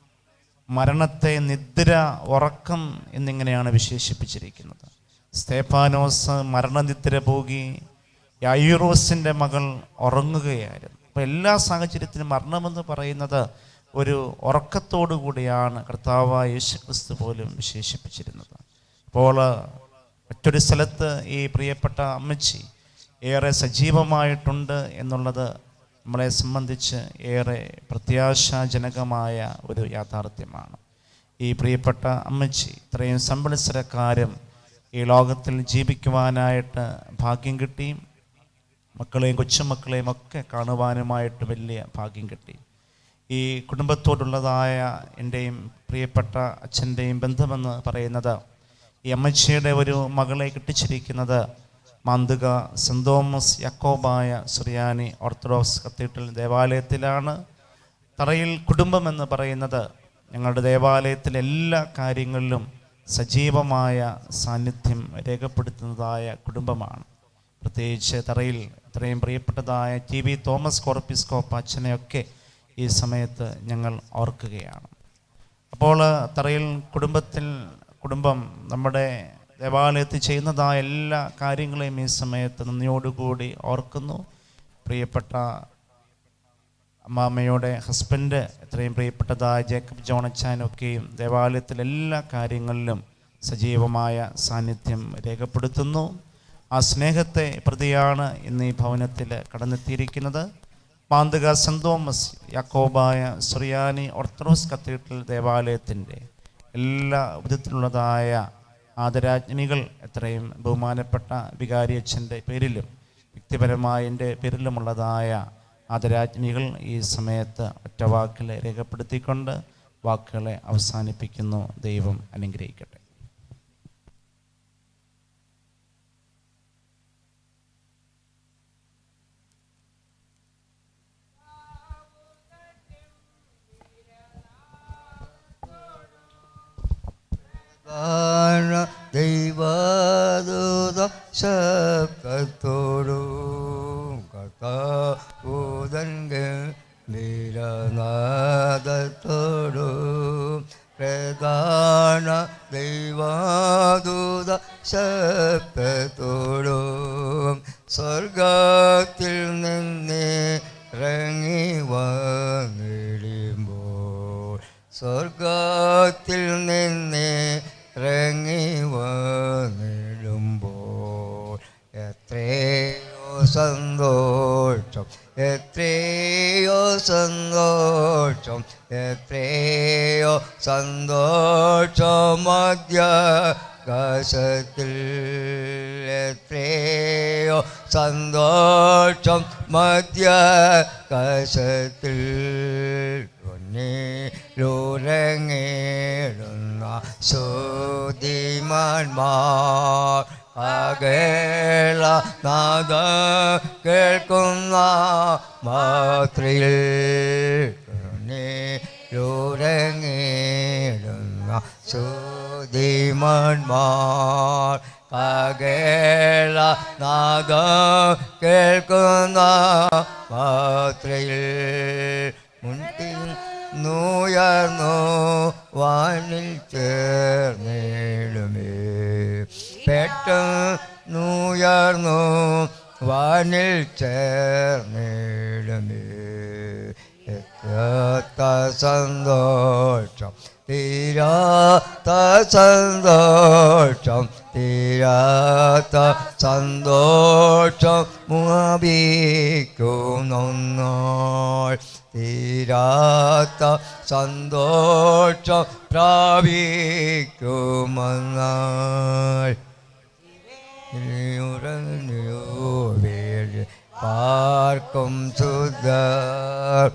മരണത്തെ നിദ്ര ഉറക്കം എന്നിങ്ങനെയാണ് വിശേഷിപ്പിച്ചിരിക്കുന്നത് സ്തേഫാനോസ് മരണനിദ്ര പോകി യൈറോസിൻ്റെ മകൾ ഉറങ്ങുകയായിരുന്നു അപ്പോൾ എല്ലാ സാഹചര്യത്തിലും മരണമെന്ന് പറയുന്നത് ഒരു ഉറക്കത്തോടു കൂടിയാണ് കർത്താവായ യേശു ക്രിസ്തു പോലും വിശേഷിപ്പിച്ചിരുന്നത് അപ്പോൾ മറ്റൊരു സ്ഥലത്ത് ഈ പ്രിയപ്പെട്ട അമ്മച്ചി ഏറെ സജീവമായിട്ടുണ്ട് എന്നുള്ളത് നമ്മളെ സംബന്ധിച്ച് ഏറെ പ്രത്യാശാജനകമായ ഒരു യാഥാർത്ഥ്യമാണ് ഈ പ്രിയപ്പെട്ട അമ്മച്ചി ഇത്രയും സമ്പത്സരക്കാരും ഈ ലോകത്തിൽ ജീവിക്കുവാനായിട്ട് ഭാഗ്യം കിട്ടി മക്കളെയും കൊച്ചുമക്കളെയും ഒക്കെ കാണുവാനുമായിട്ട് വലിയ ഭാഗ്യം കിട്ടി ഈ കുടുംബത്തോടുള്ളതായ എൻ്റെയും പ്രിയപ്പെട്ട അച്ഛൻ്റെയും ബന്ധമെന്ന് പറയുന്നത് ഈ അമ്മച്ചിയുടെ ഒരു മകളെ കിട്ടിച്ചിരിക്കുന്നത് Manthuka saint Thomas Yakobaya Suriyani orthodox cathedral ദേവാലയത്തിലാണ് തറയിൽ കുടുംബം എന്ന് പറയുന്നത് ഞങ്ങളുടെ ദേവാലയത്തിലെ എല്ലാ കാര്യങ്ങളിലും സജീവമായ സാന്നിധ്യം രേഖപ്പെടുത്തുന്നതായ കുടുംബമാണ് പ്രത്യേകിച്ച് തറയിൽ ഇത്രയും പ്രിയപ്പെട്ടതായ ടി വി തോമസ് കോർപ്പിസ്കോപ്പ് അച്ഛനെയൊക്കെ ഈ സമയത്ത് ഞങ്ങൾ ഓർക്കുകയാണ് അപ്പോൾ തറയിൽ കുടുംബത്തിൽ കുടുംബം നമ്മുടെ ദേവാലയത്തിൽ ചെയ്യുന്നതായ എല്ലാ കാര്യങ്ങളെയും ഈ സമയത്ത് നന്ദിയോടുകൂടി ഓർക്കുന്നു പ്രിയപ്പെട്ട അമ്മാമ്മയുടെ ഹസ്ബൻഡ് എത്രയും പ്രിയപ്പെട്ടതായ ജേക്കബ് ജോണച്ചാനൊക്കെയും ദേവാലയത്തിലെ എല്ലാ കാര്യങ്ങളിലും സജീവമായ സാന്നിധ്യം രേഖപ്പെടുത്തുന്നു ആ സ്നേഹത്തെ പ്രതിയാണ് ഇന്ന് ഈ ഭവനത്തിൽ കടന്നെത്തിയിരിക്കുന്നത് Manthuka saint Thomas Yakobaya Suriyani orthodox cathedral ദേവാലയത്തിൻ്റെ എല്ലാ വിധത്തിലുള്ളതായ ആദരാജ്ഞികൾ എത്രയും ബഹുമാനപ്പെട്ട വികാരി അച്ഛൻ്റെ പേരിലും വ്യക്തിപരമായ എൻ്റെ പേരിലുമുള്ളതായ ആദരാജ്ഞികൾ ഈ സമയത്ത് ഒറ്റവാക്കിൽ രേഖപ്പെടുത്തിക്കൊണ്ട് വാക്കുകളെ അവസാനിപ്പിക്കുന്നു ദൈവം അനുഗ്രഹിക്കട്ടെ ഗാന ദൈവദൂത ശബ്ദത്തോടും കഥാഊതൻകൾ നിരനാദത്തോടും പ്രധാന ദൈവദൂത ശബ്ദത്തോടും സ്വർഗത്തിൽ നിന്ന് ഇറങ്ങി വന്നിടുമ്പോൾ സ്വർഗത്തിൽ നിന്ന് ഇറങ്ങി വന്നിടുമ്പോൾ എത്രയോ സന്തോഷം എത്രയോ സന്തോഷം എത്രയോ സന്തോഷം മധ്യാകാശത്തിൽ എത്രയോ സന്തോഷം മധ്യാകാശത്തിൽ ുരങ്ങിടുന്ന ശോതിമാന്മാർ അകേള നാദ കേൾക്കുന്ന മാത്രയിൽ ുരങ്ങിടുന്ന ശോതിമാന്മാർ അകേള നാദ കേൾക്കുന്ന മാത്രയിൽ മുൻപിൽ നൂയർന്നു വാനിൽ ചേർന്നിടുമേ പെട്ടെന്നുയർന്നു വാനിൽ ചേർന്നിടുമേ എത്താത്ത സന്തോഷം തീരാത്ത സന്തോഷം തീരാത്ത സന്തോഷം മുഖിക്കുന്നൊന്നാൾ തീരാത്ത സന്തോഷം പ്രാപിക്കുമെന്നാൾ ഉറങ്ങിയോ വേഴ് പാർക്കും സുധർ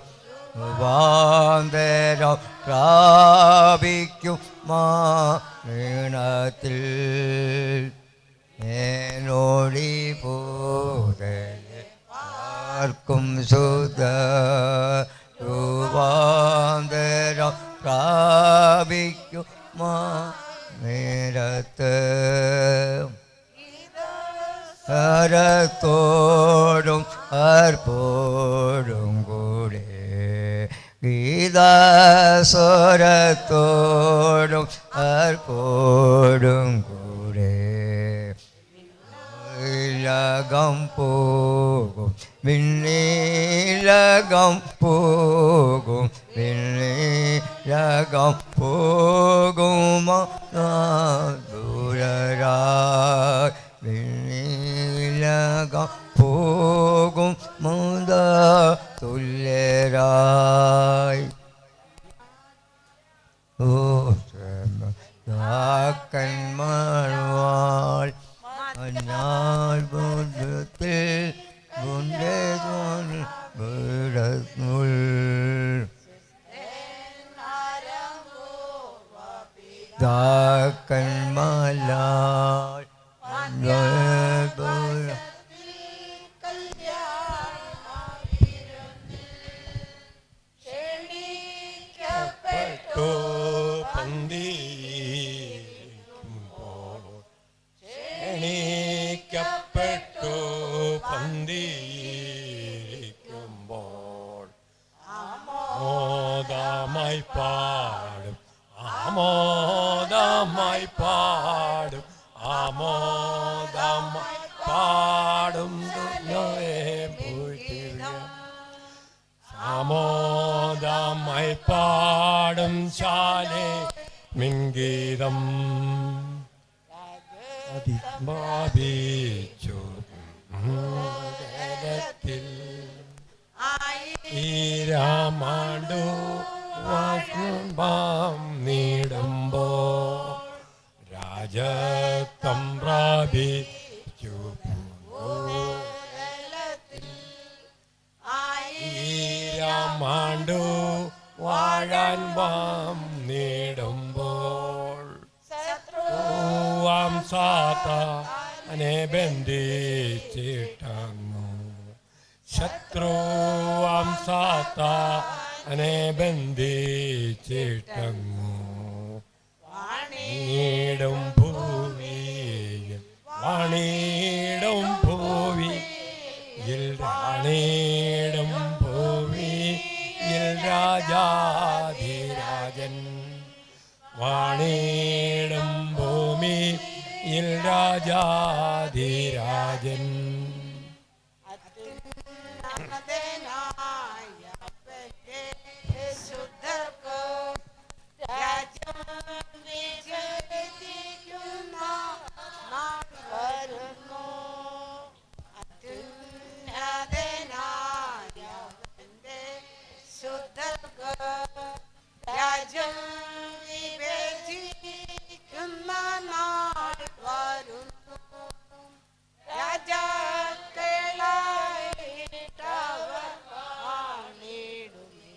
വാന്തരം പ്രാപിക്കും മാണത്തിൽ ഏനോടി പോതൽ ആർക്കും സുധ രൂപാന്തരം പ്രാപിക്കും മാ നേരത്ത് ഹരത്തോടും അർപ്പോടും കൂടെ ഗീതാസ്വരത്തോടും അർപ്പോടും കൂടെ ലകം പോകും വിണ്ണീലകം പോകും വിണ്ണീലകം പോകും ദൂരരാ വിണ്ണീലകം പോകും മുത തുല്യരായി ഓ കന്മാർവാൾ മഞ്ഞാൽ ബോധത്തിൽ ദാക്കന്മാലാൽ ക്ഷണിക്കപ്പെട്ടോ പന്തിയിരിക്കുമ്പോൾ ക്ഷണിക്കപ്പെട്ടോ പന്തിയിരിക്കുമ്പോൾ ആമോദമായി പാടും ആമോദമായി പാടും ആമോദമായി പാടും ദുർനോയെ പൂഴ്ത്തിടുക ആമോദമായി പാടും ശാലെ മിൻഗീതം അതിഭാവിച്ചു മോദത്തിൽ ഈരാമാണ്ടു വാസുബാം നീടുമ്പോ രാജത്വം പ്രാപിച്ചു ഈരാമാണ്ടു വാഴാൻ വാം നീടുമ്പോൾ ശത്രുവാം സാത്താനെ ബന്ധിച്ചിട്ടങ്ങു ശത്രുവാം സാത്താനെ ബന്ധിച്ചിട്ടങ്ങു വാണിടും ഭൂമിയിൽ വാണിടും ഭൂമി രാണീടും ഭൂമിയിൽ രാജാധിരാജൻ വാണീടും ഭൂമിയിൽ രാജാധിരാജൻ രാജ്യം വിഭജിക്കുന്ന നാൾ വരുന്നു രാജാക്കളായിട്ടവർ വാണിടുമേ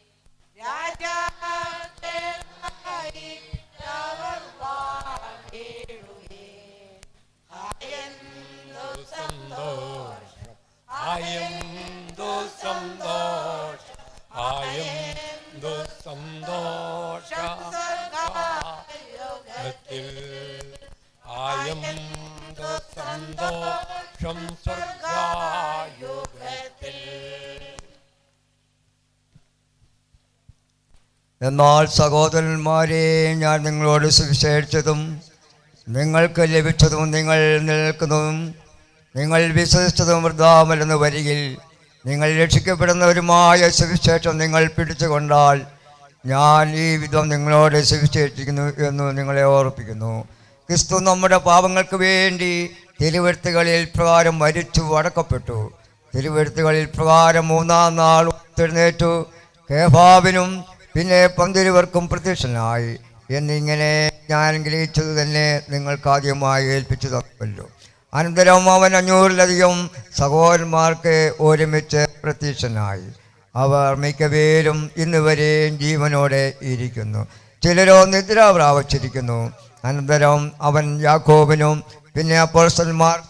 രാജാക്കളായിട്ടവർ വാണിടുമേ ആയെന്തു സന്തോഷം ആയെന്തു സന്തോഷം ആയെന്തു സന്തോഷം സ്വർഗത്തിൽ ആയെന്തു സന്തോഷം സ്വർഗായുഗത്തിൽ എന്നാൽ സഹോദരന്മാരെ ഞാൻ നിങ്ങളോട് സുവിശേഷിച്ചതും നിങ്ങൾക്ക് ലഭിച്ചതും നിങ്ങൾ നിൽക്കുന്നതും നിങ്ങൾ വിശ്വസിച്ചതും വൃദ്ധാമലെന്ന് വരികിൽ നിങ്ങൾ രക്ഷിക്കപ്പെടുന്നവരുമായ സുവിശേഷം നിങ്ങൾ പിടിച്ചുകൊണ്ടാൽ ഞാൻ ഈ വിധം നിങ്ങളോട് സുവിശേഷിക്കുന്നു എന്ന് നിങ്ങളെ ഓർപ്പിക്കുന്നു ക്രിസ്തു നമ്മുടെ പാപങ്ങൾക്ക് വേണ്ടി തിരുവഴുത്തുകളിൽ പ്രകാരം മരിച്ചു അടക്കപ്പെട്ടു തിരുവഴുത്തുകളിൽ പ്രകാരം മൂന്നാം നാൾ ഉയർത്തെഴുന്നേറ്റു കേഫാവിനും പിന്നെ പന്തിരുവർക്കും പ്രത്യക്ഷനായി എന്നിങ്ങനെ ഞാൻ അനുഗ്രഹിച്ചത് തന്നെ നിങ്ങൾക്ക് ആദ്യമായി ഏൽപ്പിച്ചു തന്നല്ലോ അനന്തരം അവൻ അഞ്ഞൂറിലധികം സഹോദരന്മാർക്ക് ഒരുമിച്ച് പ്രത്യക്ഷനായി അവർ മിക്കപേരും ഇന്ന് വരെയും ജീവനോടെ ഇരിക്കുന്നു ചിലരോ നിദ്ര പ്രാപിച്ചിരിക്കുന്നു അനന്തരം അവൻ യാക്കോബിനും പിന്നെ അപ്പോസ്റ്റന്മാർക്കും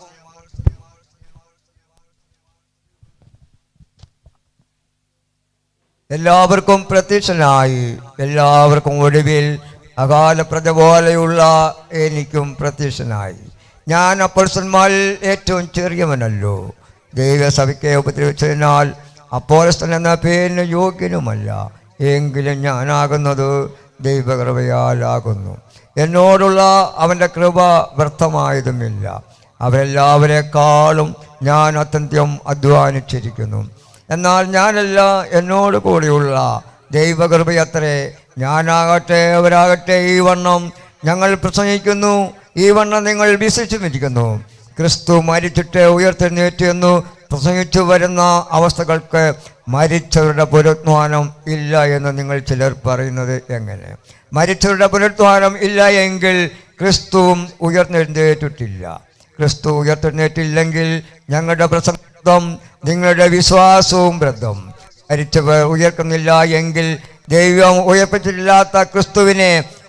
എല്ലാവർക്കും പ്രത്യക്ഷനായി എല്ലാവർക്കും ഒടുവിൽ അകാലപ്രത പോലെയുള്ള എനിക്കും പ്രത്യക്ഷനായി ഞാൻ അപ്പോസ്റ്റന്മാരിൽ ഏറ്റവും ചെറിയവനല്ലോ ദൈവസഭയ്ക്ക് ഉപദ്രവിച്ചതിനാൽ അപ്പോലസ്തൻ എന്ന പേരിന് യോഗ്യനുമല്ല എങ്കിലും ഞാനാകുന്നത് ദൈവകൃപയാലാകുന്നു എന്നോടുള്ള അവൻ്റെ കൃപ വ്യർത്ഥമായതുമില്ല അവരെല്ലാവരെക്കാളും ഞാൻ അത്യന്തം അധ്വാനിച്ചിരിക്കുന്നു എന്നാൽ ഞാനല്ല എന്നോട് കൂടിയുള്ള ദൈവകൃപയത്രേ ഞാനാകട്ടെ അവരാകട്ടെ ഈ വണ്ണം ഞങ്ങൾ പ്രസംഗിക്കുന്നു ഈ വണ്ണം നിങ്ങൾ വിശ്വസിച്ചിരിക്കുന്നു ക്രിസ്തു മരിച്ചിട്ട് ഉയർത്തെഴുന്നേറ്റ് എന്ന് പ്രസംഗിച്ചു വരുന്ന അവസ്ഥകൾക്ക് മരിച്ചവരുടെ പുനരുത്ഥാനം ഇല്ല എന്ന് നിങ്ങൾ ചിലർ പറയുന്നത് എങ്ങനെ മരിച്ചവരുടെ പുനരുത്ഥാനം ഇല്ല എങ്കിൽ ക്രിസ്തുവും ഉയർന്നെഴുന്നേറ്റിട്ടില്ല ക്രിസ്തു ഉയർത്തെഴുന്നേറ്റില്ലെങ്കിൽ ഞങ്ങളുടെ പ്രസംഗം നിങ്ങളുടെ വിശ്വാസവും വ്രതം മരിച്ചവർ ഉയർക്കുന്നില്ല എങ്കിൽ ദൈവം ഉയർപ്പിച്ചിട്ടില്ലാത്ത ക്രിസ്തുവിനെ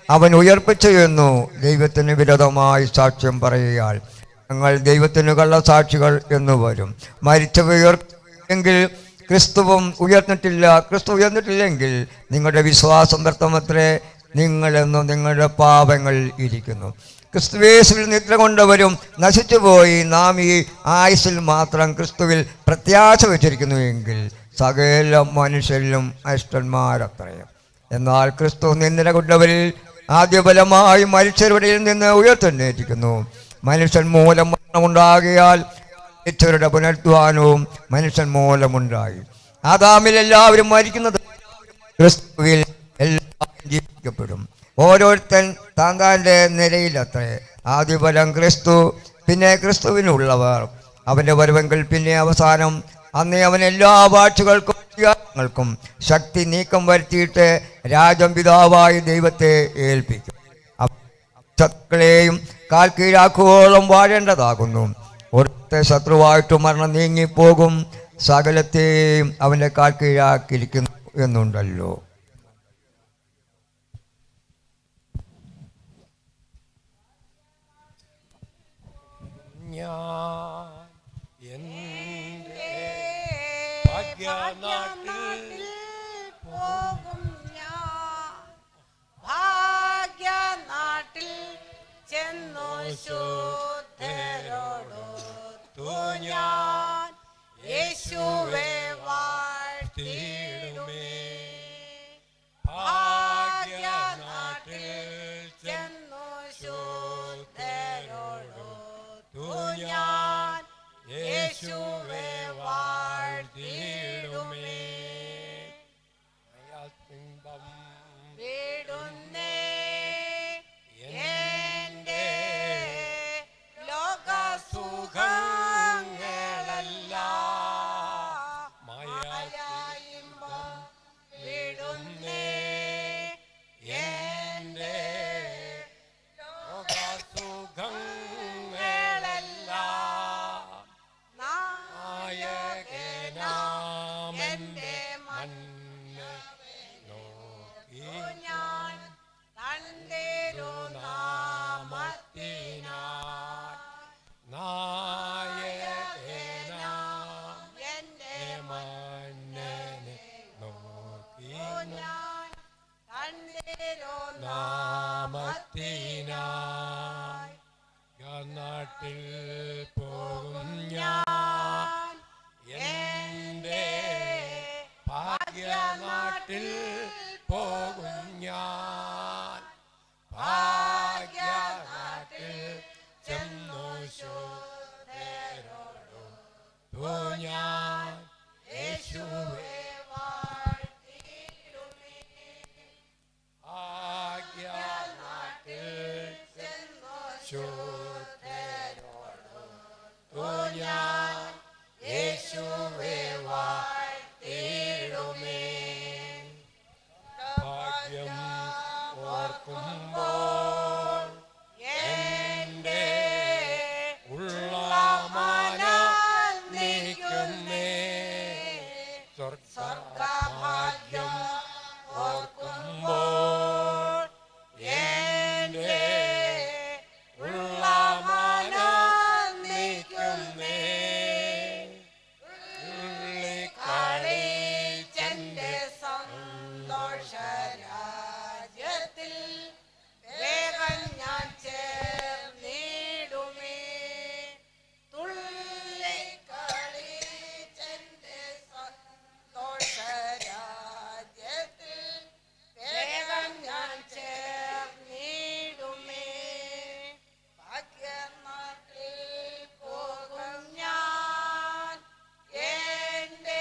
അവൻ ഉയർപ്പിച്ചു എന്നു ദൈവത്തിന് വിരോധമായി സാക്ഷ്യം പറയുകയാൽ ഞങ്ങൾ ദൈവത്തിന് കള്ളസാക്ഷികൾ എന്ന് വരും മരിച്ചവർ എങ്കിൽ ക്രിസ്തുവും ഉയർന്നിട്ടില്ല ക്രിസ്തു ഉയർന്നിട്ടില്ലെങ്കിൽ നിങ്ങളുടെ വിശ്വാസം വ്യർത്ഥമത്രേ നിങ്ങളെന്നും നിങ്ങളുടെ പാപങ്ങൾ ഇരിക്കുന്നു ക്രിസ്തുവേശുവിൽ നിദ്ര കൊണ്ടവരും നശിച്ചുപോയി നാം ഈ ആയുസിൽ മാത്രം ക്രിസ്തുവിൽ പ്രത്യാശ വെച്ചിരിക്കുന്നു എങ്കിൽ സകല മനുഷ്യരിലും അഷ്ടന്മാരത്രയും എന്നാൽ ക്രിസ്തു നിന്ദിര കൊണ്ടവരിൽ ആദ്യഫലമായി മനുഷ്യരുടെ നിന്ന് ഉയർത്തെന്നേറ്റിരിക്കുന്നു മനുഷ്യൻ മൂലം മരണമുണ്ടാകിയാൽ മരിച്ചവരുടെ പുനരുദ്ധാനവും മനുഷ്യൻ മൂലമുണ്ടായി ആദാമിൽ എല്ലാവരും മരിക്കുന്നത് ക്രിസ്തുവിൽ എല്ലാവരും ജീവിക്കപ്പെടും ഓരോരുത്തൻ താൻ താൻ്റെ നിലയിലത്രേ ആദ്യഫലം ക്രിസ്തു പിന്നെ ക്രിസ്തുവിനുള്ളവർ അവൻ്റെ വരവെങ്കിൽ പിന്നെ അവസാനം അന്നേ അവൻ എല്ലാ ഭാഷകൾക്കും അധികാരങ്ങൾക്കും ശക്തി നീക്കം വരുത്തിയിട്ട് രാജം പിതാവായി ദൈവത്തെ ഏൽപ്പിക്കും ശത്രുക്കളെയും കാൽ കീഴാക്കുവോളം വാഴേണ്ടതാകുന്നു ഒരൊറ്റ ശത്രുവായിട്ട് മരണം നീങ്ങിപ്പോകും സകലത്തെയും അവൻ്റെ കാൽ കീഴാക്കിയിരിക്കുന്നു എന്നുണ്ടല്ലോ ഞാൻ എൻ്റെ ഭാഗ്യനാട്ടിൽ പോകും ഞാൻ ഭാഗ്യനാട്ടിൽ ചെന്നു ശുദ്ധരോടൊത്തു ഞാൻ യേശുവെ വാഴ്ത്തിയിടുമേ ഭാഗ്യനാട്ടിൽ ചെന്നു ശുദ്ധരോടൊത്തു ഞാൻ യേശുവെ വാഴ്ത്തിയിടുമേ ഇമ്പം വിടുന്നേ എന്റെ ലോകസുഖങ്ങളെല്ലാം മായായിമ്പം വിടുന്നേ എന്റെ ലോകസുഖങ്ങളെല്ലാം നായകനാമെന്റെ മന്ന നോക്കി ഞാൻ തണ്ടേരു നാമത്തിനായി നായകനാം എന്റെ മന്നനെ നോക്കി ഞാൻ തണ്ടേരു നാമത്തിനായി നാട്ടിൽ പോകും ഞാൻ എൻ്റെ ഭാഗ്യനാട്ടിൽ പോകും ഞാൻ ഭാഗ്യനാട്ടിൽ ചെന്നു ശോധരോടു ഞാൻ യേശുവേ ഭാഗ്യനാട്ടിൽ ചെന്നു ശോധരോടു ഞാൻ യേശുവേ വാഴ്ത്തിടുമേ ഭാഗ്യം ഓർക്കുമ്പോൾ എൻ്റെ ഉള്ളമാന നീക്കുന്നേ സ്വർഗഭാഗ്യം ഓർക്കുമ്പോൾ എൻ്റെ ഉള്ളമാന നീക്കുന്നേ കളിച്ചെന്റെ സന്തോഷരാജ്യത്തിൽ വേഗം ഞാൻ ചേർന്നിടുമേ തുള്ളിക്കളിച്ചെന്റെ സന്തോഷരാജ്യത്തിൽ വേഗം ഞാൻ ചേർന്നിടുമേ ഭാഗ്യനാട്ടിൽ പോകും ഞാൻ എന്റെ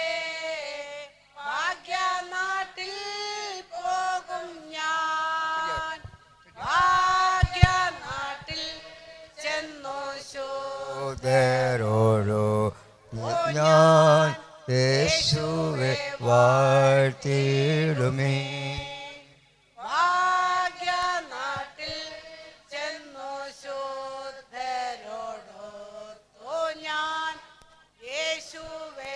ഭാഗ്യനാട്ടിൽ പോകും ഞാൻ ഭാഗ്യനാട്ടിൽ ചെന്നു സഹോദരോടോ ഞാൻ യേശുവെ വാഴ്ത്തിടുമേ ഭാഗ്യനാട്ടിൽ ചെന്നു ശുദ്ധരോടൊത്തു ഞാൻ യേശുവെ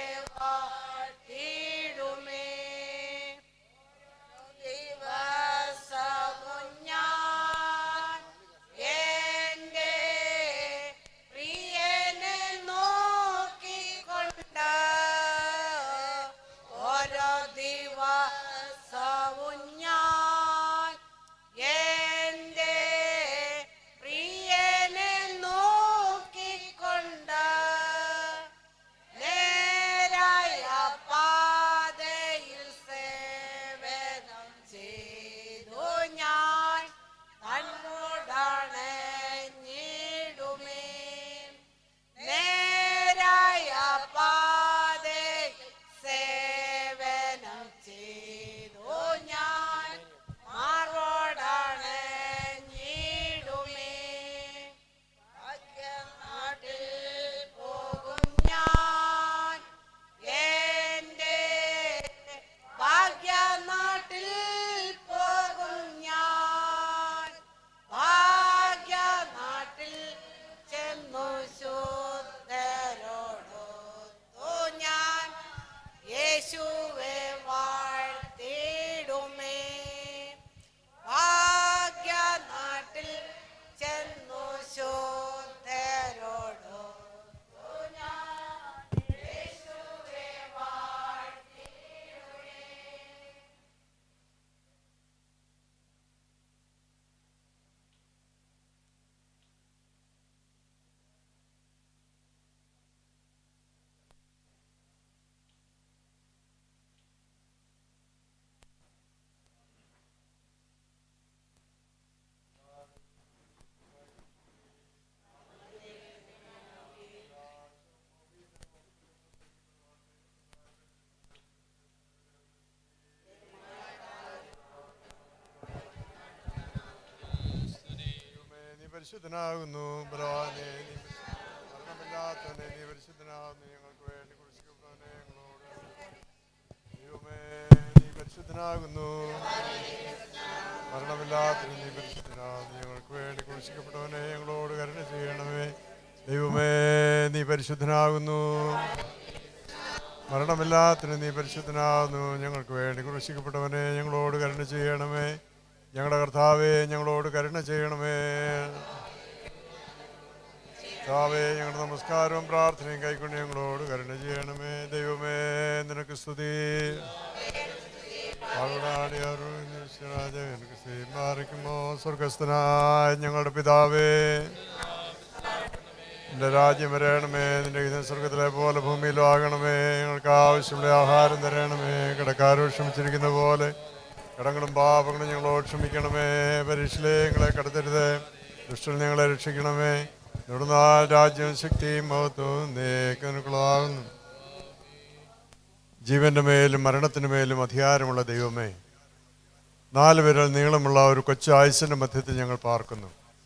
വാഴ്ത്തിടുമേ ദിവസവും ഞാൻ പരിശുദ്ധനാകുന്നു ബലവാനെ നീ മരണമില്ലാത്തവനെ നീ പരിശുദ്ധനാകുന്നു ഞങ്ങൾക്ക് വേണ്ടി കുറിച്ചിട്ടവനെ ഞങ്ങളോട് ദൈവമേ നീ പരിശുദ്ധനാകുന്നു മരണമില്ലാത്തവനെ നീ പരിശുദ്ധനാകുന്നു ഞങ്ങൾക്ക് വേണ്ടി കുറിച്ചിക്കപ്പെട്ടവനെ ഞങ്ങളോട് കരുണ ചെയ്യണമേ ദൈവമേ നീ പരിശുദ്ധനാകുന്നു മരണമില്ലാത്തതിന് നീ പരിശുദ്ധനാകുന്നു ഞങ്ങൾക്ക് വേണ്ടി ക്രൂശിക്കപ്പെട്ടവനെ ഞങ്ങളോട് കരുണ ചെയ്യണമേ ഞങ്ങളുടെ കർത്താവെ ഞങ്ങളോട് കരുണ ചെയ്യണമേ കർത്താവേ ഞങ്ങളുടെ നമസ്കാരവും പ്രാർത്ഥനയും കൈക്കൊണ്ട് ഞങ്ങളോട് കരുണ ചെയ്യണമേ ദൈവമേ നിനക്ക് സ്തുതി അവടാടി അരുണാജ എനിക്ക് സ്വീകരിക്കുമോ സ്വർഗസ്ഥനായ ഞങ്ങളുടെ പിതാവേ നിന്റെ രാജ്യം വരയണമേ നിന്റെ ഇതം സ്വർഗത്തിലെ പോലെ ഭൂമിയിലും ആകണമേ ഞങ്ങൾക്ക് ആവശ്യമുള്ള ആഹാരം തരണമേ കിടക്കാരോട് ക്ഷമിച്ചിരിക്കുന്ന പോലെ കടങ്ങളും പാപങ്ങളും ഞങ്ങളോട് ക്ഷമിക്കണമേ പരീക്ഷയിലെ ഞങ്ങളെ കടത്തരുത് ദുഷ്ടൽ ഞങ്ങളെ രക്ഷിക്കണമേ ഇവിടുന്നാൾ രാജ്യവും ശക്തിയും മഹത്വവും നേക്കനുകളാകുന്നു ജീവന്റെ മേലും മരണത്തിന് മേലും അധികാരമുള്ള ദൈവമേ നാല് വിരൽ നീളമുള്ള ഒരു കൊച്ചു ആയുസിന്റെ മധ്യത്തിൽ ഞങ്ങൾ പാർക്കുന്നു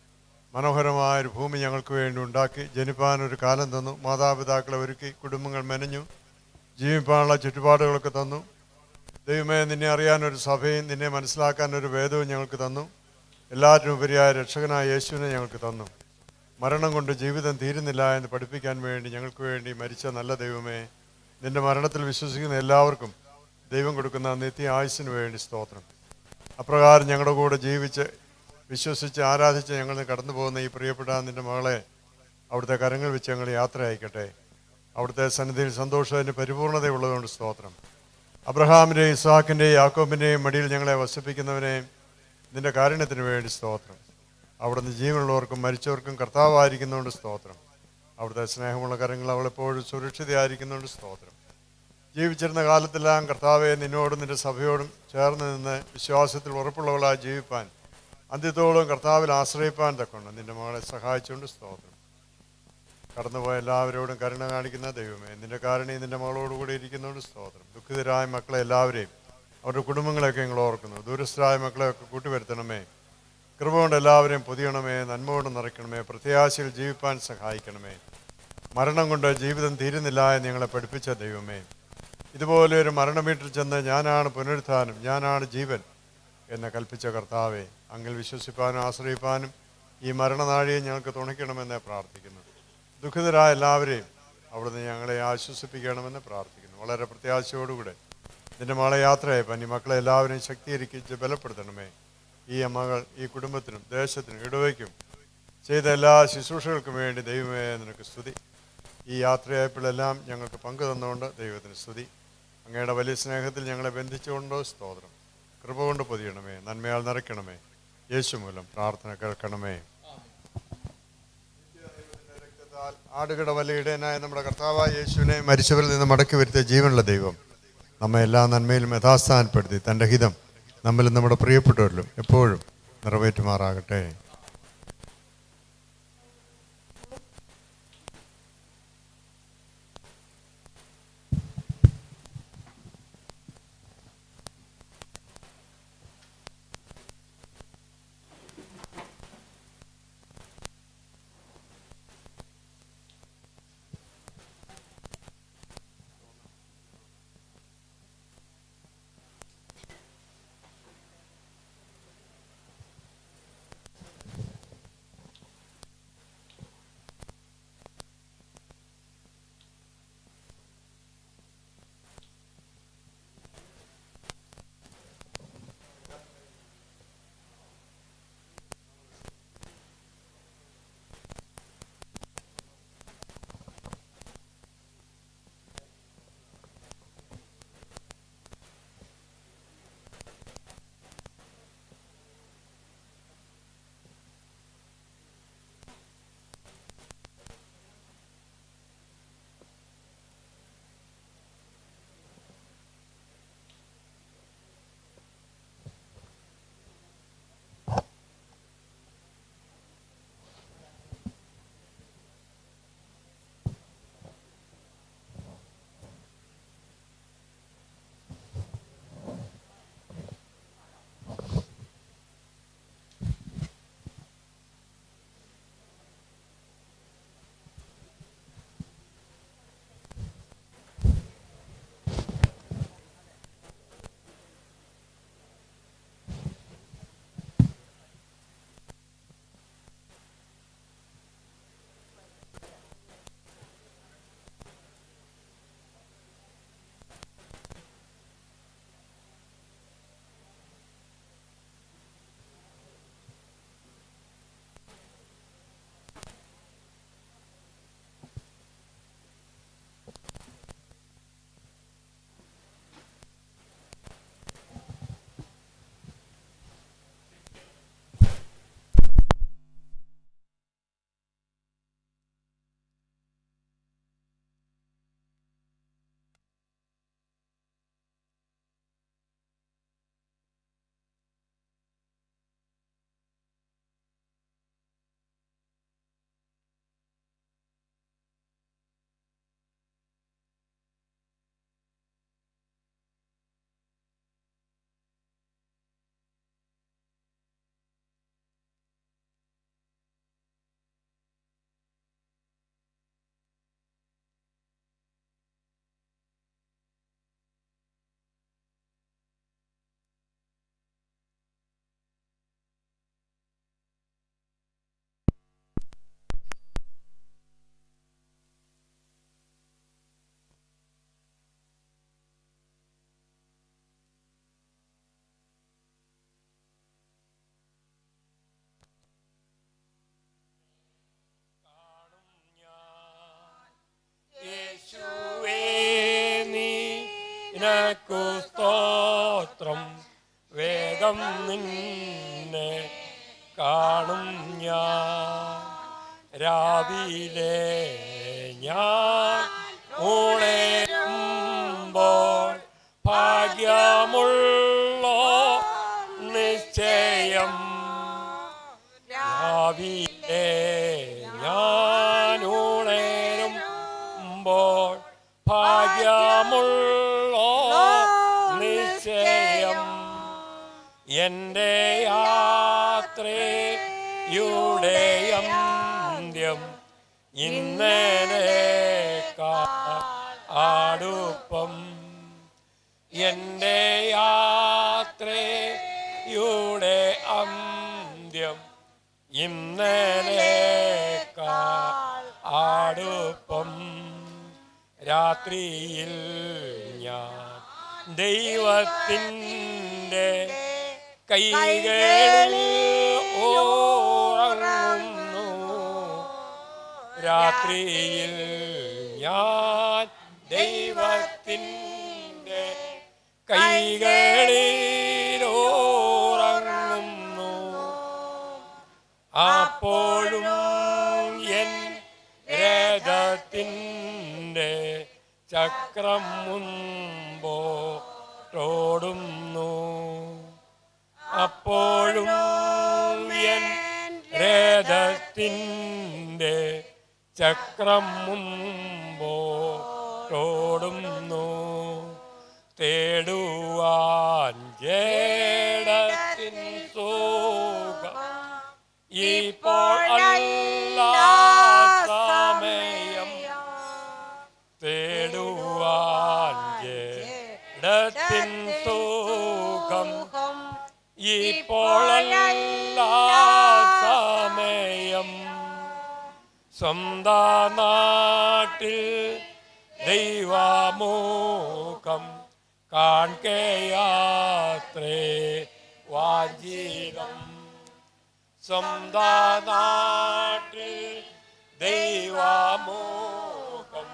മനോഹരമായ ഒരു ഭൂമി ഞങ്ങൾക്ക് വേണ്ടി ഉണ്ടാക്കി ജനിപ്പാൻ ഒരു കാലം തന്നു മാതാപിതാക്കളെ ഒരുക്കി കുടുംബങ്ങൾ മെനഞ്ഞു ജീവിപ്പാനുള്ള ചുറ്റുപാടുകളൊക്കെ തന്നു ദൈവമേ നിന്നെ അറിയാൻ ഒരു സഭയും നിന്നെ മനസ്സിലാക്കാൻ ഒരു വേദവും ഞങ്ങൾക്ക് തന്നു എല്ലാറ്റിനും ഉപരിയായ രക്ഷകനായ യേശുവിനെ ഞങ്ങൾക്ക് തന്നു മരണം കൊണ്ട് ജീവിതം തീരുന്നില്ല എന്ന് പഠിപ്പിക്കാൻ വേണ്ടി ഞങ്ങൾക്ക് വേണ്ടി മരിച്ച നല്ല ദൈവമേ നിന്റെ മരണത്തിൽ വിശ്വസിക്കുന്ന എല്ലാവർക്കും ദൈവം കൊടുക്കുന്ന നിത്യ ആയുസ്സിന് വേണ്ടി സ്തോത്രം അപ്രകാരം ഞങ്ങളുടെ കൂടെ ജീവിച്ച് വിശ്വസിച്ച് ആരാധിച്ച് ഞങ്ങൾ കടന്നു പോകുന്ന ഈ പ്രിയപ്പെട്ട നിന്റെ മകളെ അവിടുത്തെ കരങ്ങൾ വെച്ച് ഞങ്ങൾ യാത്ര അയക്കട്ടെ അവിടുത്തെ സന്നിധിയിൽ സന്തോഷത്തിൻ്റെ പരിപൂർണതയുള്ളതുകൊണ്ട് സ്തോത്രം അബ്രഹാമിൻ്റെയും ഇസാക്കിൻ്റെയും യാക്കോബിൻ്റെയും മടിയിൽ ഞങ്ങളെ വസിപ്പിക്കുന്നവനെ നിന്റെ കാരുണ്യത്തിന് വേണ്ടി സ്തോത്രം അവിടുന്ന് ജീവനുള്ളവർക്കും മരിച്ചവർക്കും കർത്താവായിരിക്കുന്നതുകൊണ്ട് സ്തോത്രം അവിടുത്തെ സ്നേഹമുള്ള കരങ്ങൾ അവളെപ്പോഴും സുരക്ഷിതയായിരിക്കുന്നതുകൊണ്ട് സ്തോത്രം ജീവിച്ചിരുന്ന കാലത്തെല്ലാം കർത്താവെ നിന്നോടും നിന്റെ സഭയോടും ചേർന്ന് നിന്ന് വിശ്വാസത്തിൽ ഉറപ്പുള്ളവളായി ജീവിപ്പാൻ അന്ത്യത്തോളം കർത്താവിൽ ആശ്രയിപ്പാൻ തക്കൊണ്ട് നിന്റെ മകളെ സഹായിച്ചുകൊണ്ട് സ്തോത്രം കടന്നുപോയ എല്ലാവരോടും കരുണ കാണിക്കുന്ന ദൈവമേ നിന്റെ കാരണി നിന്റെ മകളോടുകൂടി ഇരിക്കുന്നതുകൊണ്ട് സ്തോത്രം ദുഃഖിതരായ മക്കളെ എല്ലാവരെയും അവരുടെ കുടുംബങ്ങളെയൊക്കെ ഞങ്ങൾ ഓർക്കുന്നു ദൂരസ്ഥരായ മക്കളെയൊക്കെ കൂട്ടിവരുത്തണമേ കൃപ കൊണ്ട് എല്ലാവരെയും പൊതിയണമേ നന്മ കൊണ്ട് നിറയ്ക്കണമേ പ്രത്യാശയിൽ ജീവിപ്പാൻ സഹായിക്കണമേ മരണം കൊണ്ട് ജീവിതം തീരുന്നില്ല എന്ന് ഞങ്ങളെ പഠിപ്പിച്ച ദൈവമേ ഇതുപോലെ ഒരു മരണവീട്ടിൽ ചെന്ന് ഞാനാണ് പുനരുത്ഥാനം ഞാനാണ് ജീവൻ എന്ന് കൽപ്പിച്ച കർത്താവെ അങ്ങിൽ വിശ്വസിപ്പാനും ആശ്രയിപ്പാനും ഈ മരണനാഴിയെ ഞങ്ങൾക്ക് തുണയ്ക്കണമെന്ന് പ്രാർത്ഥിക്കുന്നു ദുഃഖിതരായ എല്ലാവരെയും അവിടുന്ന് ഞങ്ങളെ ആശ്വസിപ്പിക്കണമെന്ന് പ്രാർത്ഥിക്കുന്നു വളരെ പ്രത്യാശയോടുകൂടെ നിന്റെ മകളെ യാത്രയായപ്പോൾ ഈ മക്കളെ എല്ലാവരെയും ശക്തീകരിച്ച് ബലപ്പെടുത്തണമേ ഈ മകൾ ഈ കുടുംബത്തിനും ദേശത്തിനും ഇടവയ്ക്കും ചെയ്ത എല്ലാ ശുശ്രൂഷകൾക്കും വേണ്ടി ദൈവമേ നിനക്ക് സ്തുതി ഈ യാത്രയായപ്പോഴെല്ലാം ഞങ്ങൾക്ക് പങ്കു തന്നുകൊണ്ട് ദൈവത്തിന് സ്തുതി അങ്ങയുടെ വലിയ സ്നേഹത്തിൽ ഞങ്ങളെ ബന്ധിച്ചുകൊണ്ടോ സ്തോത്രം കൃപ കൊണ്ട് പൊതിയണമേ നന്മയാൽ നിറയ്ക്കണമേ യേശു മൂലം പ്രാർത്ഥന കേൾക്കണമേ ആടുകട വലയിടേനായ നമ്മുടെ കർത്താവായ യേശുവിനെ മരിച്ചവരിൽ നിന്ന് മടക്കി വരുത്തിയ ജീവനുള്ള ദൈവം നമ്മെ എല്ലാ നന്മയിലും യഥാസ്ഥാനപ്പെടുത്തി തൻ്റെ ഹിതം നമ്മിലും നമ്മുടെ പ്രിയപ്പെട്ടവരിലും എപ്പോഴും നിറവേറ്റുമാറാകട്ടെ നിനക്കു സ്തോത്രം വേഗം നിന്നെ കാണും ഞാൻ രാവിലെ ഞാൻ ഉണരുമ്പോൾ ഭാഗ്യമുള്ളോ നിശ്ചയം രാവിലെ ഞാൻ ഉണരുമ്പോൾ ഭാഗ്യമുള്ളോ നിശ്ചയം എൻ്റെ യാത്രയുടെ അന്ത്യം ഇന്നലെ ആടുപ്പം എൻ്റെ യാത്രയുടെ അന്ത്യം ഇന്നലെ ആടുപ്പം രാത്രിയിൽ ഞാൻ ദൈവത്തിൻ്റെ കൈകളിൽ ഓറങ്ങുന്നു രാത്രിയിൽ ഞാൻ ദൈവത്തിൻ്റെ കൈകളിൽ ഓറങ്ങുന്നു അപ്പോഴും എൻ രഥത്തിൻ്റെ ചക്രം മുൻപോട്ടോടുന്നു അപ്പോഴും എൻ രഥത്തിൻ്റെ ചക്രം മുൻപോട്ടോടുന്നു തേടുവാൻ ജേടത്തിൻ സുഖം ഇപ്പോൾ അല്ല സമയം തേടുവാൻ ജഡത്തിൻ സുഖം ഇപ്പോൾ അല്ല സമയം സ്വന്തം നാട്ടിൽ ദൈവമുഖം കാൺകയാത്രേ വാഞ്ചീകം സ്വന്തം നാട്ടിൽ ദൈവമുഖം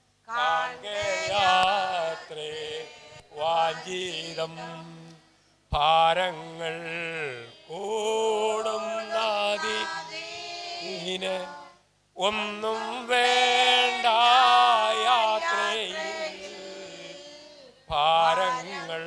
കാൺകയാത്രേ വാഞ്ചീതം ഭാരങ്ങൾ കൂടും നദി ഇങ്ങനെ ഒന്നും വേണ്ട യാത്രയിൽ ഭാരങ്ങൾ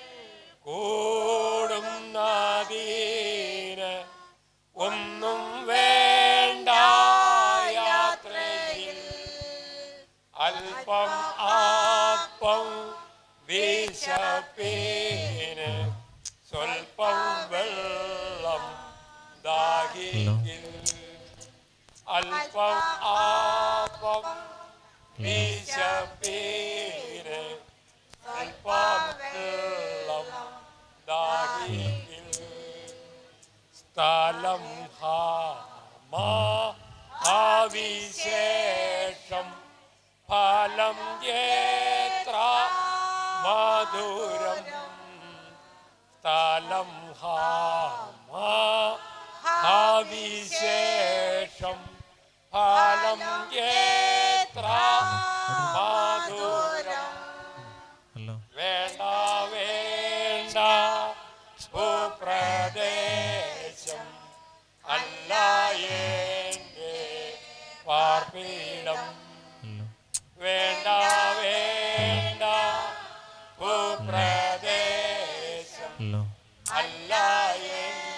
കൂടും നദീന് ഒന്നും വേണ്ട യാത്രയിൽ അല്പം ആപ്പം വിശപ്പീന് സ്വൽപ്പം വെള്ളം ദാഹിക്കിൽ അല്പം ആപ്പം വിശപ്പീന് സ്വൽപ്പം വെള്ളം ദാഹിക്കിൽ സ്ഥലം ഹാവിശേഷം ഫലം എത്ര മധുരം സ്ഥലം ഹാവിശേഷം ഫലം എത്ര മധുരം വേണ്ട വേണ്ട ഭൂപ്രദേശം അല്ല എൻ്റെ പാർപ്പീടം വേണ്ട വേണ്ട ഭൂപ്രദേശം അല്ല എൻ്റെ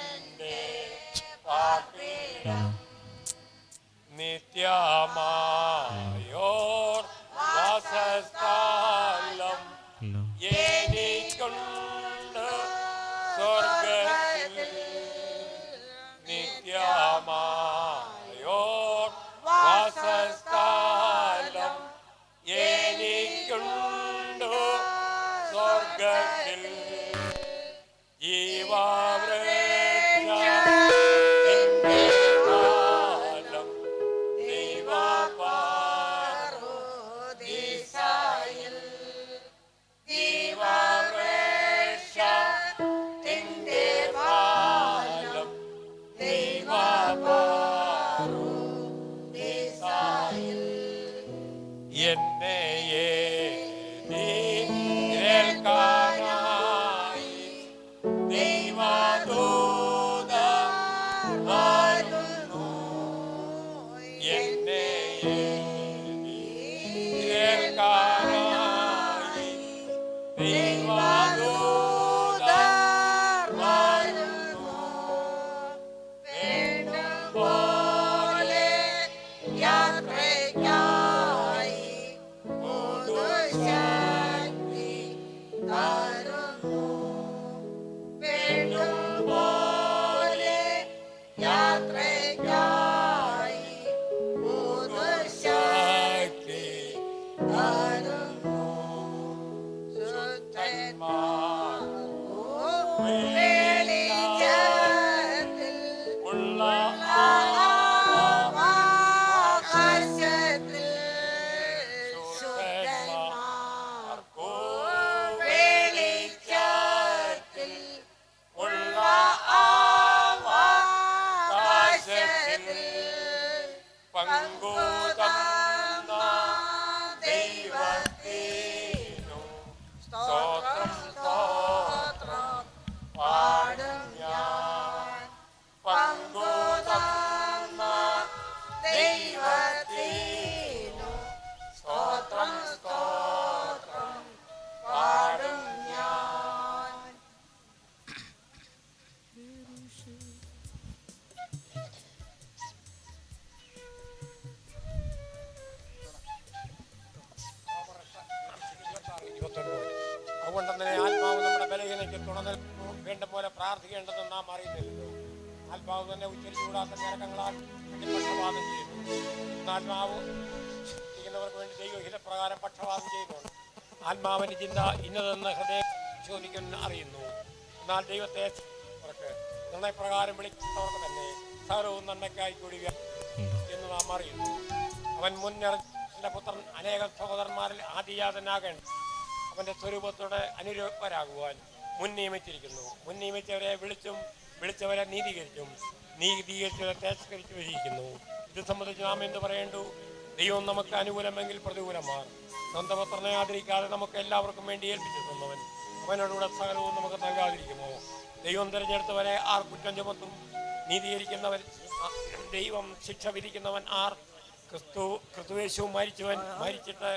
പ്രാർത്ഥിക്കേണ്ടതെന്ന് നാം അറിയുന്നില്ലല്ലോ ആത്മാവ് തന്നെ ഉച്ചരിച്ചുകൂടാത്ത ഞരക്കങ്ങളാൽ പക്ഷപാതം ചെയ്യുന്നു എന്നാൽ നാവ് ചെയ്യുന്നവർക്ക് വേണ്ടി ദൈവഹിതപ്രകാരം പക്ഷപാതം ചെയ്യുന്നുണ്ട് ആത്മാവിന്റെ ചിന്ത ഇന്നതെന്ന് ഹൃദയം ചോദിക്കുന്ന അറിയുന്നു എന്നാൽ ദൈവത്തെ അവർക്ക് നിർണയപ്രകാരം വിളിക്കുന്നവർക്ക് തന്നെ സകലവും നന്മയ്ക്കായി കൂടി വ്യാ- എന്ന് നാം അറിയുന്നു അവൻ മുന്നറിഞ്ഞ പുത്രൻ അനേകം സഹോദരന്മാരിൽ ആദിജാതനാകേണ്ട അവന്റെ സ്വരൂപത്തോടെ അനുരൂപരാകുവാൻ മുൻ നിയമിച്ചിരിക്കുന്നു മുൻ നിയമിച്ചവരെ വിളിച്ചും വിളിച്ചവരെ നീതീകരിച്ചും നീതീകരിച്ചവരെ തേജസ്കരിച്ചു വഹിക്കുന്നു ഇത് സംബന്ധിച്ച് നാം എന്ത് പറയേണ്ടു ദൈവം നമുക്ക് അനുകൂലമെങ്കിൽ പ്രതികൂലമാർ സ്വന്തം പുത്രനെ ആദരിക്കാതെ നമുക്ക് എല്ലാവർക്കും വേണ്ടി ഏൽപ്പിച്ചു തന്നവൻ അവനോടുകൂടെ സകലവും നമുക്ക് നൽകാതിരിക്കുമോ ദൈവം തിരഞ്ഞെടുത്തവരെ ആർ കുറ്റം ചുമത്തും നീതീകരിക്കുന്നവൻ ആ, ദൈവം ശിക്ഷ വിധിക്കുന്നവൻ ആർ ക്രിസ്തു ക്രിസ്തുവേശു മരിച്ചവൻ മരിച്ചിട്ട്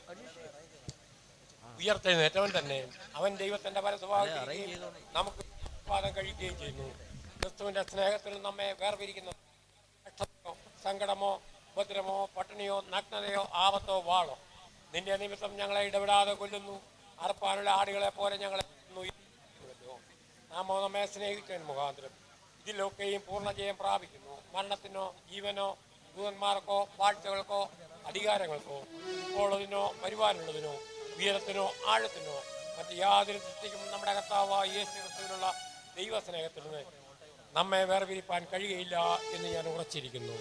ഉയർത്തെഴുന്നേറ്റവൻ തന്നെ അവൻ ദൈവത്തിന്റെ പരസ്വഭാവം നമുക്ക് പാദം കഴിക്കുകയും ചെയ്യുന്നു ക്രിസ്തുവിന്റെ സ്നേഹത്തിൽ നമ്മെ വേർപിരിക്കുന്നു കഷ്ടമോ സങ്കടമോ ഉപദ്രവമോ പട്ടിണിയോ നഗ്നതയോ ആപത്തോ വാളോ നിന്റെ നിമിത്തം ഞങ്ങളെ ഇടപെടാതെ കൊല്ലുന്നു അർപ്പാനുള്ള ആടുകളെ പോലെ ഞങ്ങളെ കൊല്ലുന്നു. നാമോ നമ്മെ സ്നേഹിച്ചവൻ മുഖാന്തരം ഇതിലൊക്കെയും പൂർണ്ണജയം പ്രാപിക്കുന്നു മരണത്തിനോ ജീവനോ ദൂതന്മാർക്കോ വാഴ്ചകൾക്കോ അധികാരങ്ങൾക്കോ ഇപ്പോഴുള്ളതിനോ വരുവാനുള്ളതിനോ ഉയരത്തിനോ ആഴത്തിനോ മറ്റ് യാതൊരു സൃഷ്ടിക്കും നമ്മുടെ കർത്താവായ യേശു ക്രിസ്തുവിനുള്ള ദൈവസ്നേഹത്തിൽ നിന്ന് നമ്മെ വേർപിരിപ്പാൻ കഴിയുകയില്ല എന്ന് ഞാൻ ഉറച്ചിരിക്കുന്നു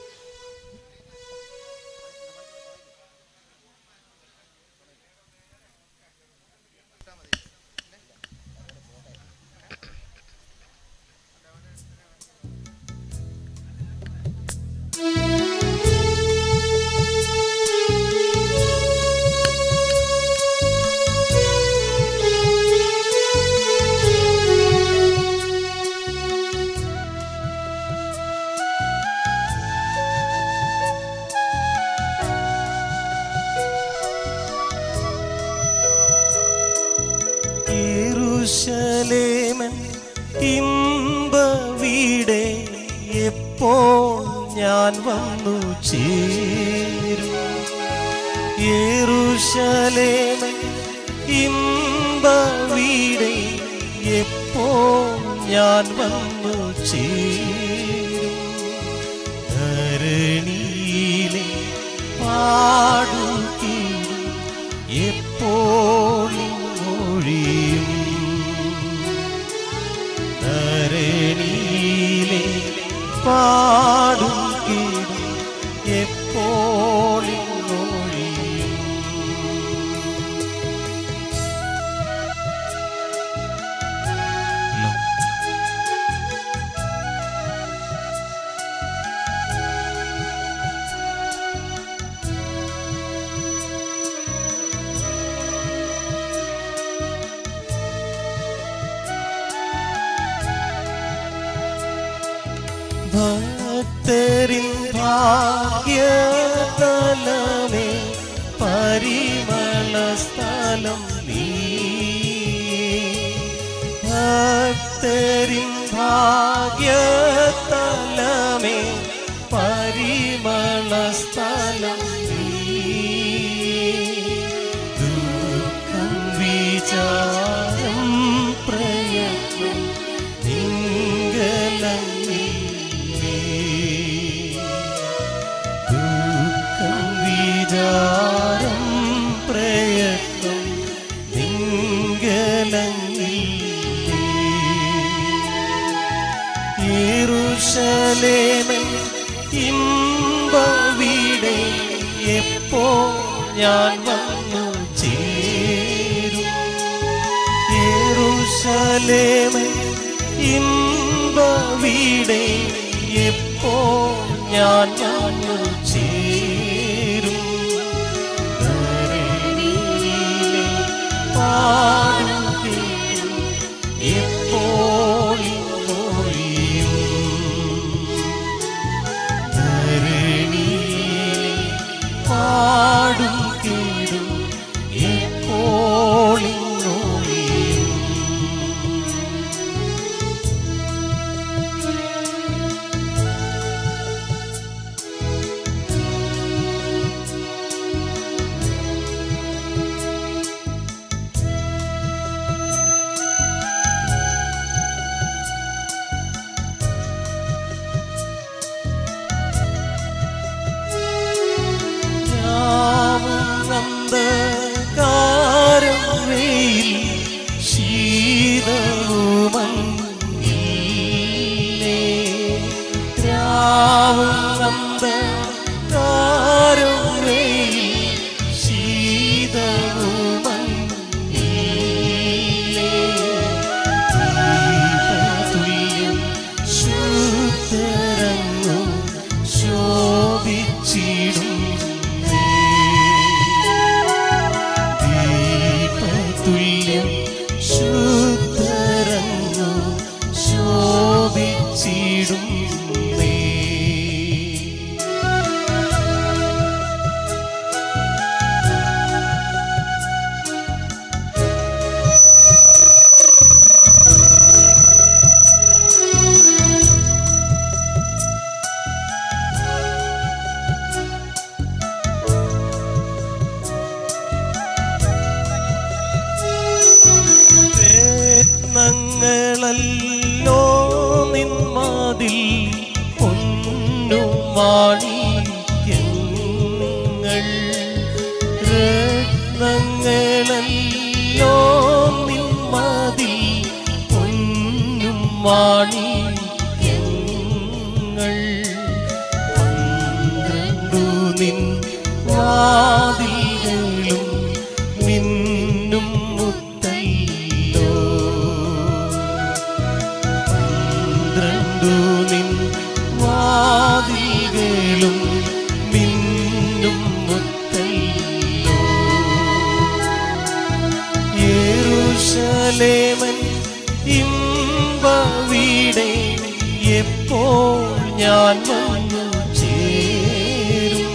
യെരൂശലേമൻ ഇമ്പ വീടെ എപ്പോൾ ഞാൻ വന്നു ചേരും യെരൂശലേമൻ ഇമ്പ വീടെ എപ്പോൾ ഞാൻ വന്നു ചേരും ധരണിയിലെ പാടുകീഴും എപ്പോഴും ഒഴിയും ധരണിയിലെ പാടും കീഴും എപ്പോഴും ഒഴിയും ഭക്തരിൻ ഭാഗ്യതലമേ പരിമള സ്ഥലം നീ ഭക്തരിൻ ഭാഗ്യതലമേ പരിമള സ്ഥലം നീ ദുഃഖം വിചാരം പ്രയത്നം നിങ്കലങ്ങില്ലേ ദുഃഖം വിചാരം പ്രയത്നം നിങ്കലങ്ങില്ലേ യെരൂശലേമേ ഇമ്പ വീടേ എപ്പോ ഞാൻ വന്നു ചേരും യെരൂശലേമേ ഇമ്പ വീടേ എപ്പോ ഞാൻ വന്നു ചേരും ധരണിയിലെ പാടും കേഴും എപ്പോഴും ഒഴിയും ധരണിയിലെ പാടും കേടും എപ്പോഴും ഒഴിയും രാവും അന്ധകാരം വെയിൽ ശീതവുമല്ലേ ദീപതുല്യം ശുദ്ധരങ്ങും ശോഭിച്ചിടും ദീപതുല്യം ശുദ്ധരങ്ങും ശോഭിച്ചിടും രത്നങ്ങളല്ലോ നിന്മാതിൽ പൊന്നുമാണിക്യങ്ങൾ രത്നങ്ങളല്ലോ നിന്മാതിൽ പൊന്നും മാണിക്യങ്ങൾ പന്ത്രണ്ടു നിൻ വാതിലുകളും മിന്നും മുത്തല്ലോ പന്ത്രണ്ടു നിൻ വാതിലുകളും മിന്നും മുത്തല്ലോ യേരുശലേമൻ ഇമ്പവിടെ എപ്പോൾ ഞാൻ വന്നു ചേരും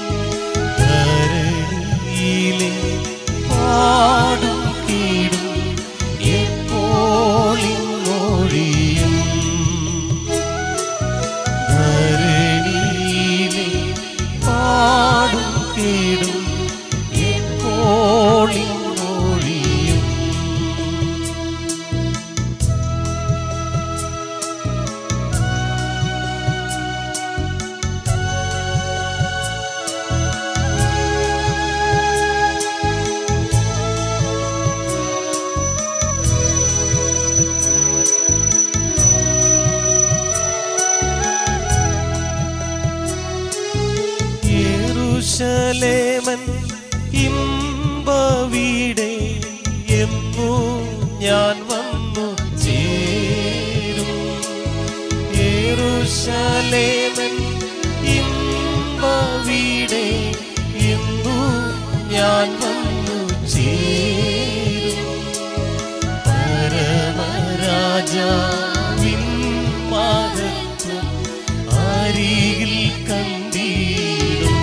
ധരണിയിലെ പാടും കീടും എപ്പോൾ ഇങ്ങൊഴിയും ധരണിയിലെ പാടും കീടും എപ്പോൾ ഇങ്ങൊഴിയും യെരൂശലേമൻ ഇമ്പവിടെ എന്നു ഞാൻ വന്നു ചേരും യെരൂശലേമൻ ഇമ്പവിടെ എന്നു ഞാൻ വന്നു ചേരും പരമരാജാവിൻ പാദത്വം അരികിൽ കണ്ടിടും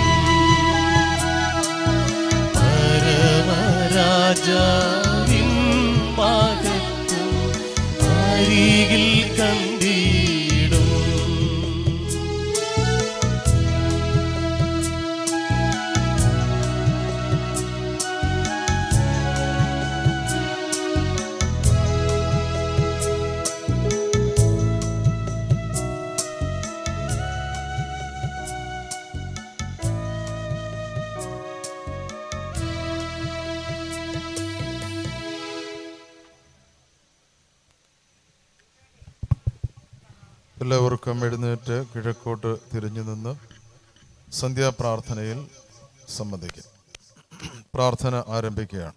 പരമരാജാവിൻ പാദത്വം അരികിൽ കണ്ടിടും എല്ലാവർക്കും എഴുന്നേറ്റ് കിഴക്കോട്ട് തിരിഞ്ഞു നിന്ന് സന്ധ്യാപ്രാർത്ഥനയിൽ സംബന്ധിക്കും പ്രാർത്ഥന ആരംഭിക്കുകയാണ്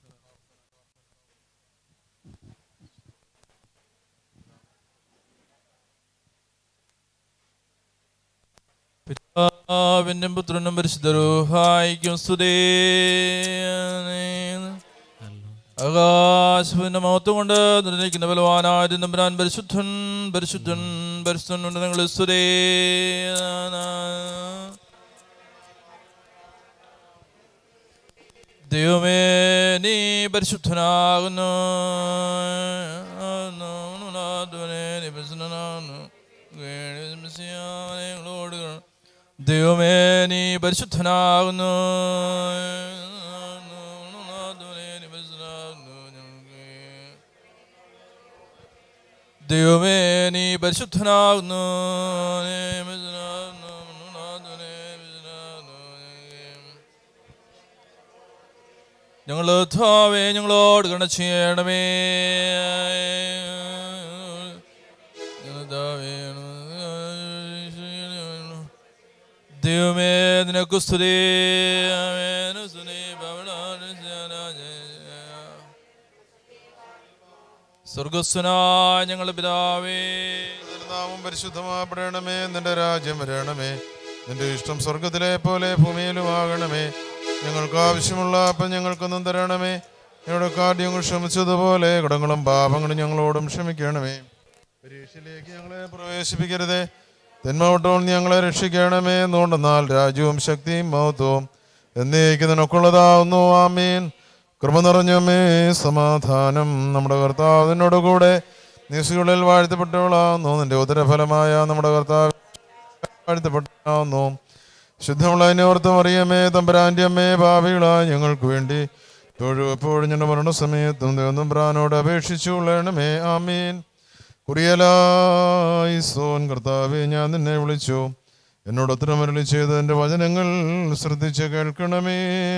പിതാവിന്റെ പുത്രനും പരിശുദ്ധരൂഹായിക്കും സ്തുതേ ആകാശത്തിന്റെ മഹത്വം കൊണ്ട് നിർണ്ണയിക്കുന്ന ബലവാനായ നമ്പുരാൻ പരിശുദ്ധൻ പരിശുദ്ധൻ പരിശുദ്ധൻ ഉണ്ട് നിങ്ങൾ സ്തുതേ ദൈവമേ നീ പരിശുദ്ധനാകുന്നു നീ പരിശുദ്ധനാകുന്നു ഞങ്ങളോട് ദൈവമേ നീ പരിശുദ്ധനാകുന്നു ദൈവമേ നീ പരിശുദ്ധനാകുന്നു നീ പരിശുദ്ധനാകുന്നു. ഞങ്ങള് ധാവേ ഞങ്ങളോട് കണ ചെയ്യണമേ ഞങ്ങള് ധാവേ ദൈവമേ നിനക്ക് സ്തുതി ആമേൻ. സ്തുതി ഭവനാന് സ്നാനാജയ. സ്വർഗസ്വനായ ഞങ്ങളുടെ പിതാവേ നാമം പരിശുദ്ധമാപ്പെടണമേ നിന്റെ രാജ്യം വരണമേ നിന്റെ ഇഷ്ടം സ്വർഗത്തിലെ പോലെ ഭൂമിയിലും ആകണമേ ഞങ്ങൾക്ക് ആവശ്യമുള്ള അപ്പം ഞങ്ങൾക്കൊന്നും തരണമേ ഞങ്ങളുടെ കാര്യം ക്ഷമിച്ചതുപോലെ കടങ്ങളും പാപങ്ങളും ഞങ്ങളോടും ക്ഷമിക്കണമേ പരീക്ഷയിലേക്ക് ഞങ്ങളെ പ്രവേശിപ്പിക്കരുതേ തെന്മോട്ടോൾ ഞങ്ങളെ രക്ഷിക്കണമേ എന്നുകൊണ്ടെന്നാൽ രാജ്യവും ശക്തിയും മഹത്വവും എന്നേക്ക് നിനക്കുള്ളതാവുന്നു ആമീൻ കൃപ നിറഞ്ഞമേ സമാധാനം നമ്മുടെ കർത്താവ് നിന്നോട് കൂടെ നിസുകളിൽ വാഴ്ത്തപ്പെട്ടവളാവുന്നു നിന്റെ ഉദരഫലമായ നമ്മുടെ കർത്താവ് വാഴ്ത്തപ്പെട്ടവളാവുന്നു ശുദ്ധമുള്ള ഓർത്തും അറിയമേ തമ്പരാൻ്റെ അമ്മേ ഭാവികളായ ഞങ്ങൾക്ക് വേണ്ടി തൊഴും എപ്പോഴും ഞങ്ങളുടെ മരണസമയത്തും ദൈവം പ്രാനോട് അപേക്ഷിച്ചു കൊള്ളണമേ ആമീൻ കുറിയലായി സോൻ കർത്താവെ ഞാൻ നിന്നെ വിളിച്ചു എന്നോട് ഉത്തരമരളി ചെയ്ത് എൻ്റെ വചനങ്ങൾ ശ്രദ്ധിച്ച് കേൾക്കണമേ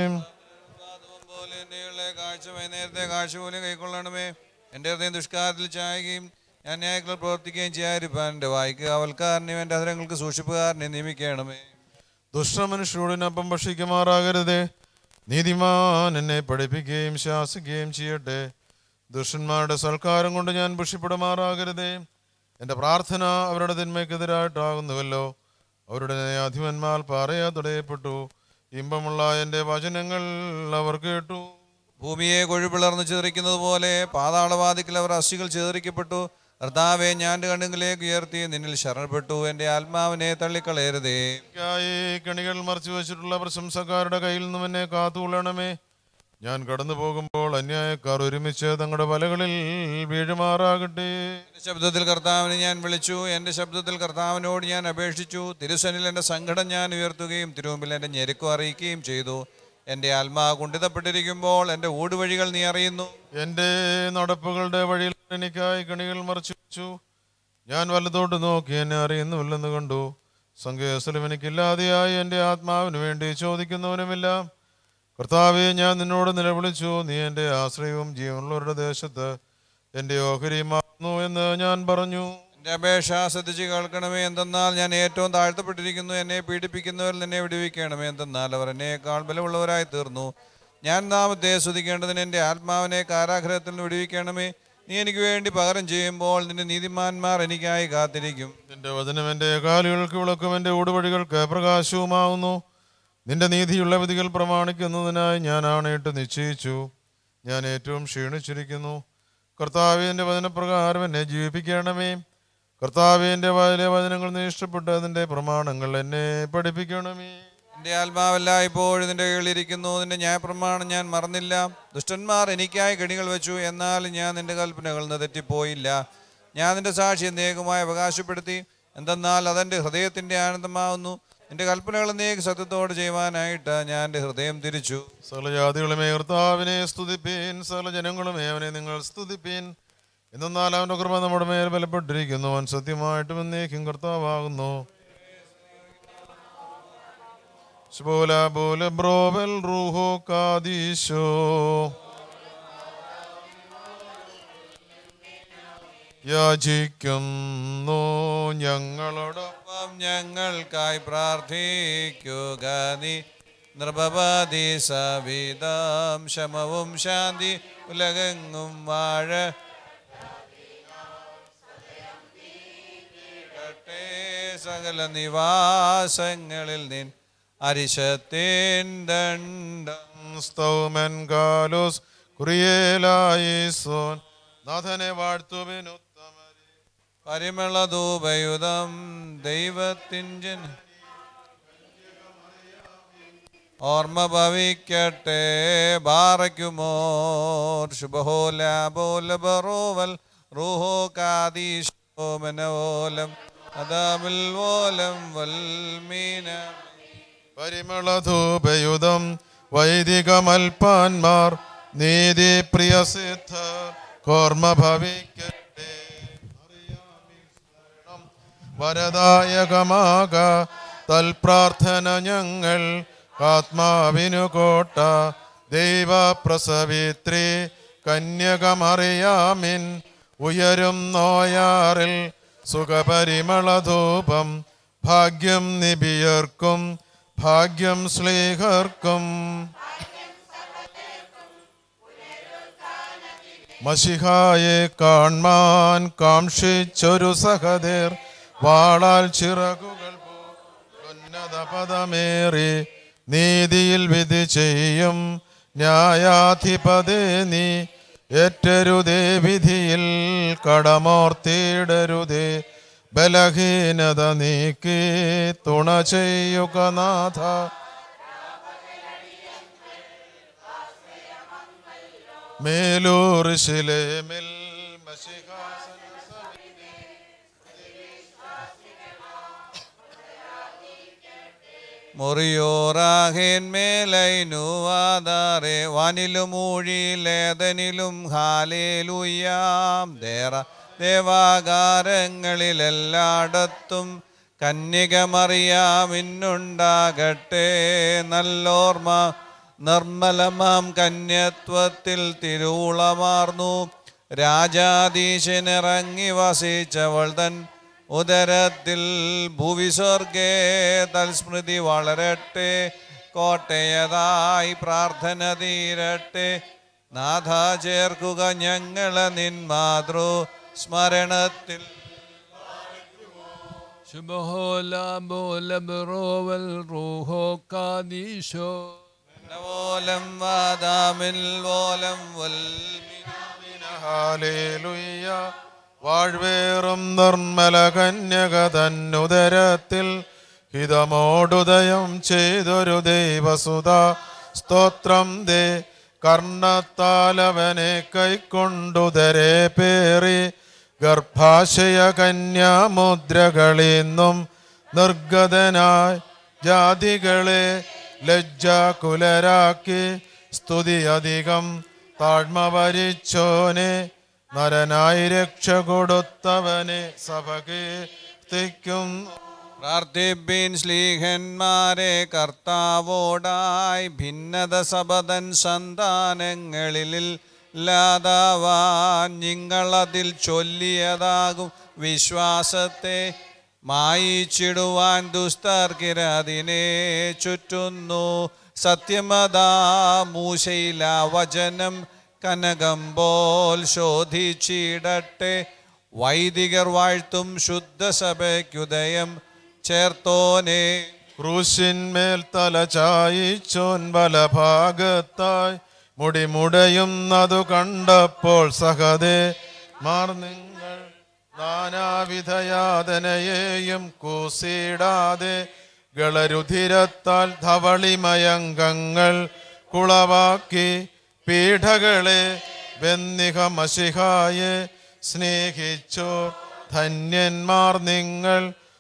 കാഴ്ച നേരത്തെ കാഴ്ച പോലും കൈക്കൊള്ളണമേ എൻ്റെ ഹൃദയം ദുഷ്കാരത്തിൽ ചായുകയും ഞാൻ ന്യായങ്ങൾ പ്രവർത്തിക്കുകയും ചെയ്യാതിരിപ്പാൻ എൻ്റെ വായിക്ക് അവൽക്കാരനെയും എൻ്റെ അധരങ്ങൾക്ക് സൂക്ഷിപ്പുകാരനെ നിയമിക്കണമേ ദുഷ്ടമനുഷ്യരോടിനൊപ്പം ഭക്ഷിക്കുമാറാകരുതേ നീതിമാൻ എന്നെ പഠിപ്പിക്കുകയും ശാസിക്കുകയും ചെയ്യട്ടെ ദുഷ്ടന്മാരുടെ സൽക്കാരം കൊണ്ട് ഞാൻ പുഷ്യപ്പെടുമാറാകരുതേ എൻ്റെ പ്രാർത്ഥന അവരുടെ തിന്മയ്ക്കെതിരായിട്ടാകുന്നുവല്ലോ അവരുടെ ന്യായാധിപന്മാർ പാറയാ തടയപ്പെട്ടു ഇമ്പമുള്ള എൻ്റെ വചനങ്ങൾ അവർ കേട്ടു ഭൂമിയെ കൊഴുപിളർന്ന് ചിതറിക്കുന്നത് പോലെ പാതാളവാദിക്കൽ അവർ അസ്ഥികൾ ചിതറിക്കപ്പെട്ടു കർത്താവെ ഞാൻ എൻ്റെ കണ്ണുകളിലേക്ക് ഉയർത്തി നിന്നിൽ ശരണപ്പെട്ടു എൻ്റെ ആത്മാവിനെ തള്ളിക്കളയരുതേ എനിക്കായി കണികൾ മറച്ചു വെച്ചിട്ടുള്ള പ്രശംസക്കാരുടെ കയ്യിൽ നിന്നും എന്നെ കാത്തുകൊള്ളണമേ ഞാൻ കടന്നു പോകുമ്പോൾ അന്യായക്കാർ ഒരുമിച്ച് തങ്ങളുടെ വലകളിൽ വീഴുമാറാകട്ടെ എൻ്റെ ശബ്ദത്തിൽ കർത്താവിനെ ഞാൻ വിളിച്ചു എൻ്റെ ശബ്ദത്തിൽ കർത്താവിനോട് ഞാൻ അപേക്ഷിച്ചു തിരുസനിൽ എൻ്റെ സങ്കടം ഞാൻ ഉയർത്തുകയും തിരുമുമ്പിൽ എൻ്റെ ഞെരുക്കം അറിയിക്കുകയും ചെയ്തു എൻ്റെ ആത്മാ കുണ്ഠിതപ്പെട്ടിരിക്കുമ്പോൾ എൻ്റെ ഊടുവഴികൾ നീ അറിയുന്നു എൻ്റെ നടപ്പുകളുടെ വഴിയിൽ എനിക്കായി കണികൾ മറച്ചു വെച്ചു ഞാൻ വലത്തോട്ട് നോക്കി എന്നെ അറിയുന്നുമില്ലെന്ന് കണ്ടു സങ്കേസലും എനിക്കില്ലാതെയായി എൻ്റെ ആത്മാവിന് വേണ്ടി ചോദിക്കുന്നവനുമില്ല കർത്താവെ ഞാൻ നിന്നോട് നിലവിളിച്ചു നീ എൻ്റെ ആശ്രയവും ജീവനുള്ളവരുടെ ദേശത്ത് എൻ്റെ ഓഹരിയുമാകുന്നു എന്ന് ഞാൻ പറഞ്ഞു എൻ്റെ അപേക്ഷ ശ്രദ്ധിച്ച് കേൾക്കണമേ എന്തെന്നാൽ ഞാൻ ഏറ്റവും താഴ്ത്തപ്പെട്ടിരിക്കുന്നു എന്നെ പീഡിപ്പിക്കുന്നവരിൽ എന്നെ വിടുവിക്കണമേ എന്തെന്നാൽ അവർ എന്നേക്കാൾ ബലമുള്ളവരായി തീർന്നു ഞാൻ നാമത്തെ സ്തുതിക്കേണ്ടതിന് എൻ്റെ ആത്മാവിനെ കാരാഗ്രഹത്തിൽ നിന്ന് വിടുവിക്കണമേ നീ എനിക്ക് വേണ്ടി പകരം ചെയ്യുമ്പോൾ നിന്റെ നീതിമാന്മാർ എനിക്കായി കാത്തിരിക്കും നിന്റെ വചനം എൻ്റെ കാലുകൾക്ക് വിളക്കും എൻ്റെ ഊടുവഴികൾക്ക് പ്രകാശവുമാവുന്നു നിന്റെ നീതിയുള്ള വിധികൾ പ്രമാണിക്കുന്നതിനായി ഞാൻ ആണയിട്ട് നിശ്ചയിച്ചു ഞാൻ ഏറ്റവും ക്ഷീണിച്ചിരിക്കുന്നു കർത്താവെ എൻ്റെ വചനപ്രകാരം എന്നെ ജീവിപ്പിക്കണമേ കർത്താവെ എൻ്റെ വയലെ വചനങ്ങൾ നീ ഇഷ്ടപ്പെട്ട് അതിൻ്റെ പ്രമാണങ്ങൾ എന്നെ പഠിപ്പിക്കണമേ എൻ്റെ ആത്മാവല്ല ഇപ്പോഴും നിന്റെ കയ്യിലിരിക്കുന്നു നിന്റെ ന്യായപ്രമാണം ഞാൻ മറന്നില്ല ദുഷ്ടന്മാർ എനിക്കായി കെണികൾ വെച്ചു എന്നാൽ ഞാൻ നിന്റെ കൽപ്പനകളിൽ നിന്ന് തെറ്റിപ്പോയില്ല ഞാൻ നിന്റെ സാക്ഷി എന്നേകമായി അവകാശപ്പെടുത്തി എന്തെന്നാൽ അതെൻ്റെ ഹൃദയത്തിൻ്റെ ആനന്ദമാവുന്നു നിന്റെ കൽപ്പനകൾ എന്നേക്ക് സത്യത്തോട് ചെയ്യുവാനായിട്ട് ഞാൻ എൻ്റെ ഹൃദയം തിരിച്ചു സകല ജാതികളുമേ കർത്താവിനെ സ്തുതിപ്പീൻ സകല ജനങ്ങളുമേ അവനെ നിങ്ങൾ സ്തുതിപ്പീൻ എന്നാൽ അവൻ്റെ കൃപ നമ്മുടെ മേൽ ബലപ്പെട്ടിരിക്കുന്നു അവൻ സത്യമായിട്ടും എന്നേക്കും കർത്താവാകുന്നു ശുഭോല ബോല ബ്രോവൽ റൂഹോ കാദീശോ യാചിക്കുന്നു ഞങ്ങളോട് പാപം ഞങ്ങൾക്കായി പ്രാർത്ഥിക്കുക നീ നൃപപതി സവിതം ശമവും ശാന്തി ഉലകെങ്ങും വാഴ സകല നിവാസങ്ങളിൽ നിൻ അരിശത്തിൻ ദണ്ഡം സ്തൗമൻ കാലോസ് കുറിയേലായിസോൻ നാഥനെ വാഴ്ത്തുവിനു പരിമള ധൂപയുധം ദൈവത്തിൻ ജന ഓർമ്മ ഭവിക്കട്ടെ ബാറയ്ക്കുമോർ ശുഭഹോല ബോല ബറോവൽ റൂഹോ കാദീശോ മനോലം അദാമിൽ ഓലം വൽമീന പരിമളധൂപയുധം വൈദികമൽപ്പാന്മാർ നീതി പ്രിയസിദ്ധ കോർമ്മ ഭവിക്കട്ടെ വരദായകമാക തൽപ്രാർത്ഥന ഞങ്ങൾ ആത്മാവിനു കോട്ട ദൈവപ്രസവിത്രി കന്യകമറിയാമിൻ ഉയരും നോയാറിൽ സുഖപരിമളധൂപം ഭാഗ്യം നിബിയർക്കും ഭാഗ്യം സ്ലേഹർക്കും മഷിഹായെ കാൺമാൻ കാക്ഷിച്ചൊരു സഹദേർ വാളാൽ ചിറകുകൾ ഉന്നത പദമേറി നീതിയിൽ വിധി ചെയ്യും ന്യായാധിപതേ നീ ഏറ്റരുതേ വിധിയിൽ കടമോർത്തിടരുതേ ബലഹീനത നീക്കി തുണ ചെയ്യുക നാഥ മേലൂർ ശിലേമിൽ മുറിയോറാഹേന്മേലൈനുവാദാറെ വാനിലും ഊഴിയിലേതനിലും ഹാലേലുയ്യാം ദേറ ദേവാകാരങ്ങളിലെല്ലായിടത്തും കന്യകമറിയാമിന്നുണ്ടാകട്ടെ നല്ലോർമ്മ നിർമ്മലമാം കന്യത്വത്തിൽ തിരുവുളമാർന്നു രാജാധീശനിറങ്ങി വസിച്ചവൾ തൻ ഉദരത്തിൽ ഭൂവിസ്വർഗേ തൽസ്മൃതി വളരട്ടെ കോട്ടയതായി പ്രാർത്ഥന തീരട്ടെ നാഥ ചേർക്കുക ഞങ്ങളെ നിൻ മാതൃ സ്മരണത്തിൽ ശുഭഹോലാബോലബറോവൽ റൂഹോ കാദീശോ ഓലം വാദാമിൽ ഓലം വൽ ഹാലേലുയ്യ വാഴ്വേറും നിർമ്മല കന്യക തന്നുദരത്തിൽ ഹിതമോടുദയം ചെയ്തൊരു ദൈവസുത സ്തോത്രം ദേ കർണത്താലവനെ കൈക്കൊണ്ടുദരെ പേറി ഗർഭാശയ കന്യാമുദ്രകളിന്നും നിർഗതനായി ജാതികളെ ലജ്ജാകുലരാക്കി സ്തുതി അധികം താഴ്മ വരിച്ചോനെ നരനായി രക്ഷ കൊടുത്തവനെ സഭ കീർത്തിക്കും പ്രാർത്ഥിപ്പിൻ ശ്ലീഹന്മാരെ കർത്താവോടായി ഭിന്നത സബതൻ സന്താനങ്ങളിൽ ലാതാവാൻ നിങ്ങളതിൽ ചൊല്ലിയതാകും വിശ്വാസത്തെ മായിച്ചിടുവാൻ ദുസ്തർക്കിരതിനെ ചുറ്റുന്നു സത്യമതാ മൂശയില വചനം കനകം പോൽ ശോധിച്ചിടട്ടെ വൈദികർ വാഴ്ത്തും ശുദ്ധസഭയ്ക്കുദയം ചേർത്തോനെ ക്രൂശിന്മേൽ തല ചായിച്ചോൻ വലഭാഗത്തായി മുടിമുടയുന്നതു കണ്ടപ്പോൾ സഹതേ മാർ നിങ്ങൾ നാനാവിധയാതനയെയും കൂസിടാതെ ഗളരുധിരത്താൽ ധവളിമയങ്കങ്ങൾ കുളവാക്കി പീഠകളെ വെന്നിഹ മഷിഹായെ സ്നേഹിച്ചോർ ധന്യന്മാർ നിങ്ങൾ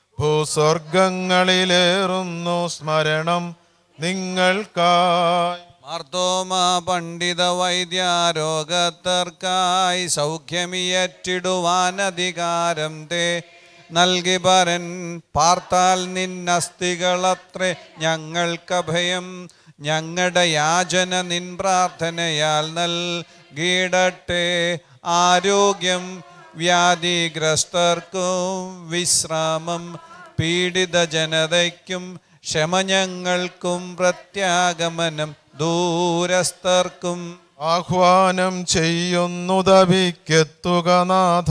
ഭൂസ്വർഗങ്ങളിലേറുന്നു സ്മരണം നിങ്ങൾക്കായി മാർത്തോമ പണ്ഡിത വൈദ്യാരോഗത്തർക്കായി സൗഖ്യമിയറ്റിടുവാൻ അധികാരം തേ നൽകി പരൻ പാർത്താൽ നിന്നസ്തികളത്രേ ഞങ്ങൾക്കഭയം ഞങ്ങളുടെ യാചന നിൻ പ്രാർത്ഥനയാൽ നൽകിയിടട്ടെ ആരോഗ്യം വ്യാധിഗ്രസ്തർക്കും വിശ്രാമം പീഡിത ജനതയ്ക്കും ക്ഷമ ഞങ്ങൾക്കും പ്രത്യാഗമനം ദൂരസ്ഥർക്കും ആഹ്വാനം ചെയ്യുന്നുതവിക്കെത്തുക നാഥ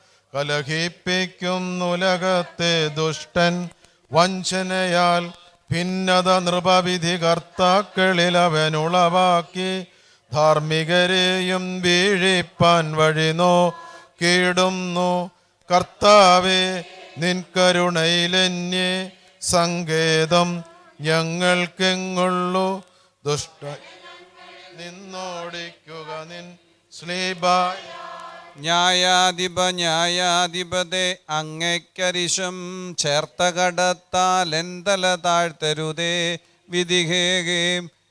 കലഹിപ്പിക്കുന്നുലകത്തെ ദുഷ്ടൻ വഞ്ചനയാൽ ഭിന്നത നൃപവിധി കർത്താക്കളിൽ അവനുളവാക്കി ധാർമ്മികരെയും വീഴിപ്പാൻ വഴിനോ കീടുന്നു കർത്താവെ നിൻ കരുണയിലെന്നെ സങ്കേതം ഞങ്ങൾക്കെങ്ങുള്ളു ദുഷ്ട നിന്നോടിക്കുക നിൻ സ്ലീബായ ന്യായാധിപ ന്യായാധിപതെ അങ്ങയ്ക്കരിശം ചേർത്ത കടത്താൽ എന്തല താഴ്ത്തരുതേ വിധികേകേ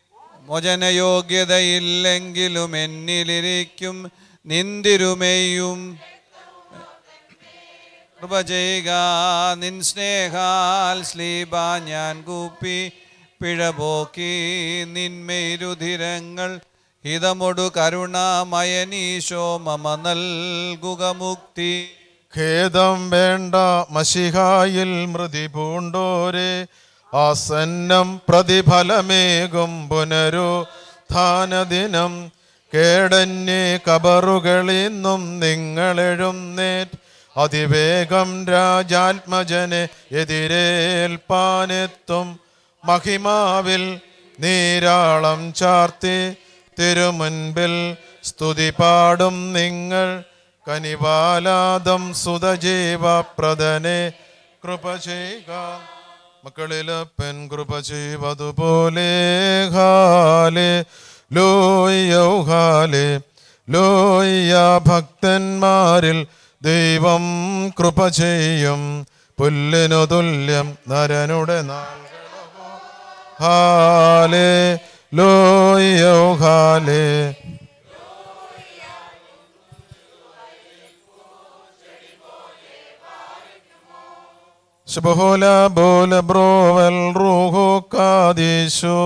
മോചനയോഗ്യതയില്ലെങ്കിലും എന്നിലിരിക്കും നിന്തിരുമേയും കൃപ ചെയ്യുക നിൻ സ്നേഹാൽ സ്ലീബ ഞാൻ കൂപ്പി പിഴപോക്കി നിന്മേരുധിരങ്ങൾ ഹിതമൊടു കരുണാമയനീശോ മമ നൽകുക മുക്തി ഖേദം വേണ്ട മഷിഹായിൽ മൃതി പൂണ്ടോരെ ആസന്നം പ്രതിഫലമേകും പുനരുത്ഥാനദിനം കേടന്യേ കബറുകളിന്നും നിങ്ങളെഴുന്നേറ്റ് അതിവേഗം രാജാത്മജനെ എതിരേൽപ്പാനെത്തും മഹിമാവിൽ നീരാളം ചാർത്തി തിരുമുൻപിൽ സ്തുതി പാടും നിങ്ങൾ കനിവാലാദം സുതജീവപ്രദനെ കൃപ ചെയ്യുക മക്കളിലപ്പൻ കൃപ ചെയ്വതുപോലെ ഹാലേ ലോയ്യൗഹാലേ ലോയ്യ ഭക്തന്മാരിൽ ദൈവം കൃപ ചെയ്യും പുല്ലിനു തുല്യം നരനുടെ നാൾകളവോ ഹാലേ ലോയ്യൗഹാലേ ശുഭഹോല ബോല ബ്രോവൽ റൂഹോ കാദീശോ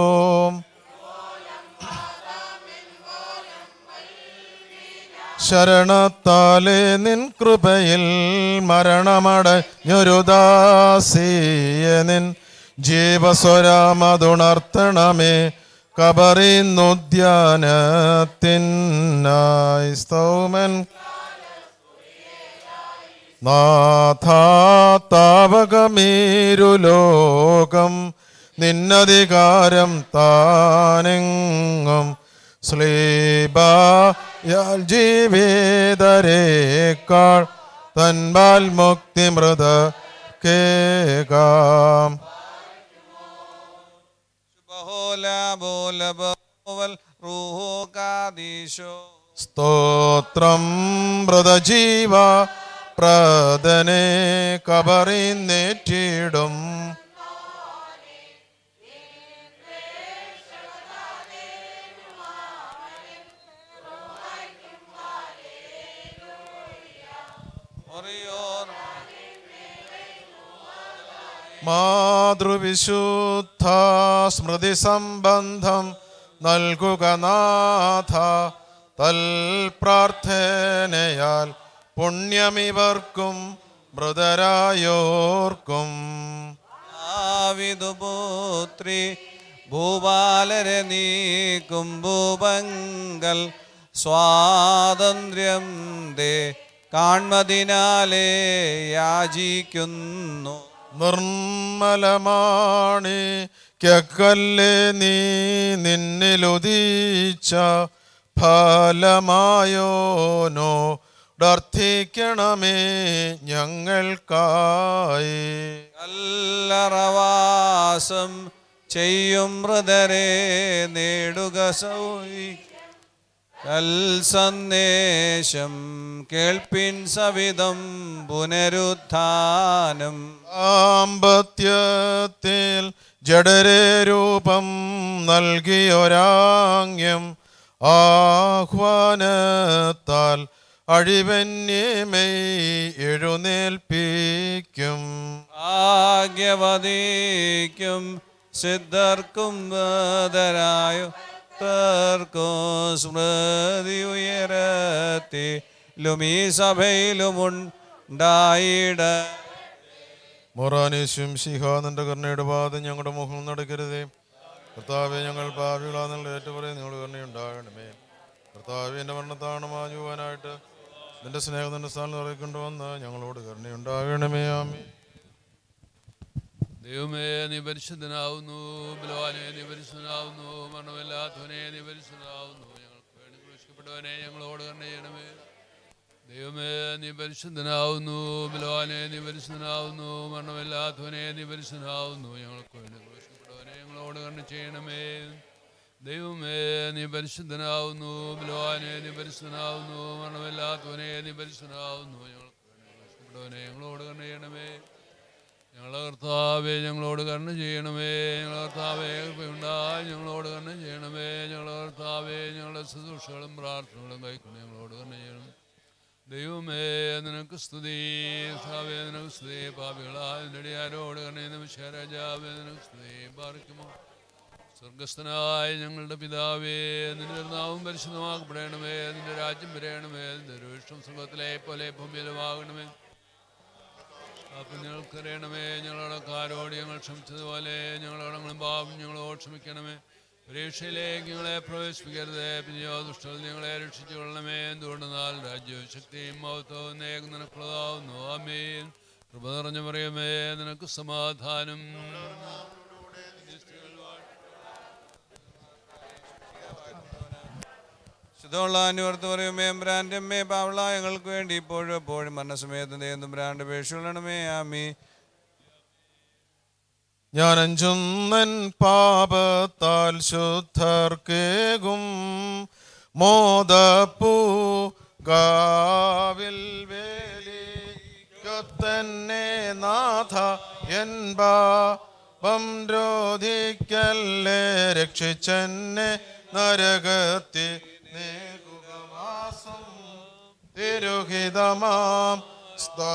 ശരണത്താലെ നിൻ കൃപയിൽ മരണമടഞ്ഞൊരുദാസീയ നിൻ ജീവസ്വരാമതുണർത്തണമേ കബറിന്നുദ്യാനത്തിനായി സ്തൗമൻ നാഥാതാവകമീരുലോകം നിന്നധികാരം താനെങ്ങും സ്ലീബായാൽ ജീവിതരേക്കാൾ തൻപാൽ മുക്തി മൃത കേകാം ബഹോല ബോല ബോവൽ റൂഹോ കാദീശോ സ്തോത്രം മൃതജീവ പ്രദനെ കബറിന്നേറ്റിടും മാതൃവിശുദ്ധ സ്മൃതി സംബന്ധം നൽകുക നാഥ തൽ പ്രാർത്ഥനയാൽ പുണ്യമിവർക്കും മൃതരായോർക്കും ആവിതുപുത്രി ഭൂപാലരെ നീക്കും ഭൂപങ്കൽ സ്വാതന്ത്ര്യം ദേ കാൺമതിനാലേ യാചിക്കുന്നു നിർമ്മലമാണി കക്കല്ലേ നീ നിന്നിലുദീച്ച ഫലമായോനോ ഡർത്ഥിക്കണമേ ഞങ്ങൾക്കായി കല്ലറവാസം ചെയ്യും മൃതരെ നേടുക സൗയി കൽ സന്ദേശം കേൾപ്പിൻ സവിധം പുനരുത്ഥാനം ആമ്പത്യത്തിൽ ജഡരെ രൂപം നൽകിയൊരാങ്യം ആഹ്വാനത്താൽ അഴിവന്യമേയ് എഴുന്നേൽപ്പിക്കും ഭാഗ്യവതിക്കും സിദ്ധർക്കും ബദരായോ തർക്കും സ്മൃതി ഉയരത്തി ലുമീ സഭയിലുമുണ്ടായിട മൊറാനേശും ശിഹാനന്റെ കരുണയുടെ പാദം ഞങ്ങളുടെ മുഖം നടക്കരുതേ കർത്താവെ ഞങ്ങൾ പാപികളാന്നുള്ള ഏറ്റുപറയും നിങ്ങൾ കരുണയുണ്ടാകണമേ കർത്താവെ എൻ്റെ മരണത്താണ് മാഞ്ഞുവാനായിട്ട് നിന്റെ സ്നേഹം നിന്റെ സ്ഥാനം നിറയിക്കൊണ്ടുവന്ന് ഞങ്ങളോട് കരുണയുണ്ടാകണമേ ആമേ ദൈവമേ നീ പരിശുദ്ധനാവുന്നു ബലവാനെ നീ പരിശുദ്ധനാവുന്നു മരണമില്ലാത്തവനെ നീ പരിശുദ്ധനാവുന്നു ഞങ്ങൾക്ക് വേണ്ടി ക്രൂശിക്കപ്പെട്ടവനെ ഞങ്ങളോട് കണ്ണ ചെയ്യണമേ ദൈവമേ നീ പരിശുദ്ധനാവുന്നു ബലവാനെ നീ പരിശുദ്ധനാവുന്നു മരണമില്ലാത്തവനെ നീ പരിശുദ്ധനാവുന്നു ഞങ്ങൾക്ക് വേണ്ടി ക്രൂശിക്കപ്പെട്ടവനെ ഞങ്ങളോട് കണ്ണ ചെയ്യണമേ ദൈവമേ നീ പരിശുദ്ധനാവുന്നു ബലവാനെ നീ പരിശുദ്ധനാവുന്നു മരണമില്ലാത്തവനെ നീ പരിശുദ്ധനാവുന്നു ഞങ്ങൾക്ക് വേണ്ടി ക്രൂശിക്കപ്പെട്ടവനെ ഞങ്ങളോട് കണ്ണ ചെയ്യണമേ ഞങ്ങളെ കർത്താവെ ഞങ്ങളോട് കരുണ ചെയ്യണമേ ഞങ്ങളെ കർത്താവെ ഉണ്ടായി ഞങ്ങളോട് കരുണ ചെയ്യണമേ ഞങ്ങളെ കർത്താവെ ഞങ്ങളുടെ ശുശ്രൂഷകളും പ്രാർത്ഥനകളും കൈക്കൊണ്ട് ഞങ്ങളോട് കരുണ ചെയ്യണം ദൈവമേ നിനക്ക് സ്തുതി കർത്താവേ നിനക്ക് സ്തുതി പാപികളായ നെടിയാരോട് കരുണ നിമിഷരാജാവേ നിനക്ക് സ്തുതി പാർക്കുമോ സ്വർഗസ്ഥനായ ഞങ്ങളുടെ പിതാവേ നിന്റെ നാവും പരിശുദ്ധമാക്കപ്പെടണമേ നിന്റെ രാജ്യം വരയണമേ നിന്റെ ഒരു ഇഷ്ടം സ്വർഗത്തിലെ പോലെ ഭൂമിയിലുമാകണമേ അപ്പം ഞങ്ങൾക്കറിയണമേ ഞങ്ങളുടെ കാരോട് ഞങ്ങൾ ക്ഷമിച്ചതുപോലെ ഞങ്ങളുടെ പാപം ഞങ്ങളോട് ക്ഷമിക്കണമേ പരീക്ഷയിലേക്ക് ഞങ്ങളെ പ്രവേശിപ്പിക്കരുത് പിന്നെയോ ദുഷ്ടൽ ഞങ്ങളെ രക്ഷിച്ചു കൊള്ളണമേ എന്തുകൊണ്ടെന്നാൽ രാജ്യവും ശക്തിയും മഹത്വവും നേകം നിനക്കുള്ളതാവുന്നു ആമേൻ കൃപ നിറഞ്ഞു പറയുമേ നിനക്ക് സമാധാനം ശുദ്ധമുള്ള അനുവർത്ത് പറയുമേ എമ്പ്രാൻ്റെ അമ്മേ പാവള ഞങ്ങൾക്ക് വേണ്ടി ഇപ്പോഴും എപ്പോഴും മരണസമയത്ത് എമ്പുരാൻ്റെ പേശുള്ളണമേ ആമി ഞാൻ അഞ്ചുന്നൻ പാപത്താൽ ശുദ്ധർക്കേകും മോദപ്പൂ കാവിൽ വേലിക്കത്തന്നെ നാഥ എൻ പാപം രോധിക്കല്ലേ രക്ഷിച്ചെന്നെ നരകത്തി നേകുകവാസം തിരുഹിതമാം സ്ത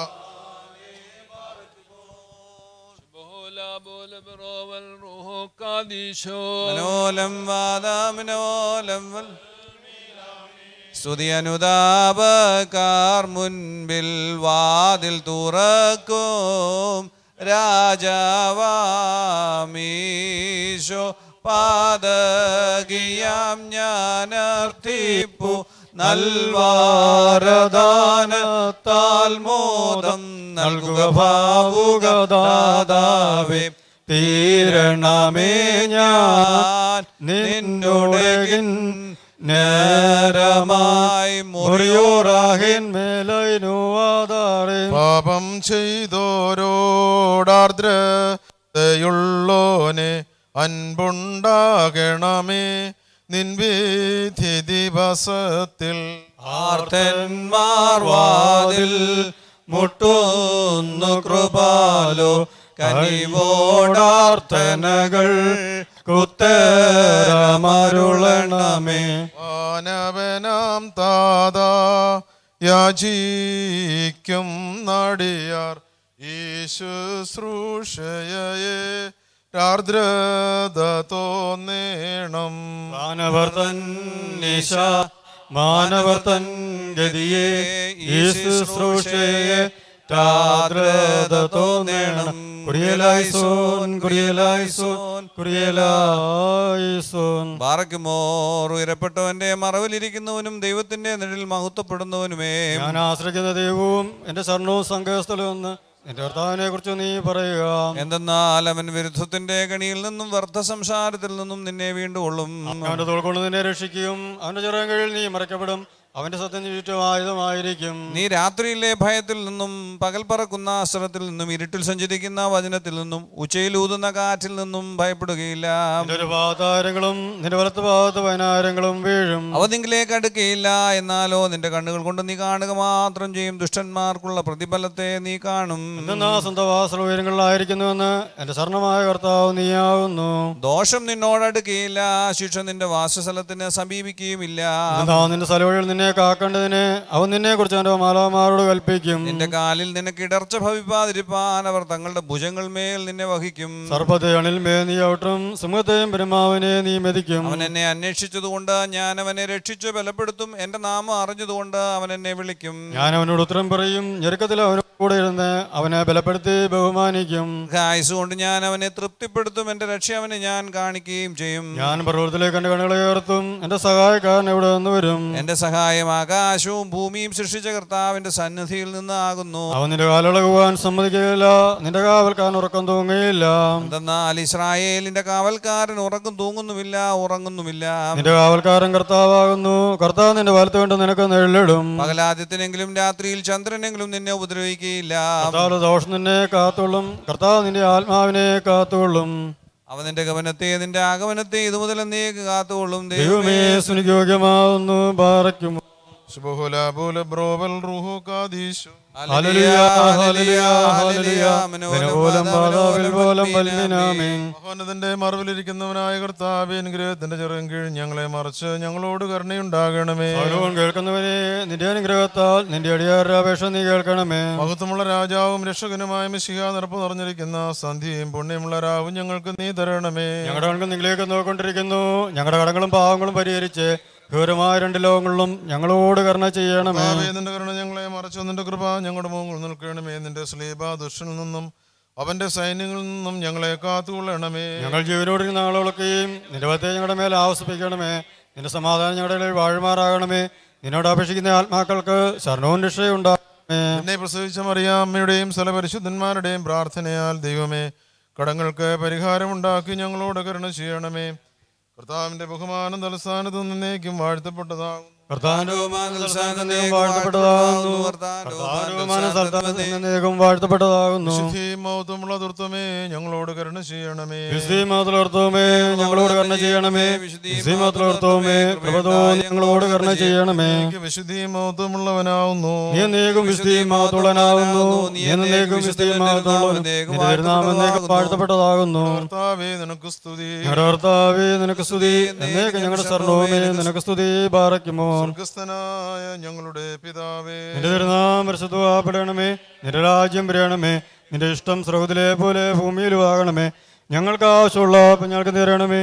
മനോലം വാദാമിനോലം വൽ സ്തുതി അനുതാപക്കാർ മുൻപിൽ വാതിൽ തുറക്കും രാജാവാമീശോ പാതകിയാം ഞാനർത്ഥിപ്പു നൽവാരദാനത്താൽ മോദം നൽകുക ഭാവുകദാതാവേ തീരണമേ ഞാൻ നിന്നോട് നേരമായി മുറിയോറാഹിൻ മേലൈനുവാതാറേ പാപം ചെയ്തോരോടാർദ്രതയുള്ളോനെ അൻപുണ്ടാകണമേ നിൻവിധി ദിവസത്തിൽ ആർത്തന്മാർ വാതിൽ മുട്ടുന്നു കൃപാലോ കനിവോടാർത്ഥനകൾ കുത്തരമരുളണമേ മാനവനാം താതാ യാചിക്കും നടിയാർ ഈശുശ്രൂഷയെ ആർദ്രത തോന്നേണം മാനവർത്തൻ നിശ മാനവർത്തൻ ഗതിയെ ഈ ശുശ്രൂഷയെ താദ്രത തോന്നേണം കുറിയലായിസോൻ കുറിയലായിസോൻ കുറിയലായിസോൻ ബാറക്കുമോർ ഉയരപ്പെട്ടവന്റെ മറവിലിരിക്കുന്നവനും ദൈവത്തിന്റെ നിഴൽ മഹത്വപ്പെടുന്നവനുമേ ഞാൻ ആശ്രയിക്കുന്ന ദൈവവും എന്റെ ശരണവും സംഘസ്ഥലവും എന്ന് എന്റെ കർത്താവിനെ കുറിച്ച് നീ പറയുക എന്തെന്നാൽ അവൻ വിരുദ്ധത്തിന്റെ കണിയിൽ നിന്നും വ്യർത്ഥ സംസാരത്തിൽ നിന്നും നിന്നെ വീണ്ടും കൊള്ളും അവന്റെ തോൾക്കൊണ്ട് നിന്നെ രക്ഷിക്കും അവന്റെ ചിറകയിൽ നീ മറക്കപ്പെടും അവന്റെ സത്യം ചുറ്റും ആയുധമായിരിക്കും നീ രാത്രിയിലെ ഭയത്തിൽ നിന്നും പകൽ പറക്കുന്ന അസ്ത്രത്തിൽ നിന്നും ഇരുട്ടിൽ സഞ്ചരിക്കുന്ന വചനത്തിൽ നിന്നും ഉച്ചയിൽ ഊതുന്ന കാറ്റിൽ നിന്നും ഭയപ്പെടുകയില്ല നിന്റെ ഒരു ഭാഗത്താരങ്ങളും നിന്റെ വലത്ത് ഭാഗത്ത് പതിനായിരങ്ങളും വീഴും അവ നിങ്കിലേക്ക് അടുക്കുകയില്ല എന്നാലോ നിന്റെ കണ്ണുകൾ കൊണ്ട് നീ കാണുക മാത്രം ചെയ്യും ദുഷ്ടന്മാർക്കുള്ള പ്രതിഫലത്തെ നീ കാണും എന്നാ സ്വന്തവാസ ഉയരങ്ങളിലായിരിക്കുന്നുവെന്ന് എന്റെ ശരണമായ കർത്താവ് നീയാവുന്നു ദോഷം നിന്നോടടുക്കുകയില്ല ശിക്ഷ നിന്റെ വാസസ്ഥലത്തിന് സമീപിക്കുകയുമില്ല എന്നാ നിന്റെ സ്ഥലവഴികൾ നിന്നെ കാക്കേണ്ടതിന് അവൻ നിന്നെ കുറിച്ച് അവന്റെ മാലാമാരോട് കൽപ്പിക്കും നിന്റെ കാലിൽ നിനക്ക് ഇടർച്ച ഭവിപ്പാതിരിപ്പാൻ അവർ തങ്ങളുടെ ഭുജങ്ങൾ മേൽ നിന്നെ വഹിക്കും സർപ്പത്തെ അണിൽ മേ നീ ഔട്ടും സിംഹത്തെയും പെരുമാവിനെ നീ മെതിക്കും അവൻ എന്നെ അന്വേഷിച്ചതുകൊണ്ട് ഞാൻ അവനെ രക്ഷിച്ചു ബലപ്പെടുത്തും എന്റെ നാമം അറിഞ്ഞതുകൊണ്ട് അവൻ എന്നെ വിളിക്കും ഞാൻ അവനോട് ഉത്തരം പറയും ഞെരുക്കത്തിൽ അവനോട് കൂടെ ഇരുന്ന് അവനെ ബലപ്പെടുത്തി ബഹുമാനിക്കും ആയുസ് കൊണ്ട് ഞാൻ അവനെ തൃപ്തിപ്പെടുത്തും എന്റെ രക്ഷ അവനെ ഞാൻ കാണിക്കുകയും ചെയ്യും ഞാൻ പർവ്വതത്തിലേക്ക് എന്റെ കണ്ണുകളെ ഉയർത്തും എന്റെ സഹായക്കാരൻ എവിടെ നിന്ന് വരും എന്റെ സഹായം ആകാശവും ഭൂമിയും സൃഷ്ടിച്ച കർത്താവിന്റെ സന്നിധിയിൽ നിന്ന് ആകുന്നു അവൻ നിന്റെ കാലിളകുവാൻ സമ്മതിക്കുകയില്ല നിന്റെ കാവൽക്കാരൻ ഉറക്കം തൂങ്ങുകയില്ല എന്തെന്നാൽ ഇസ്രായേലിന്റെ കാവൽക്കാരൻ ഉറക്കം തൂങ്ങുന്നുമില്ല ഉറങ്ങുന്നുമില്ല നിന്റെ കാവൽക്കാരൻ കർത്താവാകുന്നു കർത്താവ് നിന്റെ വലത്ത് കൊണ്ട് നിനക്ക് നെള്ളിടും പകലാദ്യത്തിനെങ്കിലും രാത്രിയിൽ ചന്ദ്രനെങ്കിലും നിന്നെ ഉപദ്രവിക്കുകയില്ല കർത്താവ് ദോഷം നിന്നെ കാത്തുകൊള്ളും കർത്താവ് നിന്റെ ആത്മാവിനെ കാത്തുകൊള്ളും അവൻ നിന്റെ ഗമനത്തെ നിന്റെ ആഗമനത്തെ ഇതുമുതൽ എന്നേക്ക് കാത്തുകൊള്ളും ദൈവമേ സുനിയോഗ്യമാവുന്നു പാറയ്ക്കും ശുഭഹുലാബുല ബ്രോവൽ റൂഹു കാദീശു ഹല്ലേലൂയ, ഹല്ലേലൂയ, ഹല്ലേലൂയ. മനോലം പാതാവിൽ പോലം വൽമിനാമേൻ. മഹോന്നതന്റെ മറവിലിരിക്കുന്നവനായ കർത്താവ് അനുഗ്രഹത്തിന്റെ ചെറും കീഴ് ഞങ്ങളെ മറിച്ച് ഞങ്ങളോട് കരുണയുണ്ടാകണമേ സകലവും കേൾക്കുന്നവനെ നിന്റെ അനുഗ്രഹത്താൽ നിന്റെ അടിയാരുടെ അപേക്ഷ നീ കേൾക്കണമേ മഹത്വമുള്ള രാജാവും രക്ഷകനുമായ മിശിഹ നിറപ്പ് നിറഞ്ഞിരിക്കുന്ന സന്ധ്യയും പുണ്യമുള്ള രാവും ഞങ്ങൾക്ക് നീ തരണമേ ഞങ്ങളുടെ കണക്ക് നിങ്ങളിലേക്ക് നോക്കൊണ്ടിരിക്കുന്നു ഞങ്ങളുടെ കടങ്ങളും പാവങ്ങളും പരിഹരിച്ച് ഘോരമായ രണ്ട് ലോകങ്ങളിലും ഞങ്ങളോട് കരുണ ചെയ്യണമേ കർത്താവേ, നിന്റെ കരുണ ഞങ്ങളെ മറച്ചു നിന്റെ കൃപ ഞങ്ങളുടെ മുഖങ്ങൾ നിൽക്കണമേ നിന്റെ സ്ലീബ ദുഷ്ടനിൽ നിന്നും അവന്റെ സൈന്യങ്ങളിൽ നിന്നും ഞങ്ങളെ കാത്തുകൊള്ളണമേ ഞങ്ങൾ ജീവനോടിരുന്ന നാളുകളൊക്കെയും നിരവധി ഞങ്ങളുടെ മേൽ ആവസിപ്പിക്കണമേ നിന്റെ സമാധാനം ഞങ്ങളുടെ ഇടയിൽ വാഴുമാറാകണമേ നിന്നോട് അപേക്ഷിക്കുന്ന ആത്മാക്കൾക്ക് ശരണവും രക്ഷയും ഉണ്ടാകണമേ എന്നെ പ്രസവിച്ച മറിയാമ്മയുടെയും സ്ഥല പരിശുദ്ധന്മാരുടെയും പ്രാർത്ഥനയാൽ ദൈവമേ കടങ്ങൾക്ക് പരിഹാരമുണ്ടാക്കി ഞങ്ങളോട് കരുണ ചെയ്യണമേ കർത്താവിന്റെ ബഹുമാനം തലസ്ഥാനത്ത് നിന്നേക്കും വാഴ്ത്തപ്പെട്ടതാകും കർത്താവിന്റെ ബഹുമാനം തലസ്ഥാനത്ത് നിന്നേക്കും വാഴ്ത്തപ്പെട്ടതാകുന്നു കർത്താവിന്റെ ബഹുമാനം സ്ഥലത്താനത്ത് നിന്നേക്കും വാഴ്ത്തപ്പെട്ടതാകുന്നു വിശുദ്ധിയും മഹത്വമുള്ള ദുർത്തമേ ഞങ്ങളോട് കരുണ ചെയ്യണമേ വിശുദ്ധിമാതലോർത്തവുമേ ഞങ്ങളോട് കരുണ ചെയ്യണമേ വിശുദ്ധിമാതലോർത്തവുമേ കൃപതോ ഞങ്ങളോട് കരുണ ചെയ്യണമേ എനിക്ക് വിശുദ്ധിയും മഹത്വമുള്ളവനാവുന്നു നീ എന്നേക്കും വിശുദ്ധിമാതുള്ളനാകുന്നു നീ എന്നേക്കും വിശുദ്ധിമാതുള്ളവനും നിന്റെ തിരുനാമം എന്നേക്കും വാഴ്ത്തപ്പെട്ടതാകുന്നു കർത്താവേ നിനക്ക് സ്തുതി ഞങ്ങളുടെ കർത്താവേ നിനക്ക് സ്തുതി എന്നേക്കും ഞങ്ങളുടെ സർണവുമേ നിനക്ക് സ്തുതി പാറയ്ക്കുമോ സ്വർഗസ്ഥനായ ഞങ്ങളുടെ പിതാവേ നിന്റെ തിരുനാം പരിശുദ്ധപ്പെടണമേ നിന്റെ രാജ്യം വരണമേ നിന്റെ ഇഷ്ടം സ്രോതത്തിലെ പോലെ ഭൂമിയിലും ആകണമേ ഞങ്ങൾക്ക് ആവശ്യമുള്ള അപ്പം ഞങ്ങൾക്ക് തരണമേ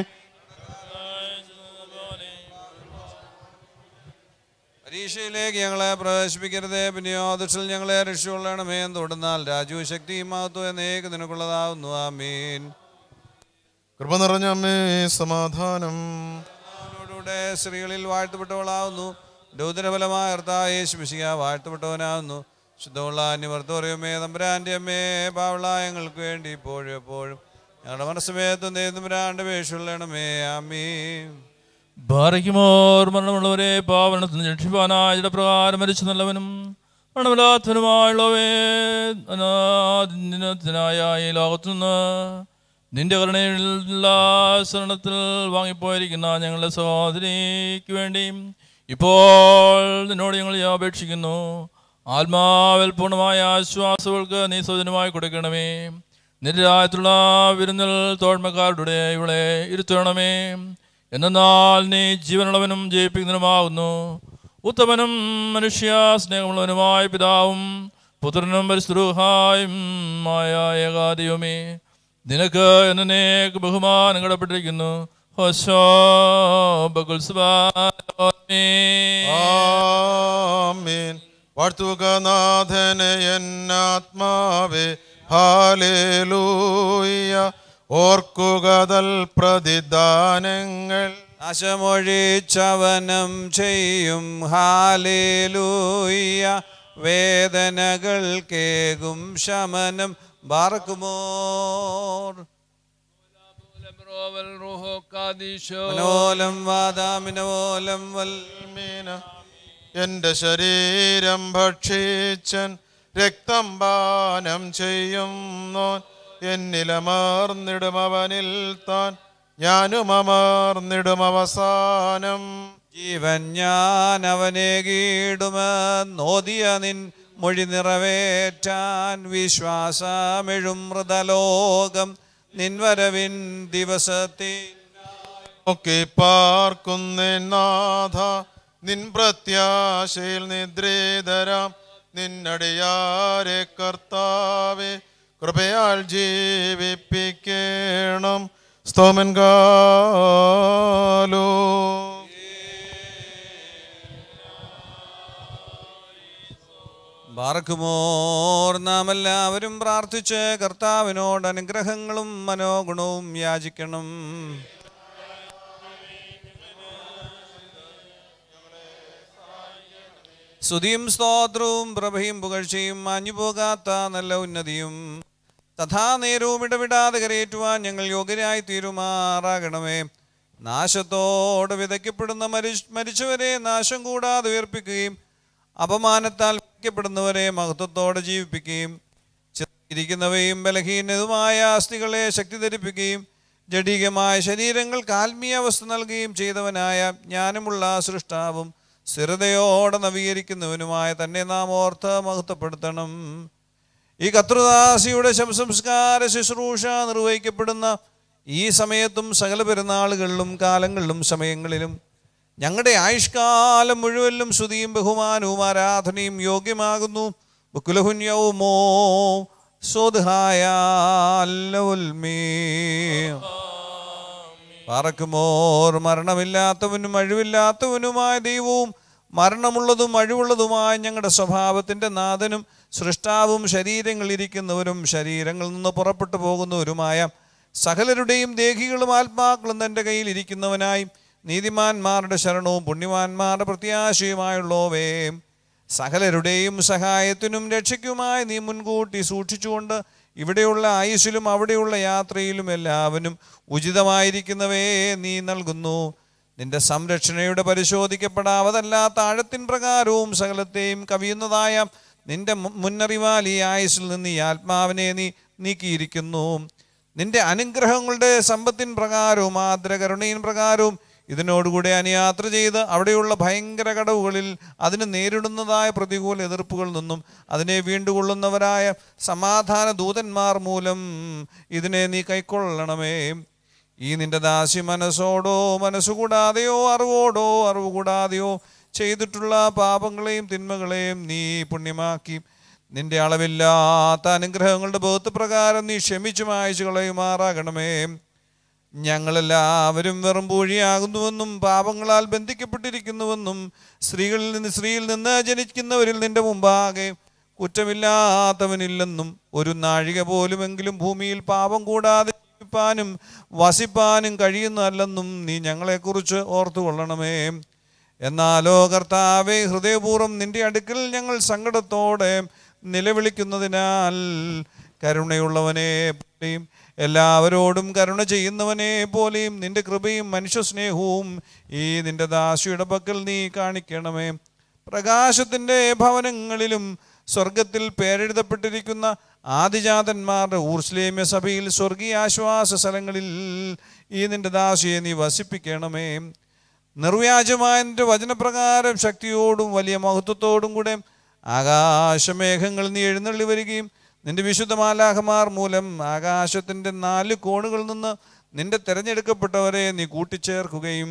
പരീക്ഷയിലേക്ക് ഞങ്ങളെ പ്രവേശിപ്പിക്കരുതേ പിന്നെയോ ദുഷിൽ ഞങ്ങളെ രക്ഷയുള്ളണമേ എന്ന് തൊടുന്നാൽ രാജു ശക്തിയും മഹത്വം എന്നേക്ക് നിനക്കുള്ളതാവുന്നു ആമീൻ കൃപ നിറഞ്ഞ അമ്മേ സമാധാനം അവനോടുകൂടെ സ്ത്രീകളിൽ വാഴ്ത്തപ്പെട്ടവളാവുന്നു രൗദ്രഫലമായ കർത്തായേശു മിശിക വാഴ്ത്തപ്പെട്ടവനാവുന്നു ശുദ്ധമുള്ള അന്യമർത്തോറിയമേ തമ്പുരാൻ്റെ അമ്മേ പാവളായങ്ങൾക്ക് വേണ്ടി ഇപ്പോഴും എപ്പോഴും ഞങ്ങളുടെ മനസ്സമേത്തും തമ്പുരാൻ്റെ വേഷമുള്ളണമേ ആമീൻ ഭാരയ്ക്കുമോർ മരണമുള്ളവരെ പാവനത്തിന് രക്ഷിപ്പാനായ പ്രകാരം മരിച്ചു നല്ലവനും മരണമില്ലാത്തവനുമായുള്ളവേ അനാദിനത്തിനായ ഈ ലോകത്തുനിന്ന് നിന്റെ കരുണയുള്ള ശരണത്തിൽ വാങ്ങിപ്പോയിരിക്കുന്ന ഞങ്ങളുടെ സഹോദരിക്ക് വേണ്ടി ഇപ്പോൾ നിന്നോട് ഞങ്ങൾ അപേക്ഷിക്കുന്നു ആത്മാവിൽ പൂർണ്ണമായ ആശ്വാസങ്ങൾക്ക് നീ സൗജന്യമായി കൊടുക്കണമേ നിന്റെ രാജ്യത്തുള്ള വിരുന്നിൽ തോഴ്മക്കാരുടെ ഇവളെ ഇരുത്തണമേ എന്നാൽ നീ ജീവനുള്ളവനും ജയിപ്പിക്കുന്നതിനുമാകുന്നു ഉത്തമനും മനുഷ്യ സ്നേഹമുള്ളവനുമായ പിതാവും പുത്രനും പരിശുദ്ധായും മായ ഏകാദൈവമേ നിനക്ക് എന്നേക്ക് ബഹുമാനം കടപ്പെട്ടിരിക്കുന്നു ഹോശോ ആമേൻ വാഴ്ത്തുക നാഥനെ എന്നാത്മാവേ ഹാലേലൂയ ഓർക്കുക തൽ പ്രതിദാനങ്ങൾ നാശമൊഴിച്ചവനം ചെയ്യും ഹാലേലൂയ വേദനകൾ കേകും ശമനം ബാർക്കുമോർ മനോലം വാദാമിനോലം വൽമീന എൻ്റെ ശരീരം ഭക്ഷിച്ചൻ രക്തം പാനം ചെയ്യുന്നോൻ എന്നിലമർന്നിടും അവനിൽ താൻ ഞാനും അമർന്നിടും അവസാനം ജീവൻ ഞാൻ അവനെ കീടുമെന്നോദിയ നിൻ മൊഴി നിറവേറ്റാൻ വിശ്വാസമെഴും മൃതലോകം നിൻവരവിൻ ദിവസത്തെ ഒക്കെ പാർക്കുന്നേ നാഥ നിൻ പ്രത്യാശയിൽ നിദ്രേതരാം നിന്നടിയാരെ കർത്താവെ കൃപയാൽ ജീവിപ്പിക്കണം സ്തോമൻ കാലോ ബാർക്കുമോർ നാം എല്ലാവരും പ്രാർത്ഥിച്ച് കർത്താവിനോട് അനുഗ്രഹങ്ങളും മനോഗുണവും യാചിക്കണം സ്തുതിയും സ്തോത്രവും പ്രഭയും പുകഴ്ചയും മാഞ്ഞുപോകാത്ത നല്ല ഉന്നതിയും തഥാ നേരവും ഇടവിടാതെ കരയേറ്റുവാൻ ഞങ്ങൾ യോഗ്യരായി തീരുമാറാകണമേ നാശത്തോട് വിതയ്ക്കപ്പെടുന്ന മരിച്ച് മരിച്ചവരെ നാശം കൂടാതെ ഉയർപ്പിക്കുകയും അപമാനത്താൽ വിധിക്കപ്പെടുന്നവരെ മഹത്വത്തോടെ ജീവിപ്പിക്കുകയും ഇരിക്കുന്നവയും ബലഹീനതുമായ അസ്ഥികളെ ശക്തി ധരിപ്പിക്കുകയും ജഡികമായ ശരീരങ്ങൾക്ക് ആത്മീയ അവസ്ഥ നൽകുകയും ചെയ്തവനായ ജ്ഞാനമുള്ള സൃഷ്ടാവും സ്ഥിരതയോടെ നവീകരിക്കുന്നവനുമായ തന്നെ നാം ഓർത്ത് മഹത്വപ്പെടുത്തണം ഈ കത്രുദാസിയുടെ ശംസംസ്കാര ശുശ്രൂഷ നിർവഹിക്കപ്പെടുന്ന ഈ സമയത്തും സകല പെരുന്നാളുകളിലും കാലങ്ങളിലും സമയങ്ങളിലും ഞങ്ങളുടെ ആയുഷ്കാലം മുഴുവനും സ്തുതിയും ബഹുമാനവും ആരാധനയും യോഗ്യമാകുന്നു ബുക്കുലഹുന്യവുമോ സ്വധായ പാറക്കുമോർ മരണമില്ലാത്തവനും അഴിവില്ലാത്തവനുമായ ദൈവവും മരണമുള്ളതും അഴിവുള്ളതുമായ ഞങ്ങളുടെ സ്വഭാവത്തിൻ്റെ നാഥനും സൃഷ്ടാവും ശരീരങ്ങളിരിക്കുന്നവരും ശരീരങ്ങളിൽ നിന്ന് പുറപ്പെട്ടു പോകുന്നവരുമായ സകലരുടെയും ദേഹികളും ആത്മാക്കളും തൻ്റെ കയ്യിൽ ഇരിക്കുന്നവനായി നീതിമാന്മാരുടെ ശരണവും പുണ്യവാന്മാരുടെ പ്രത്യാശയുമായുള്ളവേ സകലരുടെയും സഹായത്തിനും രക്ഷയ്ക്കുമായി നീ മുൻകൂട്ടി സൂക്ഷിച്ചുകൊണ്ട് ഇവിടെയുള്ള ആയുസ്സിലും അവിടെയുള്ള യാത്രയിലും എല്ലാവനും ഉചിതമായിരിക്കുന്നവേ നീ നൽകുന്നു നിന്റെ സംരക്ഷണയുടെ പരിശോധിക്കപ്പെടാവതല്ലാത്ത ആഴത്തിൻ പ്രകാരവും സകലത്തെയും കവിയുന്നതായ നിന്റെ മു- മുന്നറിവാൽ ഈ ആയുസ്സിൽ നിന്ന് ഈ ആത്മാവിനെ നീ നീക്കിയിരിക്കുന്നു നിന്റെ അനുഗ്രഹങ്ങളുടെ സമ്പത്തിൻ പ്രകാരവും ആദ്രകരുണയിൻ പ്രകാരവും ഇതിനോടുകൂടെ അനുയാത്ര ചെയ്ത് അവിടെയുള്ള ഭയങ്കര കടവുകളിൽ അതിന് നേരിടുന്നതായ പ്രതികൂല എതിർപ്പുകളിൽ നിന്നും അതിനെ വീണ്ടുകൊള്ളുന്നവരായ സമാധാന ദൂതന്മാർ മൂലം ഇതിനെ നീ കൈക്കൊള്ളണമേ ഈ നിന്റെ ദാസി മനസ്സോടോ മനസ്സുകൂടാതെയോ അറിവോടോ അറിവ് കൂടാതെയോ ചെയ്തിട്ടുള്ള പാപങ്ങളെയും തിന്മകളെയും നീ പുണ്യമാക്കി നിന്റെ അളവില്ലാത്ത അനുഗ്രഹങ്ങളുടെ ബോധ പ്രകാരം നീ ക്ഷമിച്ചു മായച്ചു കളയുമാറാകണമേ ഞങ്ങളെല്ലാവരും വെറും പൂഴിയാകുന്നുവെന്നും പാപങ്ങളാൽ ബന്ധിക്കപ്പെട്ടിരിക്കുന്നുവെന്നും സ്ത്രീകളിൽ നിന്ന് സ്ത്രീയിൽ നിന്ന് ജനിക്കുന്നവരിൽ നിന്റെ മുമ്പാകെ കുറ്റമില്ലാത്തവനില്ലെന്നും ഒരു നാഴിക പോലുമെങ്കിലും ഭൂമിയിൽ പാപം കൂടാതെ ജീവിപ്പാനും വസിപ്പാനും കഴിയുന്നതല്ലെന്നും നീ ഞങ്ങളെക്കുറിച്ച് ഓർത്തുകൊള്ളണമേ എന്നാലോ കർത്താവെ ഹൃദയപൂർവ്വം നിന്റെ അടുക്കൽ ഞങ്ങൾ സങ്കടത്തോടെ നിലവിളിക്കുന്നതിനാൽ കരുണയുള്ളവനെ പോലെയും എല്ലാവരോടും കരുണ ചെയ്യുന്നവനെ പോലെയും നിന്റെ കൃപയും മനുഷ്യസ്നേഹവും ഈ നിന്റെ ദാസിയുടെ പക്കൽ നീ കാണിക്കണമേ പ്രകാശത്തിൻ്റെ ഭവനങ്ങളിലും സ്വർഗത്തിൽ പേരെഴുതപ്പെട്ടിരിക്കുന്ന ആദിജാതന്മാരുടെ ഊർസ്ലേമ്യ സഭയിൽ സ്വർഗീയ ആശ്വാസ സ്ഥലങ്ങളിൽ ഈ നിന്റെ ദാസിയെ നീ വസിപ്പിക്കണമേ നിർവ്യാജമായ നിന്റെ വചനപ്രകാരം ശക്തിയോടും വലിയ മഹത്വത്തോടും കൂടെ ആകാശമേഘങ്ങൾ നീ എഴുന്നള്ളി വരികയും നിന്റെ വിശുദ്ധ മാലാഹമാർ മൂലം ആകാശത്തിൻ്റെ നാല് കോണുകളിൽ നിന്ന് നിന്റെ തിരഞ്ഞെടുക്കപ്പെട്ടവരെ നീ കൂട്ടിച്ചേർക്കുകയും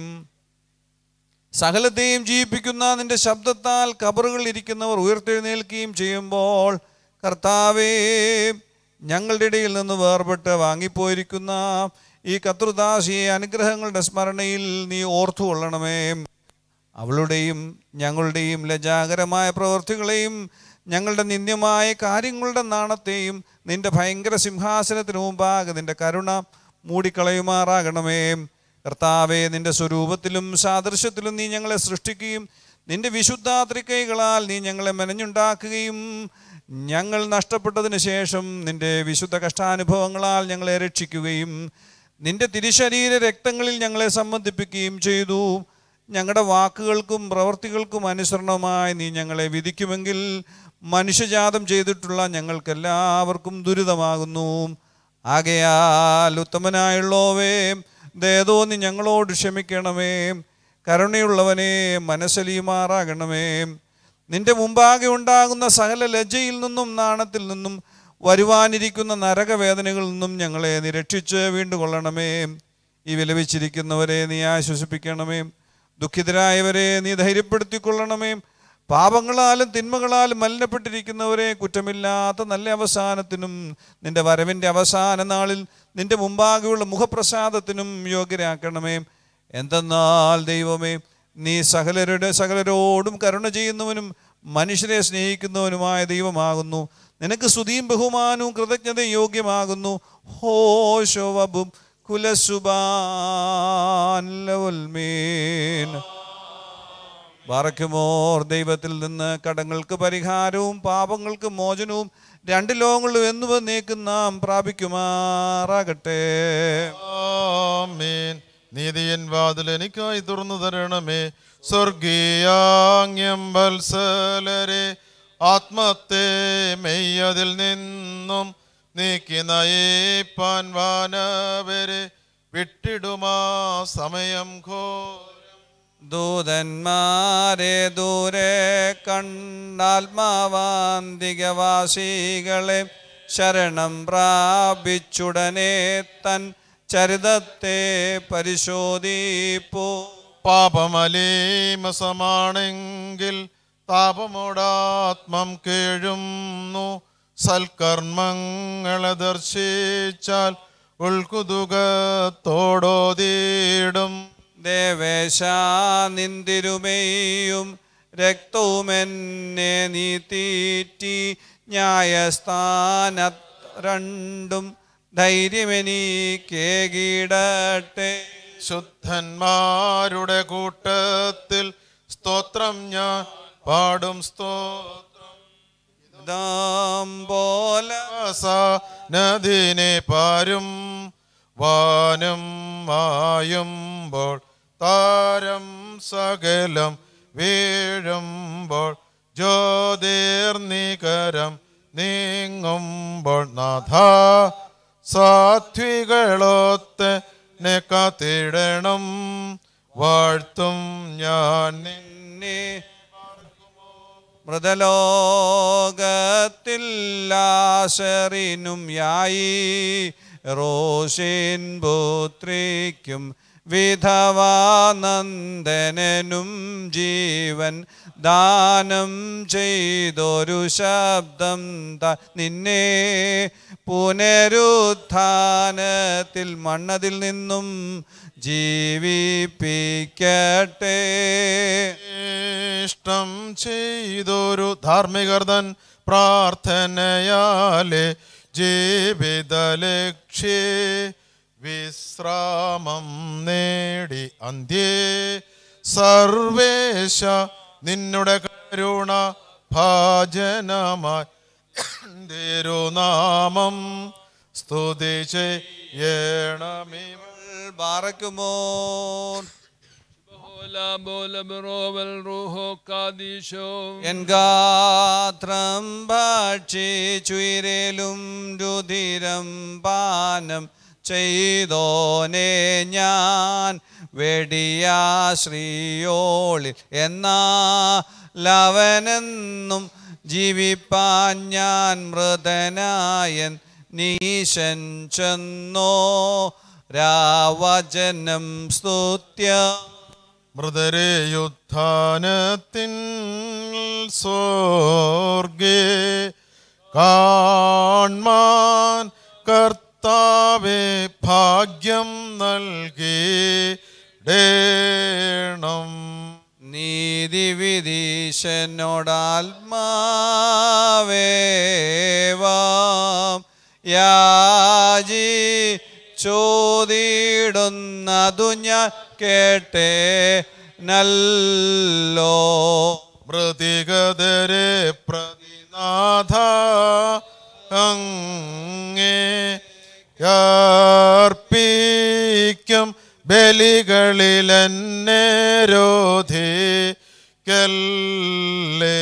സകലത്തെയും ജീവിപ്പിക്കുന്ന നിന്റെ ശബ്ദത്താൽ കബറുകളിൽ ഇരിക്കുന്നവർ ഉയർത്തെഴുന്നേൽക്കുകയും ചെയ്യുമ്പോൾ കർത്താവേ ഞങ്ങളുടെ ഇടയിൽ നിന്ന് വേർപെട്ട് വാങ്ങിപ്പോയിരിക്കുന്ന ഈ കർത്തൃദാസിയെ അനുഗ്രഹങ്ങളുടെ സ്മരണയിൽ നീ ഓർത്തുകൊള്ളണമേ അവളുടെയും ഞങ്ങളുടെയും ലജാകരമായ പ്രവൃത്തികളെയും ഞങ്ങളുടെ നിന്ദ്യമായ കാര്യങ്ങളുടെ നാണത്തെയും നിന്റെ ഭയങ്കര സിംഹാസനത്തിന് മുമ്പാകെ നിന്റെ കരുണ മൂടിക്കളയുമാറാകണമേ കർത്താവെ നിന്റെ സ്വരൂപത്തിലും സാദൃശ്യത്തിലും നീ ഞങ്ങളെ സൃഷ്ടിക്കുകയും നിന്റെ വിശുദ്ധാത്രികൈകളാൽ നീ ഞങ്ങളെ മെനഞ്ഞുണ്ടാക്കുകയും ഞങ്ങൾ നഷ്ടപ്പെട്ടതിന് ശേഷം നിന്റെ വിശുദ്ധ കഷ്ടാനുഭവങ്ങളാൽ ഞങ്ങളെ രക്ഷിക്കുകയും നിന്റെ തിരുശരീര രക്തങ്ങളിൽ ഞങ്ങളെ സംബന്ധിപ്പിക്കുകയും ചെയ്തു ഞങ്ങളുടെ വാക്കുകൾക്കും പ്രവർത്തികൾക്കും അനുസരണമായി നീ ഞങ്ങളെ വിധിക്കുമെങ്കിൽ മനുഷ്യജാതം ചെയ്തിട്ടുള്ള ഞങ്ങൾക്കെല്ലാവർക്കും ദുരിതമാകുന്നു ആകയാൽ ഉത്തമനായുള്ളോവേ ദേതോ നീ ഞങ്ങളോട് ക്ഷമിക്കണമേ കരുണയുള്ളവനെ മനസ്സലിയുമാറാകണമേ നിന്റെ മുമ്പാകെ ഉണ്ടാകുന്ന സകല ലജ്ജയിൽ നിന്നും നാണത്തിൽ നിന്നും വരുവാനിരിക്കുന്ന നരകവേദനകളിൽ നിന്നും ഞങ്ങളെ നീ രക്ഷിച്ച് വീണ്ടുകൊള്ളണമേ ഈ വിലപിച്ചിരിക്കുന്നവരെ നീ ആശ്വസിപ്പിക്കണമേ ദുഃഖിതരായവരെ നീ ധൈര്യപ്പെടുത്തിക്കൊള്ളണമേ പാപങ്ങളാലും തിന്മകളാലും മലിനപ്പെട്ടിരിക്കുന്നവരെ കുറ്റമില്ലാത്ത നല്ല അവസാനത്തിനും നിന്റെ വരവിൻ്റെ അവസാന നാളിൽ നിന്റെ മുമ്പാകെയുള്ള മുഖപ്രസാദത്തിനും യോഗ്യരാക്കണമേ എന്തെന്നാൽ ദൈവമേ നീ സകലരുടെ സകലരോടും കരുണ ചെയ്യുന്നവനും മനുഷ്യരെ സ്നേഹിക്കുന്നവനുമായ ദൈവമാകുന്നു നിനക്ക് സ്തുതിയും ബഹുമാനവും കൃതജ്ഞതയും യോഗ്യമാകുന്നു ഹോ ശോവബും കുലസുബാൻ ബാറക്കുമോർ ദൈവത്തിൽ നിന്ന് കടങ്ങൾക്ക് പരിഹാരവും പാപങ്ങൾക്ക് മോചനവും രണ്ട് ലോകങ്ങളിലും എന്നു നീക്കും നാം പ്രാപിക്കുമാറാകട്ടെ ആമേൻ നീതിയൻ വാതിൽ എനിക്കായി തുറന്നു തരണമേ സ്വർഗീയാങ്യം വത്സലരെ ആത്മത്തെ മെയ്യതിൽ നിന്നും നീക്കി നയിപ്പാൻ വാനവരെ വിട്ടിടുമാ സമയം ഘോ ദൂതന്മാരെ ദൂരെ കണ്ടാത്മാവാന്തികവാസികളെ ശരണം പ്രാപിച്ചുടനെ തൻ ചരിതത്തെ പരിശോധിപ്പോ പാപമലീമസമാണെങ്കിൽ താപമോടാത്മം കേഴുന്നു സൽക്കർമ്മങ്ങളെ ദർശിച്ചാൽ ഉൾകുതുകത്തോടോതിയിടും ദേവേശ നിന്തിരുമേയും രക്തവും എന്നെ നീ തീറ്റി ന്യായസ്ഥാന രണ്ടും ധൈര്യമെനിക്കേകിടട്ടെ ശുദ്ധന്മാരുടെ കൂട്ടത്തിൽ സ്തോത്രം ഞാൻ പാടും സ്തോത്രം പോലെ നദിനെ പാരും വാനം മായുമ്പോൾ താരം സകലം വീഴുമ്പോൾ ജ്യോതിർനികരം നീങ്ങുമ്പോൾ നാഥ സാത്വികളൊത്ത് നെ കാത്തിടണം വാഴ്ത്തും ഞാൻ നിന്നെ മൃതലോകത്തിൽ ആശറിനും യായി റോഷിൻ പുത്രിക്കും വിധവാനന്ദനും ജീവൻ ദാനം ചെയ്തൊരു ശബ്ദം ത നിന്നെ പുനരുത്ഥാനത്തിൽ മണ്ണതിൽ നിന്നും ജീവിപ്പിക്കട്ടെ ഇഷ്ടം ചെയ്തൊരു ധാർമ്മികർതൻ പ്രാർത്ഥനയാലെ ജീവിത ലക്ഷ്യ വിശ്രാമം നേടി അന്ത്യേ സർവേശ നിന്നുടെ കരുണ ഭാജനമായി തിരുനാമം സ്തുതി ചെയ്യണമേ ബാറക്കുമോ Hola, bola, berobel, ruho, kadisho. എൻ ഗാത്രം ഭക്ഷിച്ചുയരലും രുധിരം പാനം ചെയ്തോനെ ഞാൻ വെടിയാശ്രീയോളിൽ എന്നാലവനെന്നും ജീവിപ്പാൻ ഞാൻ മൃതനായൻ നീശൻ ചെന്നോ രാവചനം സ്തുത്യ മൃതരെ യുദ്ധാനത്തിൻ സ്വർഗേ കാൺമാൻ കർത്താവെ ഭാഗ്യം നൽകി ഡേണം നീതി വിധീശനോടാത്മാവേവാം യാജി ചോദിടുന്നതു ഞാൻ കേട്ടേ നല്ലോ മൃതികതരെ പ്രതിനാഥ അങ്ങേ അർപ്പിക്കും ബലികളിൽ എന്നെ രോധിക്കല്ലേ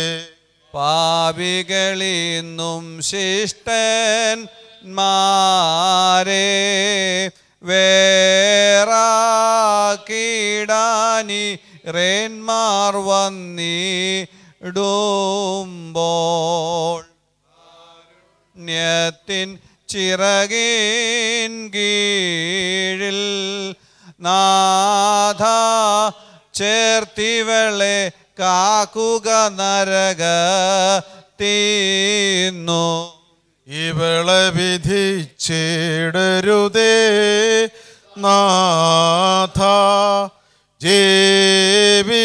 പാപികളിന്നും ശിഷ്ടന്മാരെ വേറാക്കിടാനി റേന്മാർ വന്നിടുമ്പോൾ ന്യത്തിൻ ചിറകിൻ കീഴിൽ നാഥ ചേർത്തിവളെ കാക്കുക നരക തീന്നു ഇവളെ വിധിച്ചിടരുതേ നാഥ ജേവി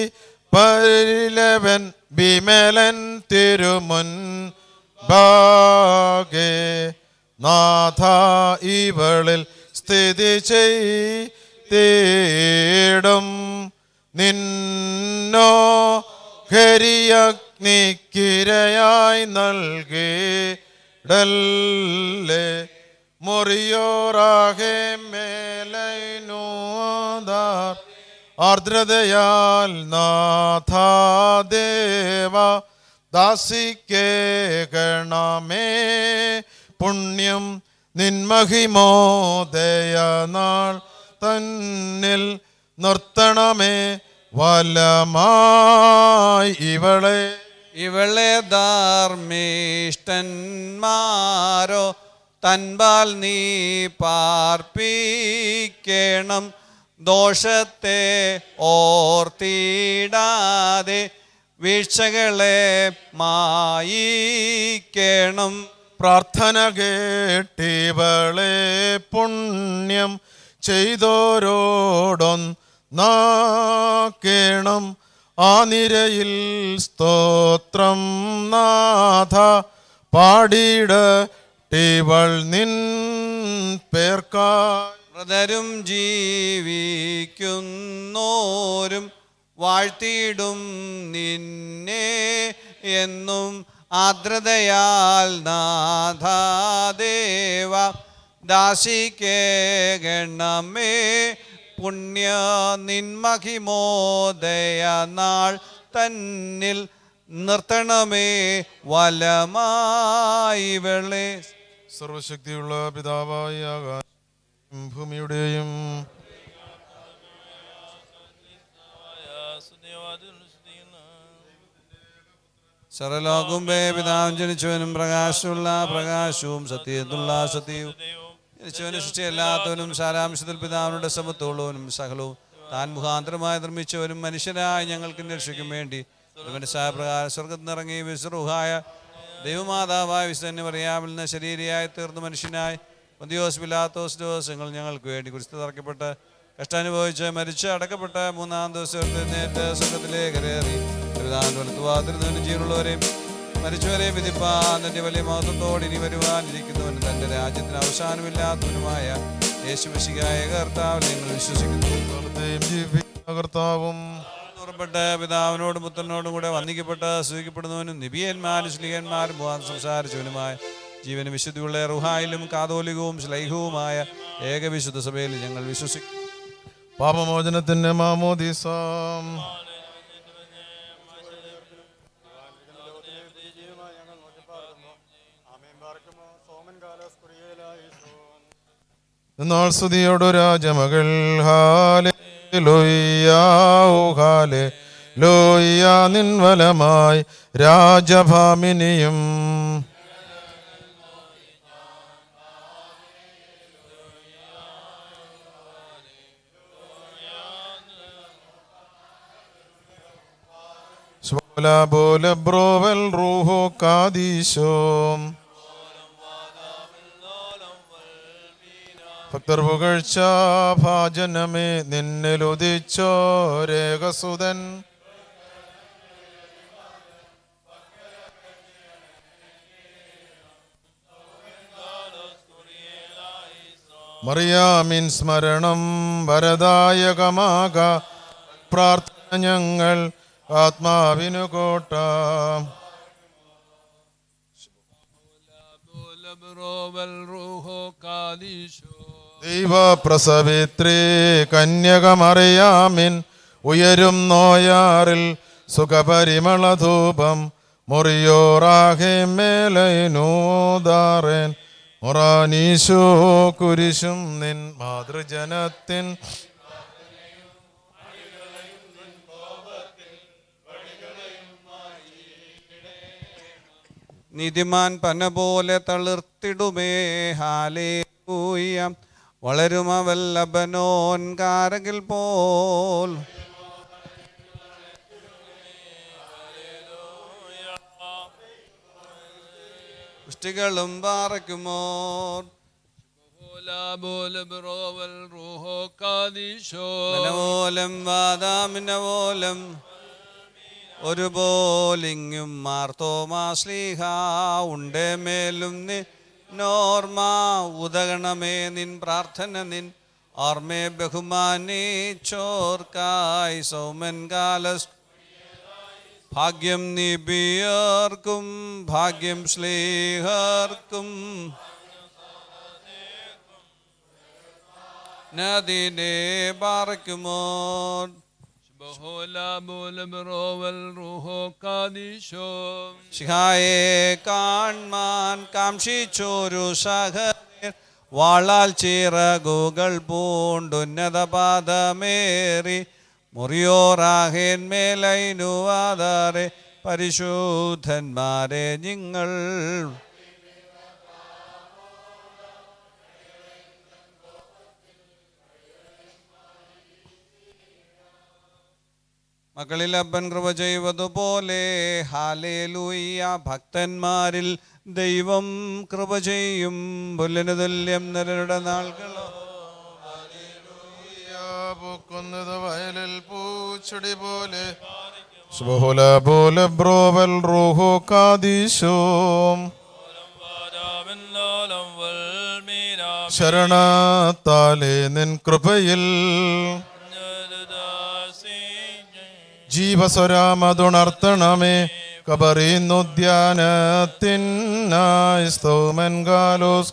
പരിലവൻ വിമലൻ തിരുമുൻ ഭാഗേ നാഥ ഇവളിൽ സ്ഥിതി ചെയ്തേടും നിന്നോ ഹരിയഗ്നിക്കിരയായി നൽകിടല്ലേ മുറിയോറാകെ മേലൈനോദാർ ആർദ്രതയാൽ നാഥാദേവ ദാസിക്കേകണമേ പുണ്യം നിന്മഹിമോദയനാൾ തന്നിൽ നിർത്തണമേ വലമായി ഇവളെ ഇവളെ ധാർമ്മിഷ്ടന്മാരോ തൻപാൽ നീ പാർപ്പിക്കണം ദോഷത്തെ ഓർത്തിടാതെ വീഴ്ചകളെ മായിക്കണം പ്രാർത്ഥന കേട്ടിവളെ പുണ്യം ചെയ്തോരോടൊന്നാക്കേണം ആ നിരയിൽ സ്തോത്രം നാഥ പാടിയിടട്ടിവൾ നിൻ പേർക്കായി വ്രതരും ജീവിക്കുന്നോരും വാഴ്ത്തിയിടും നിന്നെ എന്നും ആർദ്രതയാൽ നാഥാദേവ ദാസിക്കേകണമേ പുണ്യ നിന്മഹിമോദയ നാൾ തന്നിൽ നിർത്തണമേ വലമായി വെളെ സർവശക്തിയുള്ള പിതാവായ ആകാശം ഭൂമിയുടെയും സർവലോകുമ്പേ പിതാവും ജനിച്ചവനും പ്രകാശമുള്ള പ്രകാശവും സത്യത്തുള്ള സത്യവും ജനിച്ചവനും സൃഷ്ടിയല്ലാത്തവനും സാരാംശത്തിൽ പിതാവിനുടെ സമത്വമുള്ളവനും സകലവും താൻ മുഖാന്തരമായി നിർമ്മിച്ചവനും മനുഷ്യരായ ഞങ്ങൾക്ക് രക്ഷിക്കും വേണ്ടി മനസ്സായ പ്രകാരം സ്വർഗത്തിൽ നിറങ്ങി വിശ്രുഹായ ദൈവമാതാവായ വിശുദ്ധനെ പറയാമിൽ നിന്ന് ശരീരയായി തീർന്ന മനുഷ്യനായി മതിയോസ് പിലാത്തോസ് ദിവസങ്ങൾ ഞങ്ങൾക്ക് വേണ്ടി കുറിച്ച് തറക്കപ്പെട്ട് കഷ്ടാനുഭവിച്ച് മരിച്ച് അടക്കപ്പെട്ട് മൂന്നാം ദിവസം എഴുന്നേറ്റ് സ്വർഗത്തിലേക്ക് കയറി തിരുതാൻ വലത്തുവാതിരുന്നവനും ജീവനുള്ളവരെയും മരിച്ചവരെയും വിധിപ്പാൻ തന്റെ വലിയ മഹത്വത്തോടെ ഇനി വരുവാനിരിക്കുന്നവനും തന്റെ രാജ്യത്തിന് അവസാനമില്ലാത്തവനുമായ യേശുമിശികായ കർത്താവിൽ ഞങ്ങൾ വിശ്വസിക്കുന്നു കർത്താവും പുറപ്പെട്ട് പിതാവിനോടും പുത്രനോടും കൂടെ വന്ദിക്കപ്പെട്ട് സ്വീകരിക്കപ്പെടുന്നവനും നിബിയന്മാരും ശ്ലീഹന്മാരും മുഖാൻ സംസാരിച്ചവനുമായ ജീവനും വിശുദ്ധിയുള്ള റുഹായിലും കാതോലികവും ശ്ലൈഹവുമായ ഏകവിശുദ്ധ സഭയിൽ ഞങ്ങൾ വിശ്വസിക്കുന്നു പാപമോചനത്തിന്റെ മാമോദീസാം എന്നാൽ സ്തുതിയോടു രാജമകൾ ഹാലെ ലോയ്യാവു ഹാലെ ലോയ്യ നിൻവലമായി രാജഭാമിനിയും സ്വല പോലെ ബ്രോവൽ റൂഹോ കാദീശോ ഭക്തർ പുകഴ്ച ഭാജനമേ നിന്നിലുദിച്ചോ രേഖസുതൻ മറിയാമിൻ സ്മരണം വരദായകമാക പ്രാർത്ഥന ഞങ്ങൾ ആത്മാവിനു കോട്ട ദൈവപ്രസവിത്രീ കന്യകമറിയാമിൻ ഉയരും നോയാറിൽ സുഖപരിമളധൂപം മുറിയോറാഹെ മേലൈനൂദാറേൻ മൊറാനീശോ കുരിശും നിൻ മാതൃജനത്തിൻ നീതിമാൻ പന പോലെ തളിർത്തിടുമേ ഹാലേലൂയ വളരുമവൽ ലബനോൻ കാരകിൽ പോൽ പുഷ്ടികളും പാറയ്ക്കുമോ മനവോലം വാദാമിനവോലം ഒരു പോലിങ്ങും മാർത്തോമാശ്ലീഹ ഉണ്ടേ മേലും നി നോർമ ഉദകണമേ നിൻ പ്രാർത്ഥന നിൻ ഓർമ്മേ ബഹുമാനി ചോർക്കായി സൗമൻ കാലസ് ഭാഗ്യം നിബിയർക്കും ഭാഗ്യം ശ്ലീഹർക്കും നദിനെ പാറയ്ക്കുമോ ശിഹായെ കാൺമാൻ കാംക്ഷിച്ചോരു സഹർ വാളാൽ ചിറകുകൾ പൂണ്ടുന്നത പാദമേറി മുറിയോറാഹേൻ മേലൈനുവാതാറെ പരിശുദ്ധന്മാരെ നിങ്ങൾ മക്കളിൽ അപ്പൻ കൃപ ചെയ്വതുപോലെ ഹാലേലൂയ ഭക്തന്മാരിൽ ദൈവം കൃപ ചെയ്യും പുല്ലിന് തുല്യം നിലരുടെ നാൾകളോ പൂക്കുന്നത് വയലിൽ പൂച്ചെടി പോലെ സുബഹുല പോലെ ബ്രോവൽ റൂഹു കാദീശോം ശരണത്താലേ നിൻ കൃപയിൽ ജീവസ്വരാമതുണർത്തണമേ കബറിന്നുദ്യാനത്തിനായി സ്തോമൻ കാലോസ്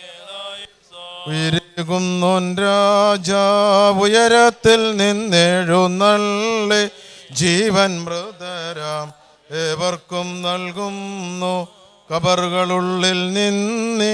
ഉയരുകുന്നോൻ രാജാ ഉയരത്തിൽ നിന്നെഴുന്നള്ളി ജീവൻ മൃതരാം ഏവർക്കും നൽകുന്നു കബറുകളുള്ളിൽ നിന്നി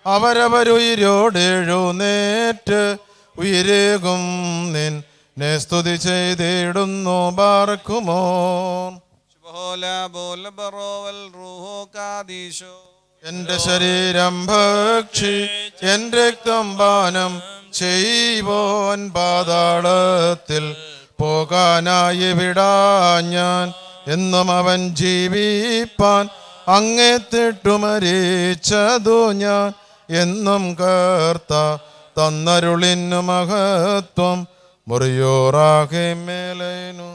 അവരവരുയിരോടെഴുന്നേറ്റ് ഉയരേകും നിൻ നെ സ്തുതി ചെയ്തിടുന്നു ബാർക്കുമോ ബോല ബോല ബറോവൽ റൂഹോ കാദീശോ എന്റെ ശരീരം ഭക്ഷി എൻ രക്തം പാനം ചെയ്വോൻ പാതാളത്തിൽ പോകാനായി വിടാ ഞാൻ എന്നും അവൻ ജീവിപ്പാൻ അങ്ങെത്തിട്ടു മരിച്ചതു ഞാൻ എന്നും കേർത്ത തന്നരുളിന്നു മഹത്വം മുറിയോറാകെ മേലേനു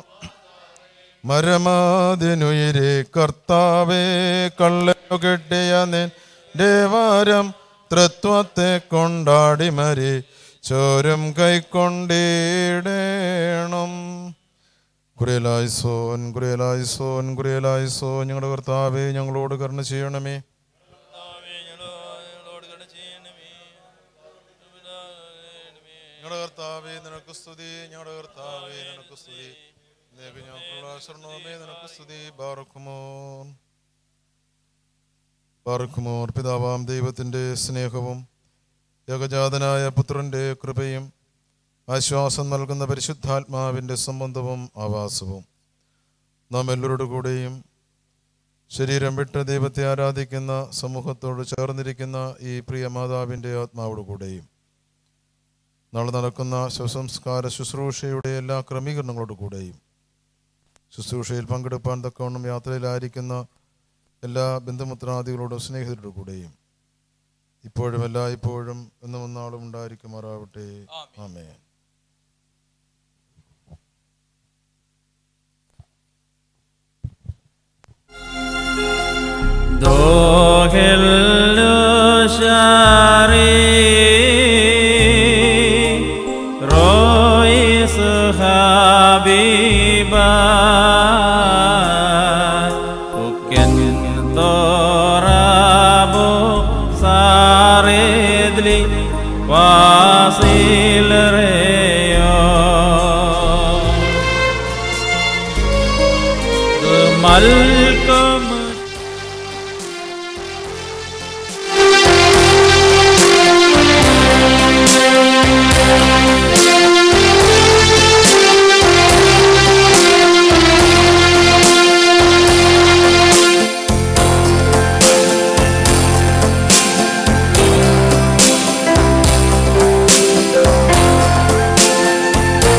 മരമാതിനുയിരെ കർത്താവേ കള്ളു കിട്ടിയ നിന്റെ വാരം തൃത്വത്തെ കൊണ്ടാടി മരി ചോരും കൈക്കൊണ്ടിടേണം കുറിയലായി സോൻ കുറിയലായി സോൻ കുറിയലായി സോ ഞങ്ങളുടെ കർത്താവേ ഞങ്ങളോട് കരുണ ചെയ്യണമേ ഞങ്ങളുടെ കർത്താവേ നിനക്ക് സ്തുതി ഞങ്ങളുടെ കർത്താവേ നിനക്ക് സ്തുതി നിനക്ക് ഞങ്ങൾക്കുള്ള ശരണമേ നിനക്ക് സ്തുതി ബാറക്കുമോ ബാറക്കുമോർ പിതാവാം ദൈവത്തിൻ്റെ സ്നേഹവും ഏകജാതനായ പുത്രൻ്റെ കൃപയും ആശ്വാസം നൽകുന്ന പരിശുദ്ധാത്മാവിൻ്റെ സംബന്ധവും ആവാസവും നാം എല്ലാവരുടെ കൂടെയും ശരീരം വിട്ട് ദൈവത്തെ ആരാധിക്കുന്ന സമൂഹത്തോട് ചേർന്നിരിക്കുന്ന ഈ പ്രിയ മാതാവിൻ്റെ ആത്മാവോട് കൂടെയും നാളെ നടക്കുന്ന ശവസംസ്കാര ശുശ്രൂഷയുടെ എല്ലാ ക്രമീകരണങ്ങളോട് കൂടെയും ശുശ്രൂഷയിൽ പങ്കെടുപ്പാൻ തക്കവണ്ണം യാത്രയിലായിരിക്കുന്ന എല്ലാ ബന്ധുമിത്രാദികളോടും സ്നേഹിതരുടെ കൂടെയും ഇപ്പോഴും എല്ലാ ഇപ്പോഴും എന്നും ഒന്നാളും ഉണ്ടായിരിക്കുമാറാവട്ടെ ആമേ ظهر شاري رويس حبيبا وكن ضربو صارد لي واصل ريو ملكم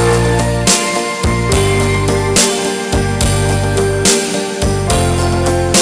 ും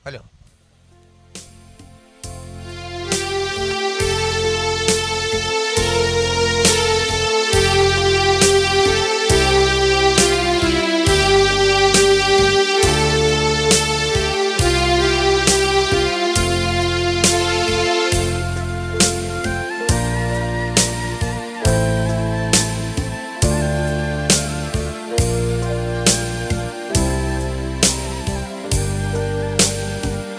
ഹലോ ും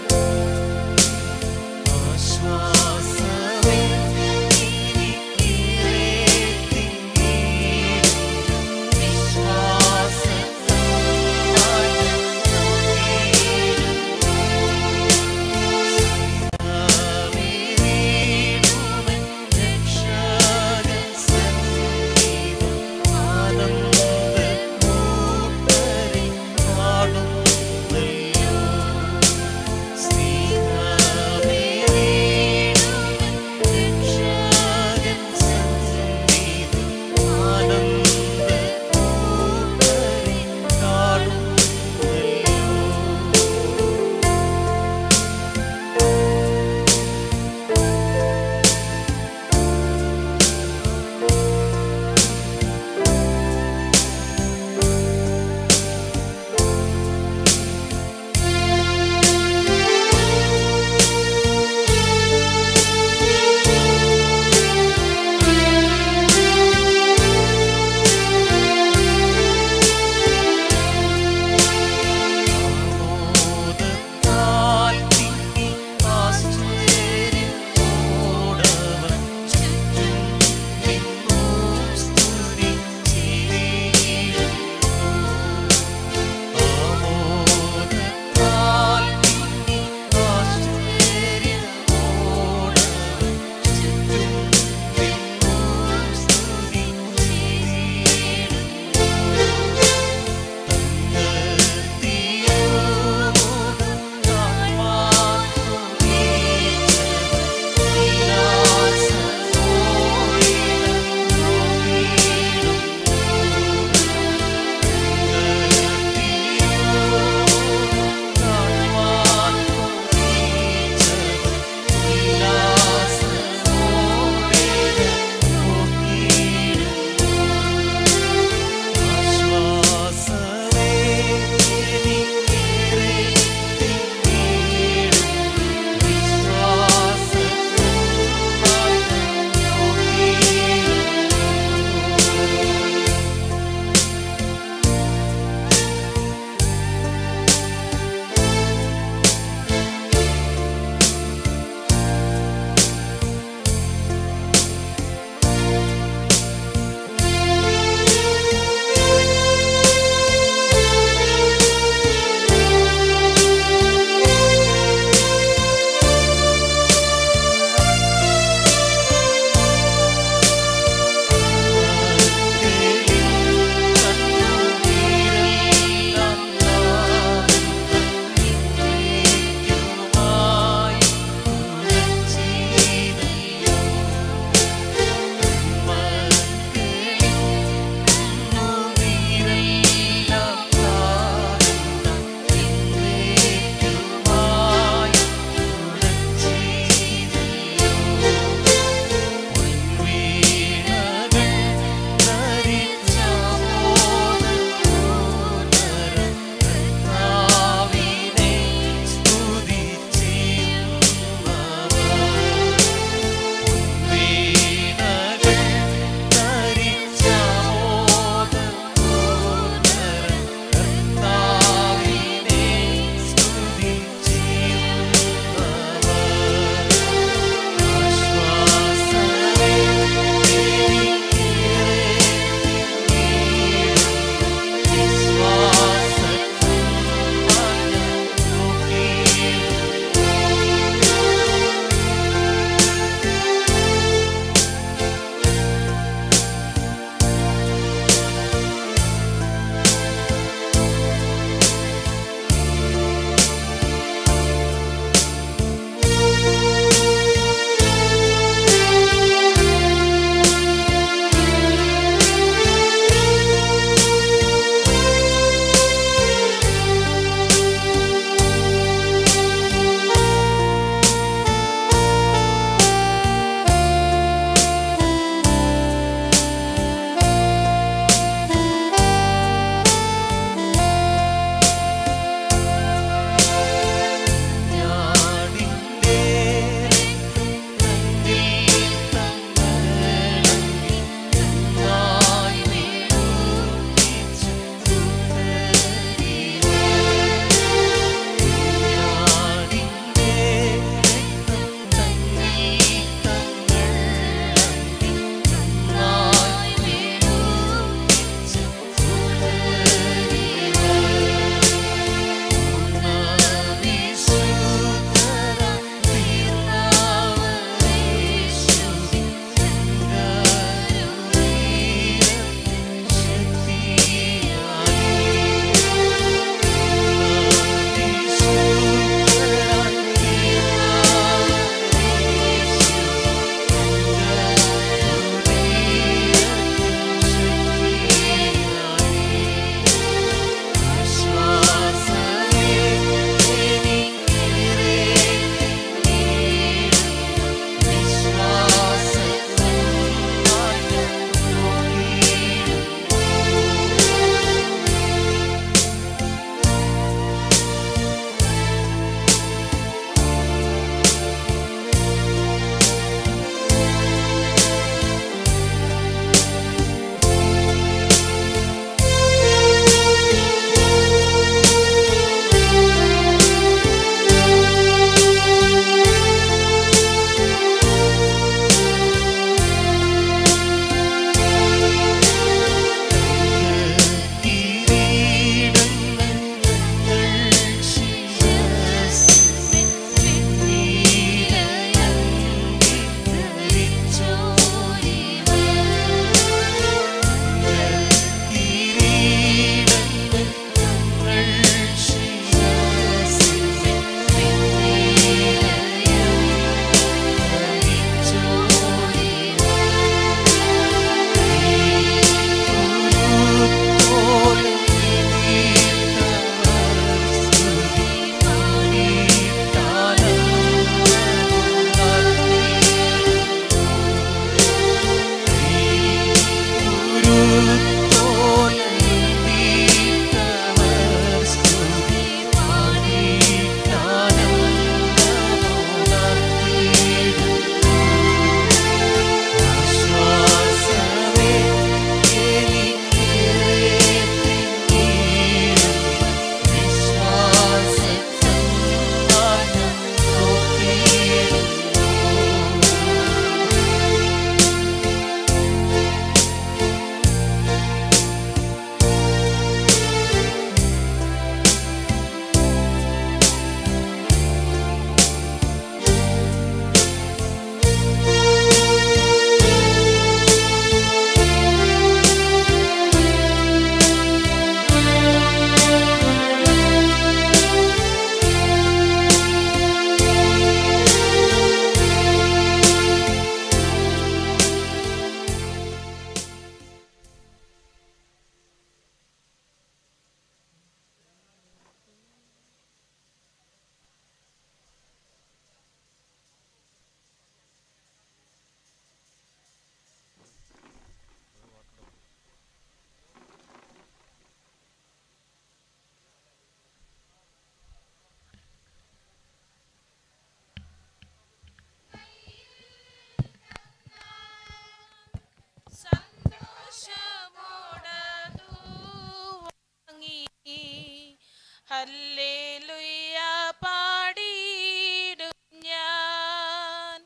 ഹല്ലേലൂയ പാടിയിടും ഞാൻ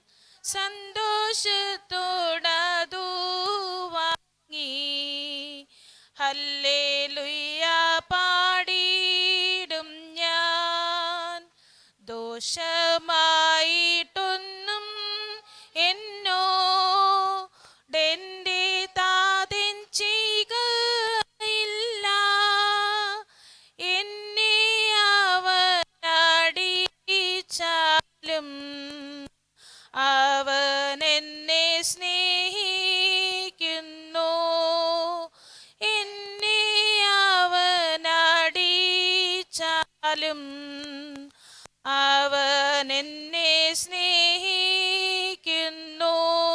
സന്തോഷത്തോടതു വാങ്ങി ഹല്ലേലൂയ പാടിയിടും ഞാൻ ദോഷമായിട്ടൊന്നും എന്നോ ഡെന്റെ താതൻ ചെയ്യുകയില്ല എന്നെ അവനടിച്ചാലും അവൻ എന്നെ സ്നേഹിക്കുന്നു എന്നെ അവനടിച്ചാലും അവൻ എന്നെ സ്നേഹിക്കുന്നു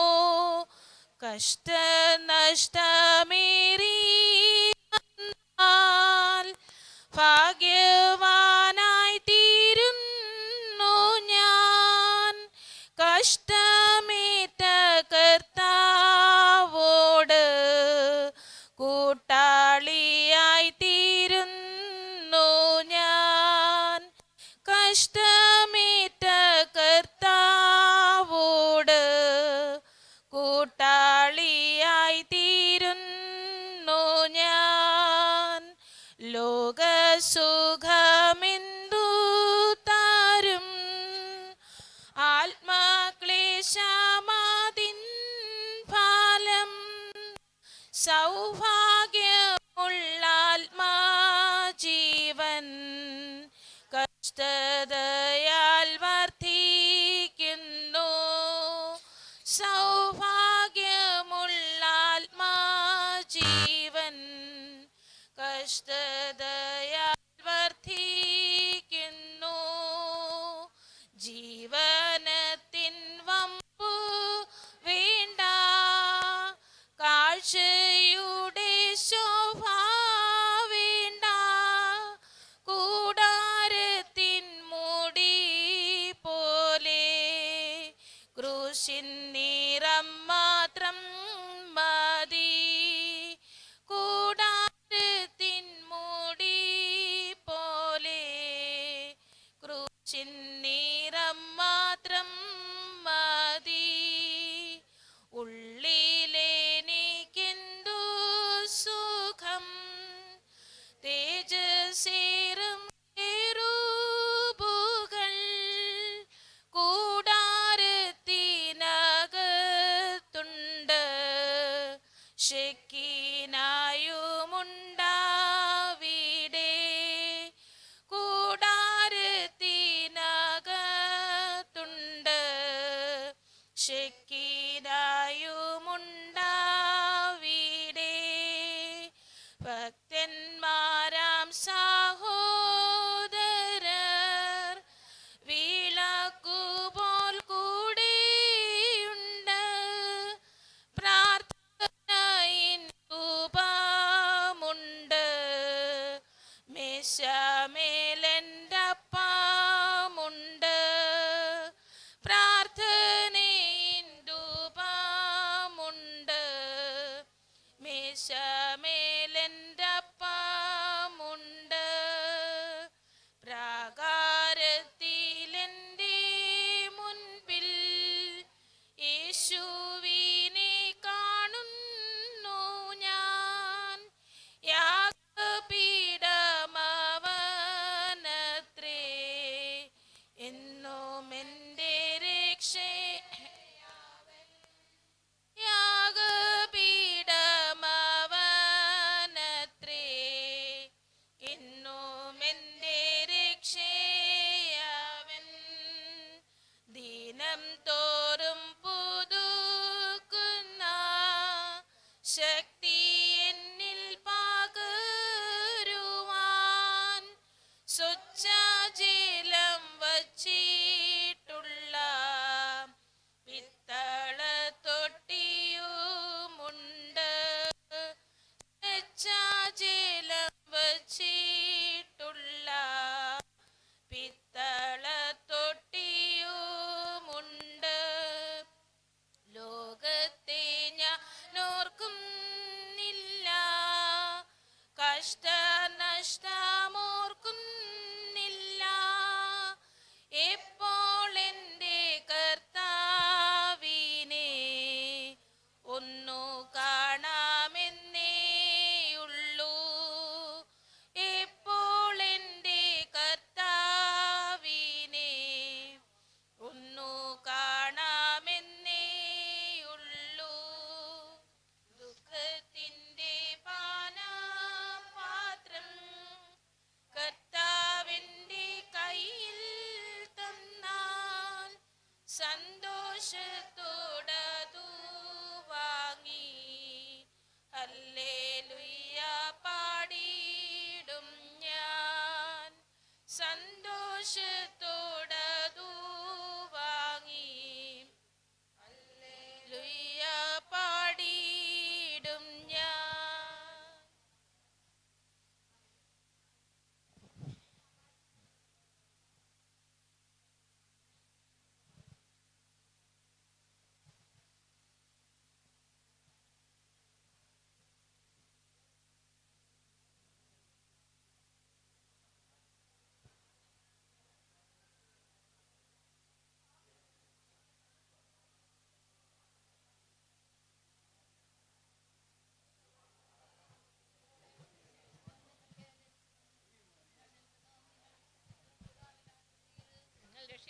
കഷ്ടനഷ്ടമേറി വന്നാൽ ഭാഗ്യവാനായി തീരുന്നു ഞാൻ കഷ്ടമേറ്റ കർത്താവോട് കൂട്ടാളിയായി തീരുന്നു ഞാൻ കഷ്ടമേറ്റ കർത്താവോട് കൂട്ടാളിയായി തീരുന്നു ഞാൻ ലോകസുഖമെന്തു താരും ആത്മക്ലേശമാതിൻ ഫലം സൗഭാഗ്യമുള്ള ആത്മാജീവൻ കഷ്ടതയാൽ വർദ്ധിക്കുന്നു സൗഭാഗ്യമുള്ള ആത്മാജീവൻ കഷ്ടതയാൽ വർദ്ധിക്കുന്നു ജീവനത്തിൻ വമ്പു വേണ്ട കാഴ്ചയുടെ ശോഭ വേണ്ട കൂടാരത്തിൻ മുടി പോലെ ക്രൂശിൻ നിറം മാത്രം മതി കൂടാരത്തിൻ മുടി പോലെ ക്രൂശിൻ നിറം മാത്രം മതി ഉള്ളിലെനിക്കെന്തു സുഖം തേജസേറും കെരൂബുകൾ കൂടാരത്തിനകത്തുണ്ട് ഷെക്കിനായുമുണ്ടാവിടെ കൂടാരത്തിനകത്തുണ്ട് ഷെക്കിനായുമുണ്ടാവിടെ ഭക്തന്മാരാം സഹോദരർ വിളക്കുപോൽ കൂടെയുണ്ട് പ്രാർത്ഥനയിൻ രൂപമുണ്ട് മേശമേലെൻ്റെ അപ്പമുണ്ട് പ്രാർത്ഥനയിൻ രൂപമുണ്ട് മേശമേലെൻ്റെ അപ്പമുണ്ട് പ്രാകാരത്തിലെൻ്റെ മുൻപിൽ യേശുവിനെ കാണുന്നു ഞാൻ യാഗപീഠമവനുണ്ട്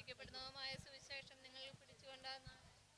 രക്ഷിക്കപ്പെടുന്നതുമായ സുവിശേഷം നിങ്ങൾ പിടിച്ചുകൊണ്ടാണ്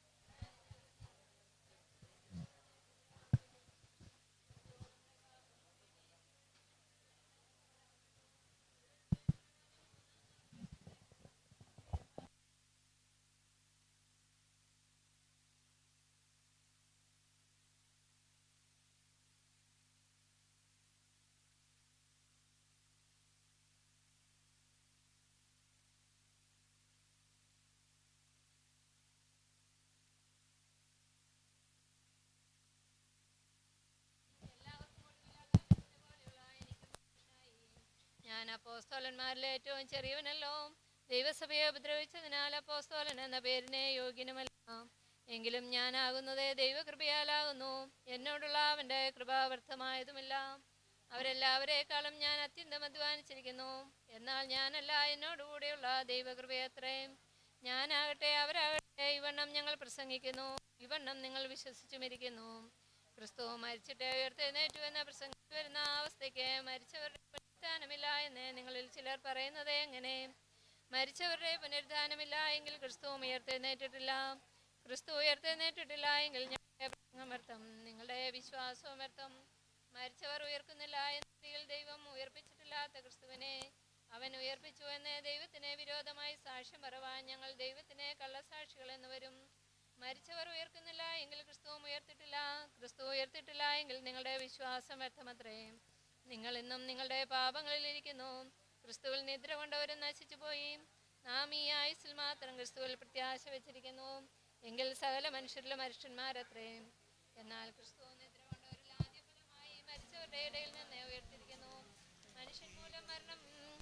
ഞാൻ അപ്പോസ്തോലന്മാരിൽ ഏറ്റവും ചെറിയവനല്ലോ ദൈവസഭയെ ഉപദ്രവിച്ചതിനാൽ അപ്പോസ്തോലൻ എന്ന പേരിനെ യോഗ്യനുമല്ല എങ്കിലും ഞാനാകുന്നത് ദൈവകൃപയാലാകുന്നു എന്നോടുള്ള അവൻ്റെ കൃപ വ്യർത്ഥമായതുമില്ല അവരെല്ലാവരേക്കാളും ഞാൻ അത്യന്തം അധ്വാനിച്ചിരിക്കുന്നു എന്നാൽ ഞാനല്ല എന്നോടുകൂടെയുള്ള ദൈവകൃപയത്രേ ഞാനാകട്ടെ അവരാകട്ടെ ഇവണ്ണം ഞങ്ങൾ പ്രസംഗിക്കുന്നു ഇവണ്ണം നിങ്ങൾ വിശ്വസിച്ചുമിരിക്കുന്നു ക്രിസ്തു മരിച്ചിട്ട് ഉയർത്തെഴുന്നേറ്റു എന്ന് പ്രസംഗിച്ചു വരുന്ന അവസ്ഥയ്ക്ക് മരിച്ചവരുടെ പുനരുദ്ധാനമില്ല എന്ന് നിങ്ങളിൽ ചിലർ പറയുന്നത് എങ്ങനെ മരിച്ചവരുടെ പുനരുദ്ധാനമില്ല എങ്കിൽ ക്രിസ്തു ഉയർത്തെഴുന്നേറ്റിട്ടില്ല ക്രിസ്തു ഉയർത്തെഴുന്നേറ്റിട്ടില്ല എങ്കിൽ ഞങ്ങളുടെ പ്രസംഗം വ്യർത്ഥം നിങ്ങളുടെ വിശ്വാസവും വ്യർത്ഥം മരിച്ചവർ ഉയർക്കുന്നില്ല എന്നതിൽ ദൈവം ഉയർപ്പിച്ചിട്ടില്ലാത്ത ക്രിസ്തുവിനെ അവൻ ഉയർപ്പിച്ചു എന്ന് ദൈവത്തിന് വിരോധമായി സാക്ഷ്യം പറവാൻ ഞങ്ങൾ ദൈവത്തിന് കള്ളസാക്ഷികൾ എന്ന് വരും മരിച്ചവർ ഉയർക്കുന്നില്ല എങ്കിൽ ക്രിസ്തുവും ഉയർത്തിട്ടില്ല ക്രിസ്തു ഉയർത്തിട്ടില്ല എങ്കിൽ നിങ്ങളുടെ വിശ്വാസം വ്യർത്ഥമത്രേ നിങ്ങൾ ഇന്നും നിങ്ങളുടെ പാപങ്ങളിൽ ഇരിക്കുന്നു ക്രിസ്തുവിൽ നിദ്ര കൊണ്ടവരും നശിച്ചു പോയി നാം ഈ ആയുസിൽ മാത്രം ക്രിസ്തുവിൽ പ്രത്യാശ വെച്ചിരിക്കുന്നു എങ്കിൽ സകല മനുഷ്യരിലും മനുഷ്യന്മാരത്രേ എന്നാൽ ക്രിസ്തു നിദ്ര കൊണ്ടവരിൽ ആദ്യഫലമായി മരിച്ചവരുടെ ഇടയിൽ നിന്ന് ഉയർത്തിരിക്കുന്നു മനുഷ്യൻ മൂലം മരണം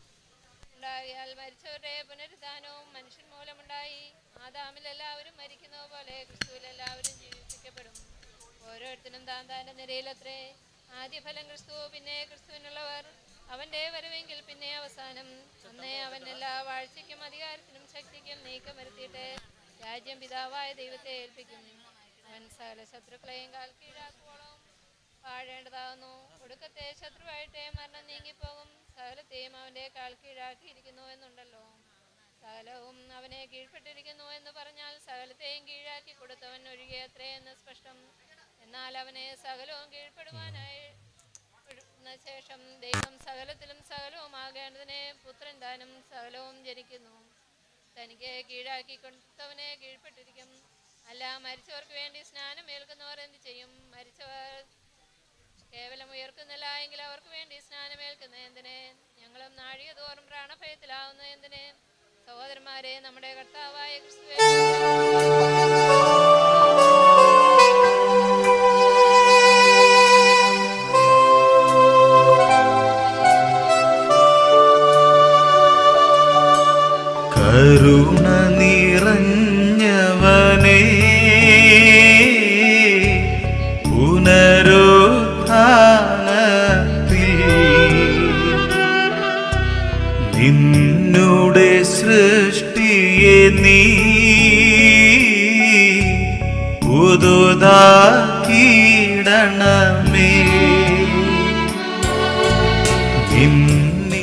ഉണ്ടായാൽ മരിച്ചവരുടെ പുനരുദ്ധാനവും മനുഷ്യൻ മൂലമുണ്ടായി ആദാമിൽ എല്ലാവരും മരിക്കുന്നത് പോലെ ക്രിസ്തുവിൽ എല്ലാവരും ജീവിപ്പിക്കപ്പെടും ഓരോരുത്തരും താൻ താൻ്റെ നിരയിലത്രേ ആദ്യഫലം ക്രിസ്തു പിന്നെ ക്രിസ്തുവിനുള്ളവർ അവന്റെ വരവെങ്കിൽ പിന്നെ അവസാനം അന്നേ അവൻ എല്ലാ വാഴ്ചയ്ക്കും അധികാരത്തിനും ശക്തിക്കും നീക്കം വരുത്തിയിട്ട് രാജ്യം പിതാവായ ദൈവത്തെ ഏൽപ്പിക്കും അവൻ സകല ശത്രുക്കളെയും കാൽ കീഴാക്കുവോളം വാഴേണ്ടതാകുന്നു ഒടുക്കത്തെ ശത്രുവായിട്ട് മരണം നീങ്ങിപ്പോകും സകലത്തെയും അവന്റെ കാൽ കീഴാക്കിയിരിക്കുന്നു എന്നുണ്ടല്ലോ സകലവും അവനെ കീഴ്പ്പെട്ടിരിക്കുന്നു എന്ന് പറഞ്ഞാൽ സകലത്തെയും കീഴാക്കി കൊടുത്തവൻ ഒഴികെ അത്രേ എന്ന് സ്പഷ്ടം എന്നാൽ അവനെ സകലവും കീഴ്പ്പെടുവാനായി ന്ന ശേഷം ദൈവം സകലത്തിലും സകലവുമാകേണ്ടതിനെ പുത്രൻ താനും സകലവും ജനിക്കുന്നു തനിക്ക് കീഴാക്കി കൊടുത്തവനെ കീഴ്പ്പെട്ടിരിക്കും അല്ല മരിച്ചവർക്ക് വേണ്ടി സ്നാനം ഏൽക്കുന്നവർ എന്ത് ചെയ്യും മരിച്ചവർ കേവലം ഉയർക്കുന്നില്ല എങ്കിൽ അവർക്ക് വേണ്ടി സ്നാനമേൽക്കുന്ന എന്തിന് ഞങ്ങളും നാഴിക തോറും പ്രാണഭയത്തിലാവുന്ന എന്തിന് സഹോദരന്മാരെ നമ്മുടെ കർത്താവായ ക്രിസ്തുവേ കരുണ നിറഞ്ഞവനേ പുനരുത്ഥാനത്തിൽ നിന്നുടെ സൃഷ്ടിയെ നീ പുതുതാക്കിയിടണമേ നിന്നിൽ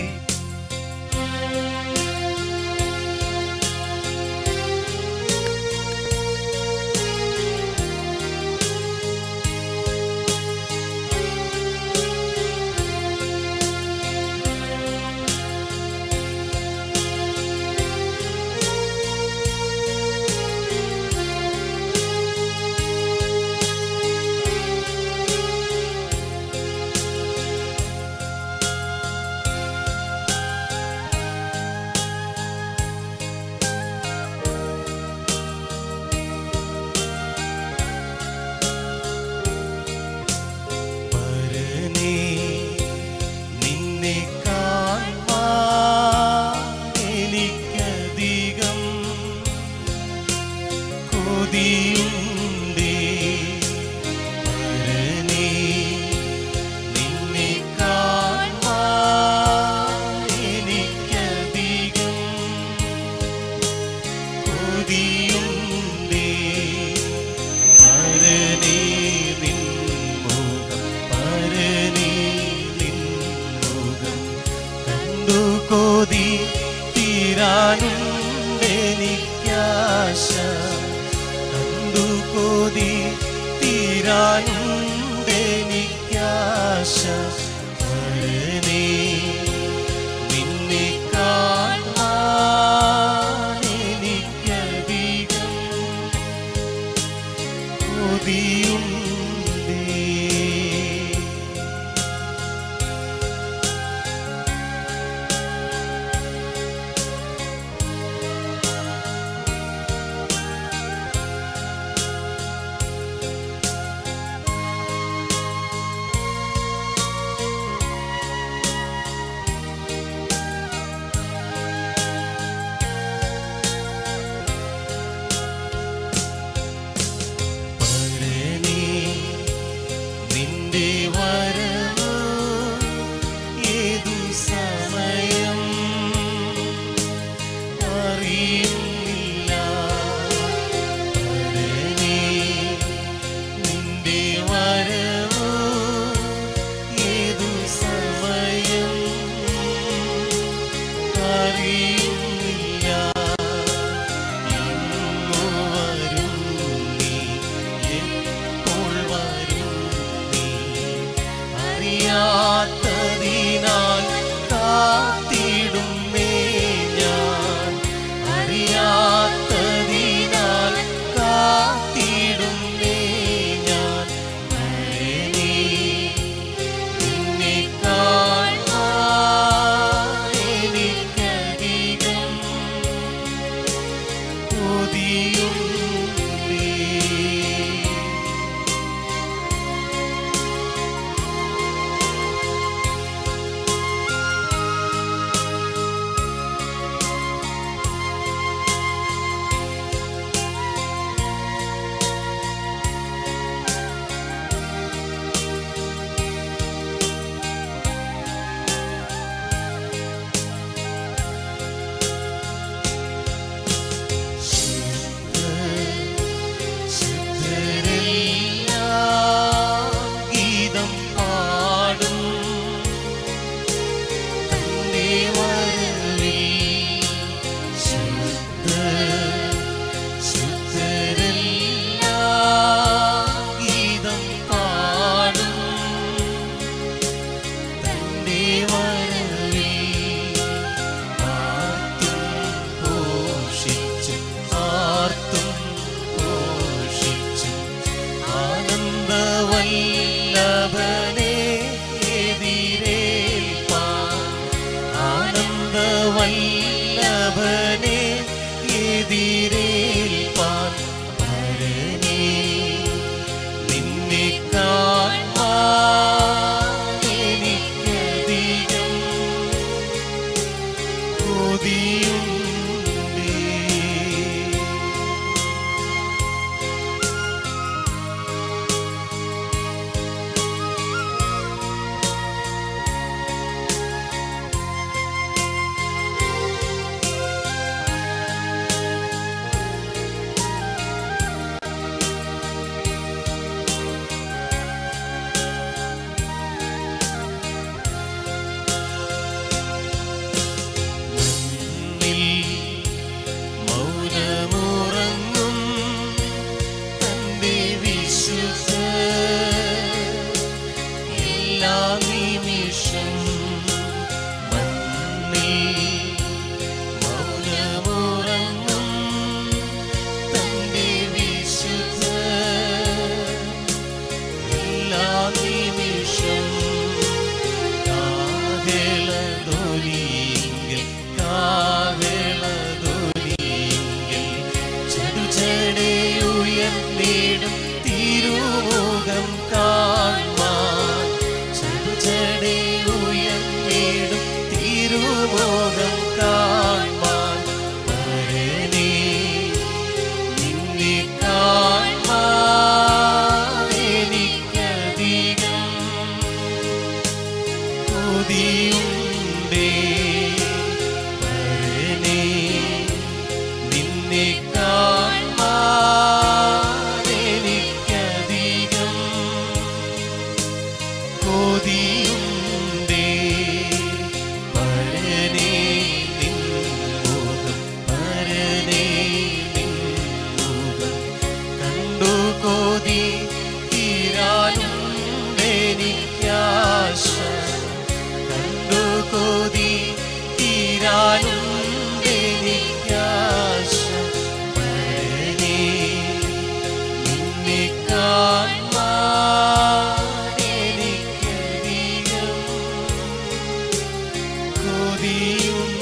പരനേ നിന്നെ കാണാൻ എനിക്കധികം കൊതിയുണ്ടേ പരനേ നിന്നെ കാണാൻ എനിക്കധികം കൊതിയുണ്ടേ പരനേ നിൻ മുഖം പരനേ നിൻ മുഖം കണ്ടു കൊതി തീരാനുണ്ടേ എനിക്കാശ കണ്ടു കൊതി തീരാനുണ്ടെനിക്കാശ വരനേ നിന്നെ കാണാൻ എനിക്കധികം കൊതിയുണ്ടേ പരനേ നിന്റെ വരവ് ഏതു സമയം അറിയുന്നില്ല പരനേ നിന്റെ വരവ് ഏതു സമയം അറിയുന്നില്ല ഇന്നു വരും നീ എപ്പോൾ വരും നീ അറിയാത്തതിനാൽ കാത്തിടുന്നേ ഞാൻ അറിയാത്തതിനാൽ കാത്തിടുന്നേ ഞാൻ വരനേ നിന്നെ കാണാൻ എനിക്കധികം കൊതിയുണ്ടേ ശുദ്ധരെല്ലാം ഗീതം പാടും തന്റെ വരവിൽ ശുദ്ധ ശുദ്ധരെല്ലാം ഗീതം പാടും തന്റെ വരവിൽ ആർത്തും ഘോഷിച്ചു ആർത്തും ഘോഷിച്ചു ആനന്ദവല്ലഭനെ എതിരേൽപ്പാൻ ആനന്ദവല്ലഭനെ എതിരേൽപ്പാൻ വരനേ നിന്നെ കാണാൻ എനിക്കധികം കൊതിയുണ്ടേ മണ്ണിൽ മൗനമുറങ്ങും തന്റെ വിശുദ്ധ എല്ലാ നിമിഷം മണ്ണിൽ മൗനമുറങ്ങും തന്റെ വിശുദ്ധ എല്ലാ നിമിഷം കാഹളതൊലിയെങ്കിൽ കാഹളതൊലിയെങ്കിൽ ചടുചടയുയർന്നിടും തിരുമുഖം കാൺമാൻ ചടുചടയുയർന്നിടും തിരുമുഖം കാൺമാൻ വരനേ നിന്നെ കാണാൻ എനിക്കധികം കൊതിയുണ്ടേ വരനേ നിന്നെ കാണാൻ എനിക്കധികം കൊതിയുണ്ടേ വരനേ നീയും